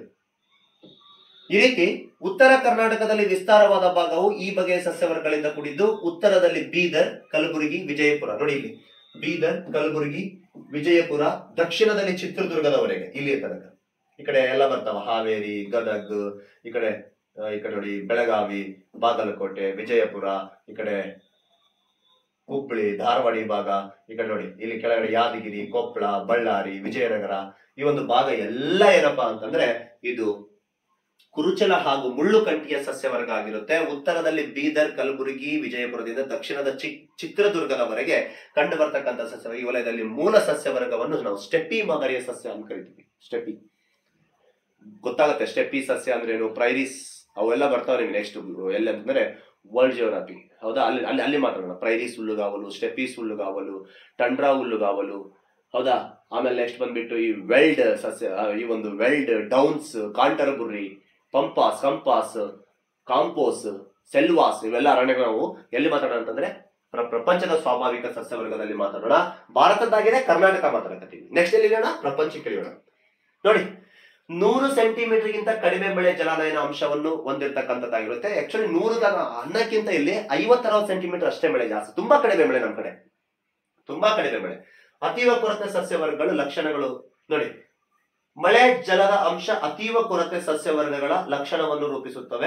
ಈ ರೀತಿ ಉತ್ತರ ಕರ್ನಾಟಕದಲ್ಲಿ ವಿಸ್ತಾರವಾದ ಭಾಗವು ಈ ಬಗೆಯ ಸಸ್ಯವರ್ಗಗಳಿಂದ ಕೂಡಿದ್ದು ಉತ್ತರದಲ್ಲಿ ಬೀದರ್ ಕಲಬುರಗಿ ವಿಜಯಪುರ ನೋಡಿ ಇಲ್ಲಿ ಬೀದರ್ ಕಲಬುರಗಿ ವಿಜಯಪುರ ದಕ್ಷಿಣದಲ್ಲಿ ಚಿತ್ರದುರ್ಗದವರೆಗೆ ಇಲ್ಲಿ ತನಕ ಈ ಕಡೆ ಎಲ್ಲ ಬರ್ತಾವ ಹಾವೇರಿ ಗದಗ್ ಈ ಕಡೆ ಆ, ಈ ಕಡೆ ನೋಡಿ ಬೆಳಗಾವಿ ಬಾಗಲಕೋಟೆ ವಿಜಯಪುರ ಈ ಕಡೆ ಹುಬ್ಬಳ್ಳಿ ಧಾರವಾಡ ಈ ಭಾಗ ಈ ಕಡೆ ನೋಡಿ ಇಲ್ಲಿ ಕೆಳಗಡೆ ಯಾದಗಿರಿ ಕೊಪ್ಪಳ ಬಳ್ಳಾರಿ ವಿಜಯನಗರ ಈ ಒಂದು ಭಾಗ ಎಲ್ಲ ಏನಪ್ಪಾ ಅಂತಂದ್ರೆ ಇದು ಕುರುಚಲ ಹಾಗೂ ಮುಳ್ಳುಕಂಟಿಯ ಸಸ್ಯವರ್ಗ ಆಗಿರುತ್ತೆ ಉತ್ತರದಲ್ಲಿ ಬೀದರ್ ಕಲಬುರಗಿ ವಿಜಯಪುರದಿಂದ ದಕ್ಷಿಣದ ಚಿ ಚಿತ್ರದುರ್ಗದವರೆಗೆ ಕಂಡು ಬರ್ತಕ್ಕಂಥ ಸಸ್ಯ ಈ ವಲಯದಲ್ಲಿ ಮೂಲ ಸಸ್ಯವರ್ಗವನ್ನು ನಾವು ಸ್ಟೆಪ್ಪಿ ಮಾದರಿಯ ಸಸ್ಯ ಅಂತ ಕರಿತೀವಿ ಸ್ಟೆಪ್ಪಿ ಗೊತ್ತಾಗುತ್ತೆ ಸ್ಟೆಪ್ಪಿ ಸಸ್ಯ ಅಂದ್ರೆ ಏನು ಪ್ರೈರಿಸ್ ಅವೆಲ್ಲ ಬರ್ತಾವೆ ನಿಮ್ಗೆ ನೆಕ್ಸ್ಟ್ ಎಲ್ಲಿ ಅಂತಂದ್ರೆ ವರ್ಲ್ಡ್ ಜಿಯೋಗ್ರಫಿ ಹೌದಾ ಅಲ್ಲಿ ಅಲ್ಲಿ ಅಲ್ಲಿ ಮಾತಾಡೋಣ ಪ್ರೈರಿಸ್ ಹುಲ್ಲುಗಾವಲು ಸ್ಟೆಪೀಸ್ ಹುಲ್ಲುಗಾವಲು ಟಂಡ್ರಾ ಹುಲ್ಲುಗಾವಲು ಹೌದಾ ಆಮೇಲೆ ನೆಕ್ಸ್ಟ್ ಬಂದ್ಬಿಟ್ಟು ಈ ವೆಲ್ಡ್ ಸಸ್ಯ ಆ, ಈ ಒಂದು ವೆಲ್ಡ್ ಡೌನ್ಸ್ ಕಾಂಟರಬುರ್ರಿ ಪಂಪಾಸ್ ಕಂಪಾಸ್ ಕಾಂಪೋಸ್ ಸೆಲ್ವಾಸ್ ಇವೆಲ್ಲ ಅರಣ್ಯಗಳು ನಾವು ಎಲ್ಲಿ ಮಾತಾಡೋಣ ಅಂತಂದ್ರೆ ಪ್ರ- ಪ್ರಪಂಚದ ಸ್ವಾಭಾವಿಕ ಸಸ್ಯವರ್ಗದಲ್ಲಿ ಮಾತಾಡೋಣ ಭಾರತದಾಗಿದೆ ಕರ್ನಾಟಕ ಮಾತಾಡಕತ್ತೀವಿ ನೆಕ್ಸ್ಟ್ ಎಲ್ಲಿ ಇಳಿಯೋಣ ಪ್ರಪಂಚಕ್ಕೆ ಇಳಿಯೋಣ ನೋಡಿ ನೂರು ಸೆಂಟಿಮೀಟರ್ ಗಿಂತ ಕಡಿಮೆ ಬೆಳೆ ಜಲಾನಯನ ಅಂಶವನ್ನು ಹೊಂದಿರತಕ್ಕಂಥದ್ದಾಗಿರುತ್ತೆ ಆಕ್ಚುಲಿ ನೂರು ದ- ಅನ್ನಕ್ಕಿಂತ ಇಲ್ಲಿ ಐವತ್ತರವತ್ತು ಸೆಂಟಿಮೀಟರ್ ಅಷ್ಟೇ ಬೆಳೆ ಜಾಸ್ತಿ ತುಂಬಾ ಕಡಿಮೆ ಬೆಳೆ ನಮ್ಮ ಕಡೆ ತುಂಬಾ ಕಡಿಮೆ ಬೆಳೆ ಅತೀವ ಕೊರತೆ ಸಸ್ಯವರ್ಗಗಳು ಲಕ್ಷಣಗಳು ನೋಡಿ ಮಳೆ ಜಲದ ಅಂಶ ಅತೀವ ಕೊರತೆ ಸಸ್ಯವರ್ಗಗಳ ಲಕ್ಷಣವನ್ನು ರೂಪಿಸುತ್ತವೆ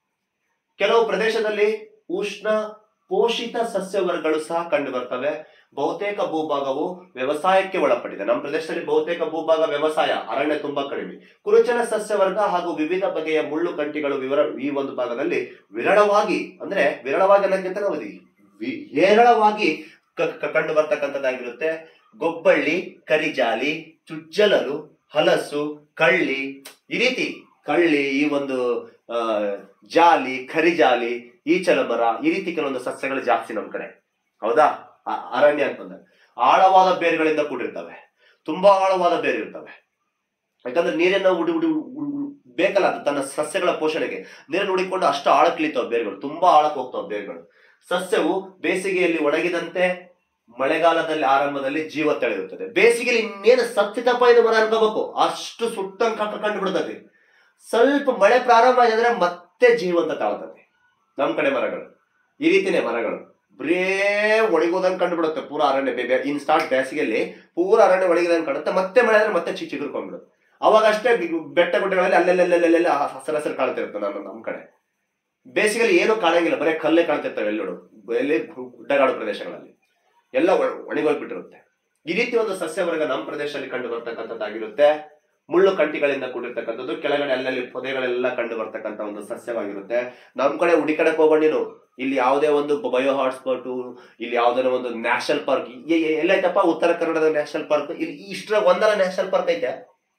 ಕೆಲವು ಪ್ರದೇಶದಲ್ಲಿ ಉಷ್ಣ ಪೋಷಿತ ಸಸ್ಯವರ್ಗಗಳು ಸಹ ಕಂಡು ಬರ್ತವೆ ಬಹುತೇಕ ಭೂಭಾಗವು ವ್ಯವಸಾಯಕ್ಕೆ ಒಳಪಟ್ಟಿದೆ ನಮ್ಮ ಪ್ರದೇಶದಲ್ಲಿ ಬಹುತೇಕ ಭೂಭಾಗ ವ್ಯವಸಾಯ ಅರಣ್ಯ ತುಂಬಾ ಕಡಿಮೆ ಕುರುಚಲ ಸಸ್ಯವರ್ಗ ಹಾಗೂ ವಿವಿಧ ಬಗೆಯ ಮುಳ್ಳು ಕಂಟಿಗಳು ವಿವರ ಈ ಒಂದು ಭಾಗದಲ್ಲಿ ವಿರಳವಾಗಿ ಅಂದ್ರೆ ವಿರಳವಾಗಿ ಅನ್ನೋಕ್ಕಿಂತ ನಾವು ಇದು ವಿ- ಹೇರಳವಾಗಿ ಕ- ಕ- ಕಂಡು ಬರ್ತಕ್ಕಂಥದ್ದಾಗಿರುತ್ತೆ ಗೊಬ್ಬಳ್ಳಿ ಕರಿಜಾಲಿ ಚುಜ್ಜಲರು ಹಲಸು ಕಳ್ಳಿ ಈ ರೀತಿ ಕಳ್ಳಿ ಈ ಒಂದು ಆ, ಜಾಲಿ ಕರಿಜಾಲಿ ಈಚಲ ಮರ ಈ ರೀತಿ ಕೆಲವೊಂದು ಸಸ್ಯಗಳು ಜಾಸ್ತಿ ನಮ್ಮ ಕಡೆ ಹೌದಾ ಆ- ಅರಣ್ಯ ಅಂತಂದ್ರೆ ಆಳವಾದ ಬೇರುಗಳಿಂದ ಕೂಡಿರ್ತವೆ ತುಂಬಾ ಆಳವಾದ ಬೇರು ಇರ್ತವೆ ಯಾಕಂದ್ರೆ ನೀರನ್ನ ಉಡಿ ಉಡಿ ಉ- ಉ- ಬೇಕಲ್ಲ ಅದು ತನ್ನ ಸಸ್ಯಗಳ ಪೋಷಣೆಗೆ ನೀರನ್ನು ಹುಡಿಕೊಂಡು ಅಷ್ಟು ಆಳಕ್ಕೆ ಇಳಿತಾವೆ ಬೇರುಗಳು ತುಂಬಾ ಆಳಕ್ಕೆ ಹೋಗ್ತಾವೆ ಬೇರುಗಳು ಸಸ್ಯವು ಬೇಸಿಗೆಯಲ್ಲಿ ಒಣಗಿದಂತೆ ಮಳೆಗಾಲದಲ್ಲಿ ಆರಂಭದಲ್ಲಿ ಜೀವ ತಳೆಯುತ್ತದೆ ಬೇಸಿಗೆಯಲ್ಲಿ ಇನ್ನೇನು ಸತ್ತಿತಪ್ಪ ಇದು ಮರ ಅನ್ಕೋಬೇಕು ಅಷ್ಟು ಸುಟ್ಟಂಕ ಕಂಡು ಬಿಡ್ತದೆ ಸ್ವಲ್ಪ ಮಳೆ ಪ್ರಾರಂಭ ಆದ್ರೆ ಮತ್ತೆ ಜೀವಂತ ತಾಳ್ತದೆ ನಮ್ ಕಡೆ ಮರಗಳು ಈ ರೀತಿನೇ ಮರಗಳು ಬರೇ ಒಣಗೋದಂಗ್ ಕಂಡು ಬಿಡುತ್ತೆ ಪೂರ ಅರಣ್ಯ ಬೇ- ಬೇ- ಇನ್ ಸ್ಟಾರ್ಟ್ ಬೇಸಿಗೆಯಲ್ಲಿ ಪೂರ ಅರಣ್ಯ ಒಣಗಿದಂಗ್ ಕಾಣುತ್ತೆ ಮತ್ತೆ ಮಳೆ ಆದ್ರೆ ಮತ್ತೆ ಚಿ ಚಿಗುರ್ಕೊಂಡ್ಬಿಡುತ್ತೆ ಅವಾಗ ಅಷ್ಟೇ ಬಿ- ಬೆಟ್ಟ ಗುಡ್ಡಗಳಲ್ಲಿ ಅಲ್ಲೆಲ್ಲೆಲ್ಲೆಲ್ಲೆಲ್ಲ ಹಸಿರು ಹಸಿರು ಕಾಣ್ತಿರುತ್ತೆ ನಮ್ಮ ನಮ್ಮ ಕಡೆ ಬೇಸಿಗೆಯಲ್ಲಿ ಏನು ಕಾಣಂಗಿಲ್ಲ ಬರೀ ಕಲ್ಲೇ ಕಾಣ್ತಿರ್ತವೆ ಎಲ್ಲೋಡು ಎಲ್ಲಿ ಗು- ಗುಡ್ಡಗಾಡು ಪ್ರದೇಶಗಳಲ್ಲಿ ಎಲ್ಲ ಒಣ- ಒಣಗೋಗ್ಬಿಟ್ಟಿರುತ್ತೆ ಈ ರೀತಿ ಒಂದು ಸಸ್ಯವರ್ಗ ನಮ್ಮ ಪ್ರದೇಶದಲ್ಲಿ ಕಂಡು ಬರ್ತಕ್ಕಂಥದ್ದಾಗಿರುತ್ತೆ ಮುಳ್ಳು ಕಂಟಿಗಳಿಂದ ಕೂಡಿರ್ತಕ್ಕಂಥದ್ದು ಕೆಳಗಡೆ ಅಲ್ಲಲ್ಲಿ ಪೊದೆಗಳೆಲ್ಲ ಕಂಡು ಬರ್ತಕ್ಕಂಥ ಒಂದು ಸಸ್ಯವಾಗಿರುತ್ತೆ ನಮ್ ಕಡೆ ಹುಡಿಕಡಕ್ ಹೋಗ್ಬೇಡ ನೀನು ಇಲ್ಲಿ ಯಾವುದೇ ಒಂದು ಬಯೋ ಹಾಟ್ಸ್ಪಾಟು ಇಲ್ಲಿ ಯಾವ್ದಾರ ಒಂದು ನ್ಯಾಷನಲ್ ಪಾರ್ಕ್ ಎಲ್ಲೈತಪ್ಪ ಉತ್ತರ ಕನ್ನಡದ ನ್ಯಾಷನಲ್ ಪಾರ್ಕ್ ಇಲ್ಲಿ ಇಷ್ಟರ ಒಂದರ ನ್ಯಾಷನಲ್ ಪಾರ್ಕ್ ಐತೆ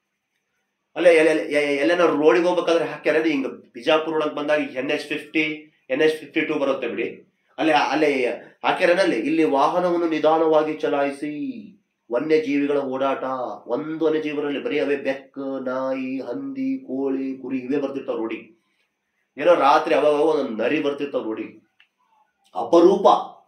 ಅಲ್ಲೇ ಎಲ್ಲೇನೋ ರೋಡಿಗೆ ಹೋಗ್ಬೇಕಾದ್ರೆ ಹಾಕ್ಯಾರ ಹಿಂಗ ಬಿಜಾಪುರ ಒಳಗೆ ಬಂದಾಗ N H fifty N H fifty two ಬರುತ್ತೆ ಬಿಡಿ ಅಲ್ಲಿ ಅಲ್ಲಿ ಹಾಕ್ಯಾರನಲ್ಲಿ ಇಲ್ಲಿ ವಾಹನವನ್ನು ನಿಧಾನವಾಗಿ ಚಲಾಯಿಸಿ ವನ್ಯಜೀವಿಗಳ ಓಡಾಟ ಒಂದು ವನ್ಯಜೀವಿಗಳಲ್ಲಿ ಬರೀ ಅವೇ ಬೆಕ್ಕು ನಾಯಿ ಹಂದಿ ಕೋಳಿ ಕುರಿ ಇವೇ ಬರ್ತಿರ್ತಾವ ರೋಡಿಗೆ ಏನೋ ರಾತ್ರಿ ಅವಾಗ ಒಂದೊಂದು ನರಿ ಬರ್ತಿರ್ತಾವ ರೋಡಿಗೆ ಅಪರೂಪ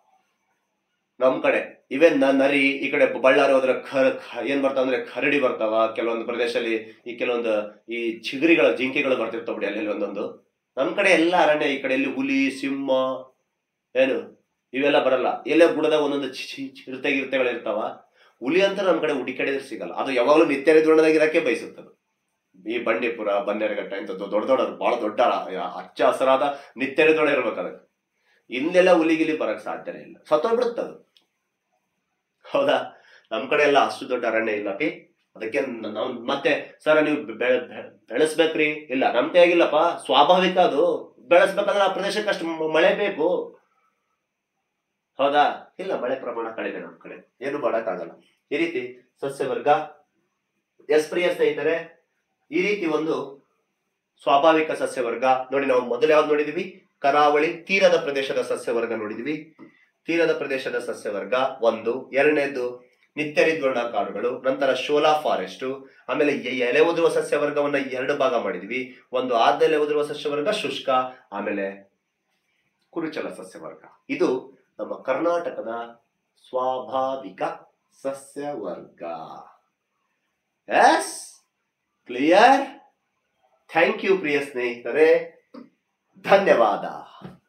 ನಮ್ ಕಡೆ ಇವೇ ನ- ನರಿ ಈ ಕಡೆ ಬಳ್ಳಾರಿ ಹೋದ್ರೆ ಖರ್ ಖ- ಏನ್ ಬರ್ತಾವ ಅಂದ್ರೆ ಕರಡಿ ಬರ್ತಾವ ಕೆಲವೊಂದು ಪ್ರದೇಶದಲ್ಲಿ ಈ ಕೆಲವೊಂದು ಈ ಚಿಗರಿಗಳ ಜಿಂಕೆಗಳು ಬರ್ತಿರ್ತಾವ ಬಿಡಿ ಅಲ್ಲಿ ಒಂದೊಂದು ನಮ್ ಕಡೆ ಎಲ್ಲ ಅರಣ್ಯ ಈ ಕಡೆ ಇಲ್ಲಿ ಹುಲಿ ಸಿಂಹ ಏನು ಇವೆಲ್ಲ ಬರಲ್ಲ ಎಲ್ಲೇ ಗುಡದಾಗ ಒಂದೊಂದು ಚಿ- ಚಿ- ಚಿರತೆ ಗಿರ್ತೆಗಳು ಇರ್ತಾವ ಹುಲಿ ಅಂತ ನಮ್ ಕಡೆ ಹುಡಿ ಕಡೆ ಸಿಗಲ್ಲ ಅದು ಯಾವಾಗಲೂ ನಿತ್ಯ ನಿರ್ವಹಣದಾಗ ಇರಕ್ಕೆ ಬಯಸುತ್ತದೆ ಈ ಬಂಡೀಪುರ ಬನ್ನೇರಘಟ್ಟ ಇಂಥ ದೊಡ್ಡ ದೊಡ್ಡ ಬಹಳ ದೊಡ್ಡ ಆ- ಹಚ್ಚ ಹಸರಾದ ನಿತ್ಯ ನಿರ್ವಹಣೆ ಇರ್ಬೇಕು ಅದಕ್ಕೆ ಇಲ್ಲೆಲ್ಲ ಹುಲಿಗಿಲಿ ಬರಕ್ ಸಾಧ್ಯನೇ ಇಲ್ಲ ಸತ್ತೋಗ್ಬಿಡುತ್ತೆ ಅದು ಹೌದಾ ನಮ್ ಕಡೆ ಎಲ್ಲ ಅಷ್ಟು ದೊಡ್ಡ ಅರಣ್ಯ ಇಲ್ಲ ಪಿ ಅದಕ್ಕೆ ನ- ನಾವು ಮತ್ತೆ ಸರ್ ನೀವು ಬೆ- ಬೆ- ಬೆಳೆಸ್ಬೇಕ್ರಿ ಇಲ್ಲ ನಮ್ ಕೈಯಾಗಿಲ್ಲಪ್ಪ ಸ್ವಾಭಾವಿಕ ಅದು ಬೆಳೆಸ್ಬೇಕಂದ್ರೆ ಆ ಪ್ರದೇಶಕ್ಕೆ ಅಷ್ಟು ಮ- ಮಳೆ ಬೇಕು ಹೌದಾ ಇಲ್ಲ ಮಳೆ ಪ್ರಮಾಣ ಕಡಿಮೆ ನಮ್ ಕಡೆ ಏನು ಮಾಡಕ್ಕಾಗಲ್ಲ ಈ ರೀತಿ ಸಸ್ಯವರ್ಗ ಎಸ್ ಪ್ರಿಯ ಸ್ನೇಹಿತರೆ ಈ ರೀತಿ ಒಂದು ಸ್ವಾಭಾವಿಕ ಸಸ್ಯವರ್ಗ ನೋಡಿ ನಾವು ಮೊದಲು ಯಾವ್ದು ನೋಡಿದೀವಿ ಕರಾವಳಿ ತೀರದ ಪ್ರದೇಶದ ಸಸ್ಯವರ್ಗ ನೋಡಿದೀವಿ ತೀರದ ಪ್ರದೇಶದ ಸಸ್ಯವರ್ಗ ಒಂದು ಎರಡನೇದು ನಿತ್ಯರಿದ್ವರ್ಣ ಕಾಡುಗಳು ನಂತರ ಶೋಲಾ ಫಾರೆಸ್ಟ್ ಆಮೇಲೆ ಎ- ಎಲೆ ಉದುರುವ ಸಸ್ಯವರ್ಗವನ್ನ ಎರಡು ಭಾಗ ಮಾಡಿದ್ವಿ ಒಂದು ಆದ ಎಲೆ ಉದುರುವ ಸಸ್ಯವರ್ಗ ಶುಷ್ಕ ಆಮೇಲೆ ಕುರುಚಲ ಸಸ್ಯವರ್ಗ ಇದು ನಮ್ಮ ಕರ್ನಾಟಕದ ಸ್ವಾಭಾವಿಕ ಸಸ್ಯವರ್ಗ ಎಸ್ ಕ್ಲಿಯರ್ ಥ್ಯಾಂಕ್ ಯು ಪ್ರಿಯ ಸ್ನೇಹಿತರೆ ಧನ್ಯವಾದ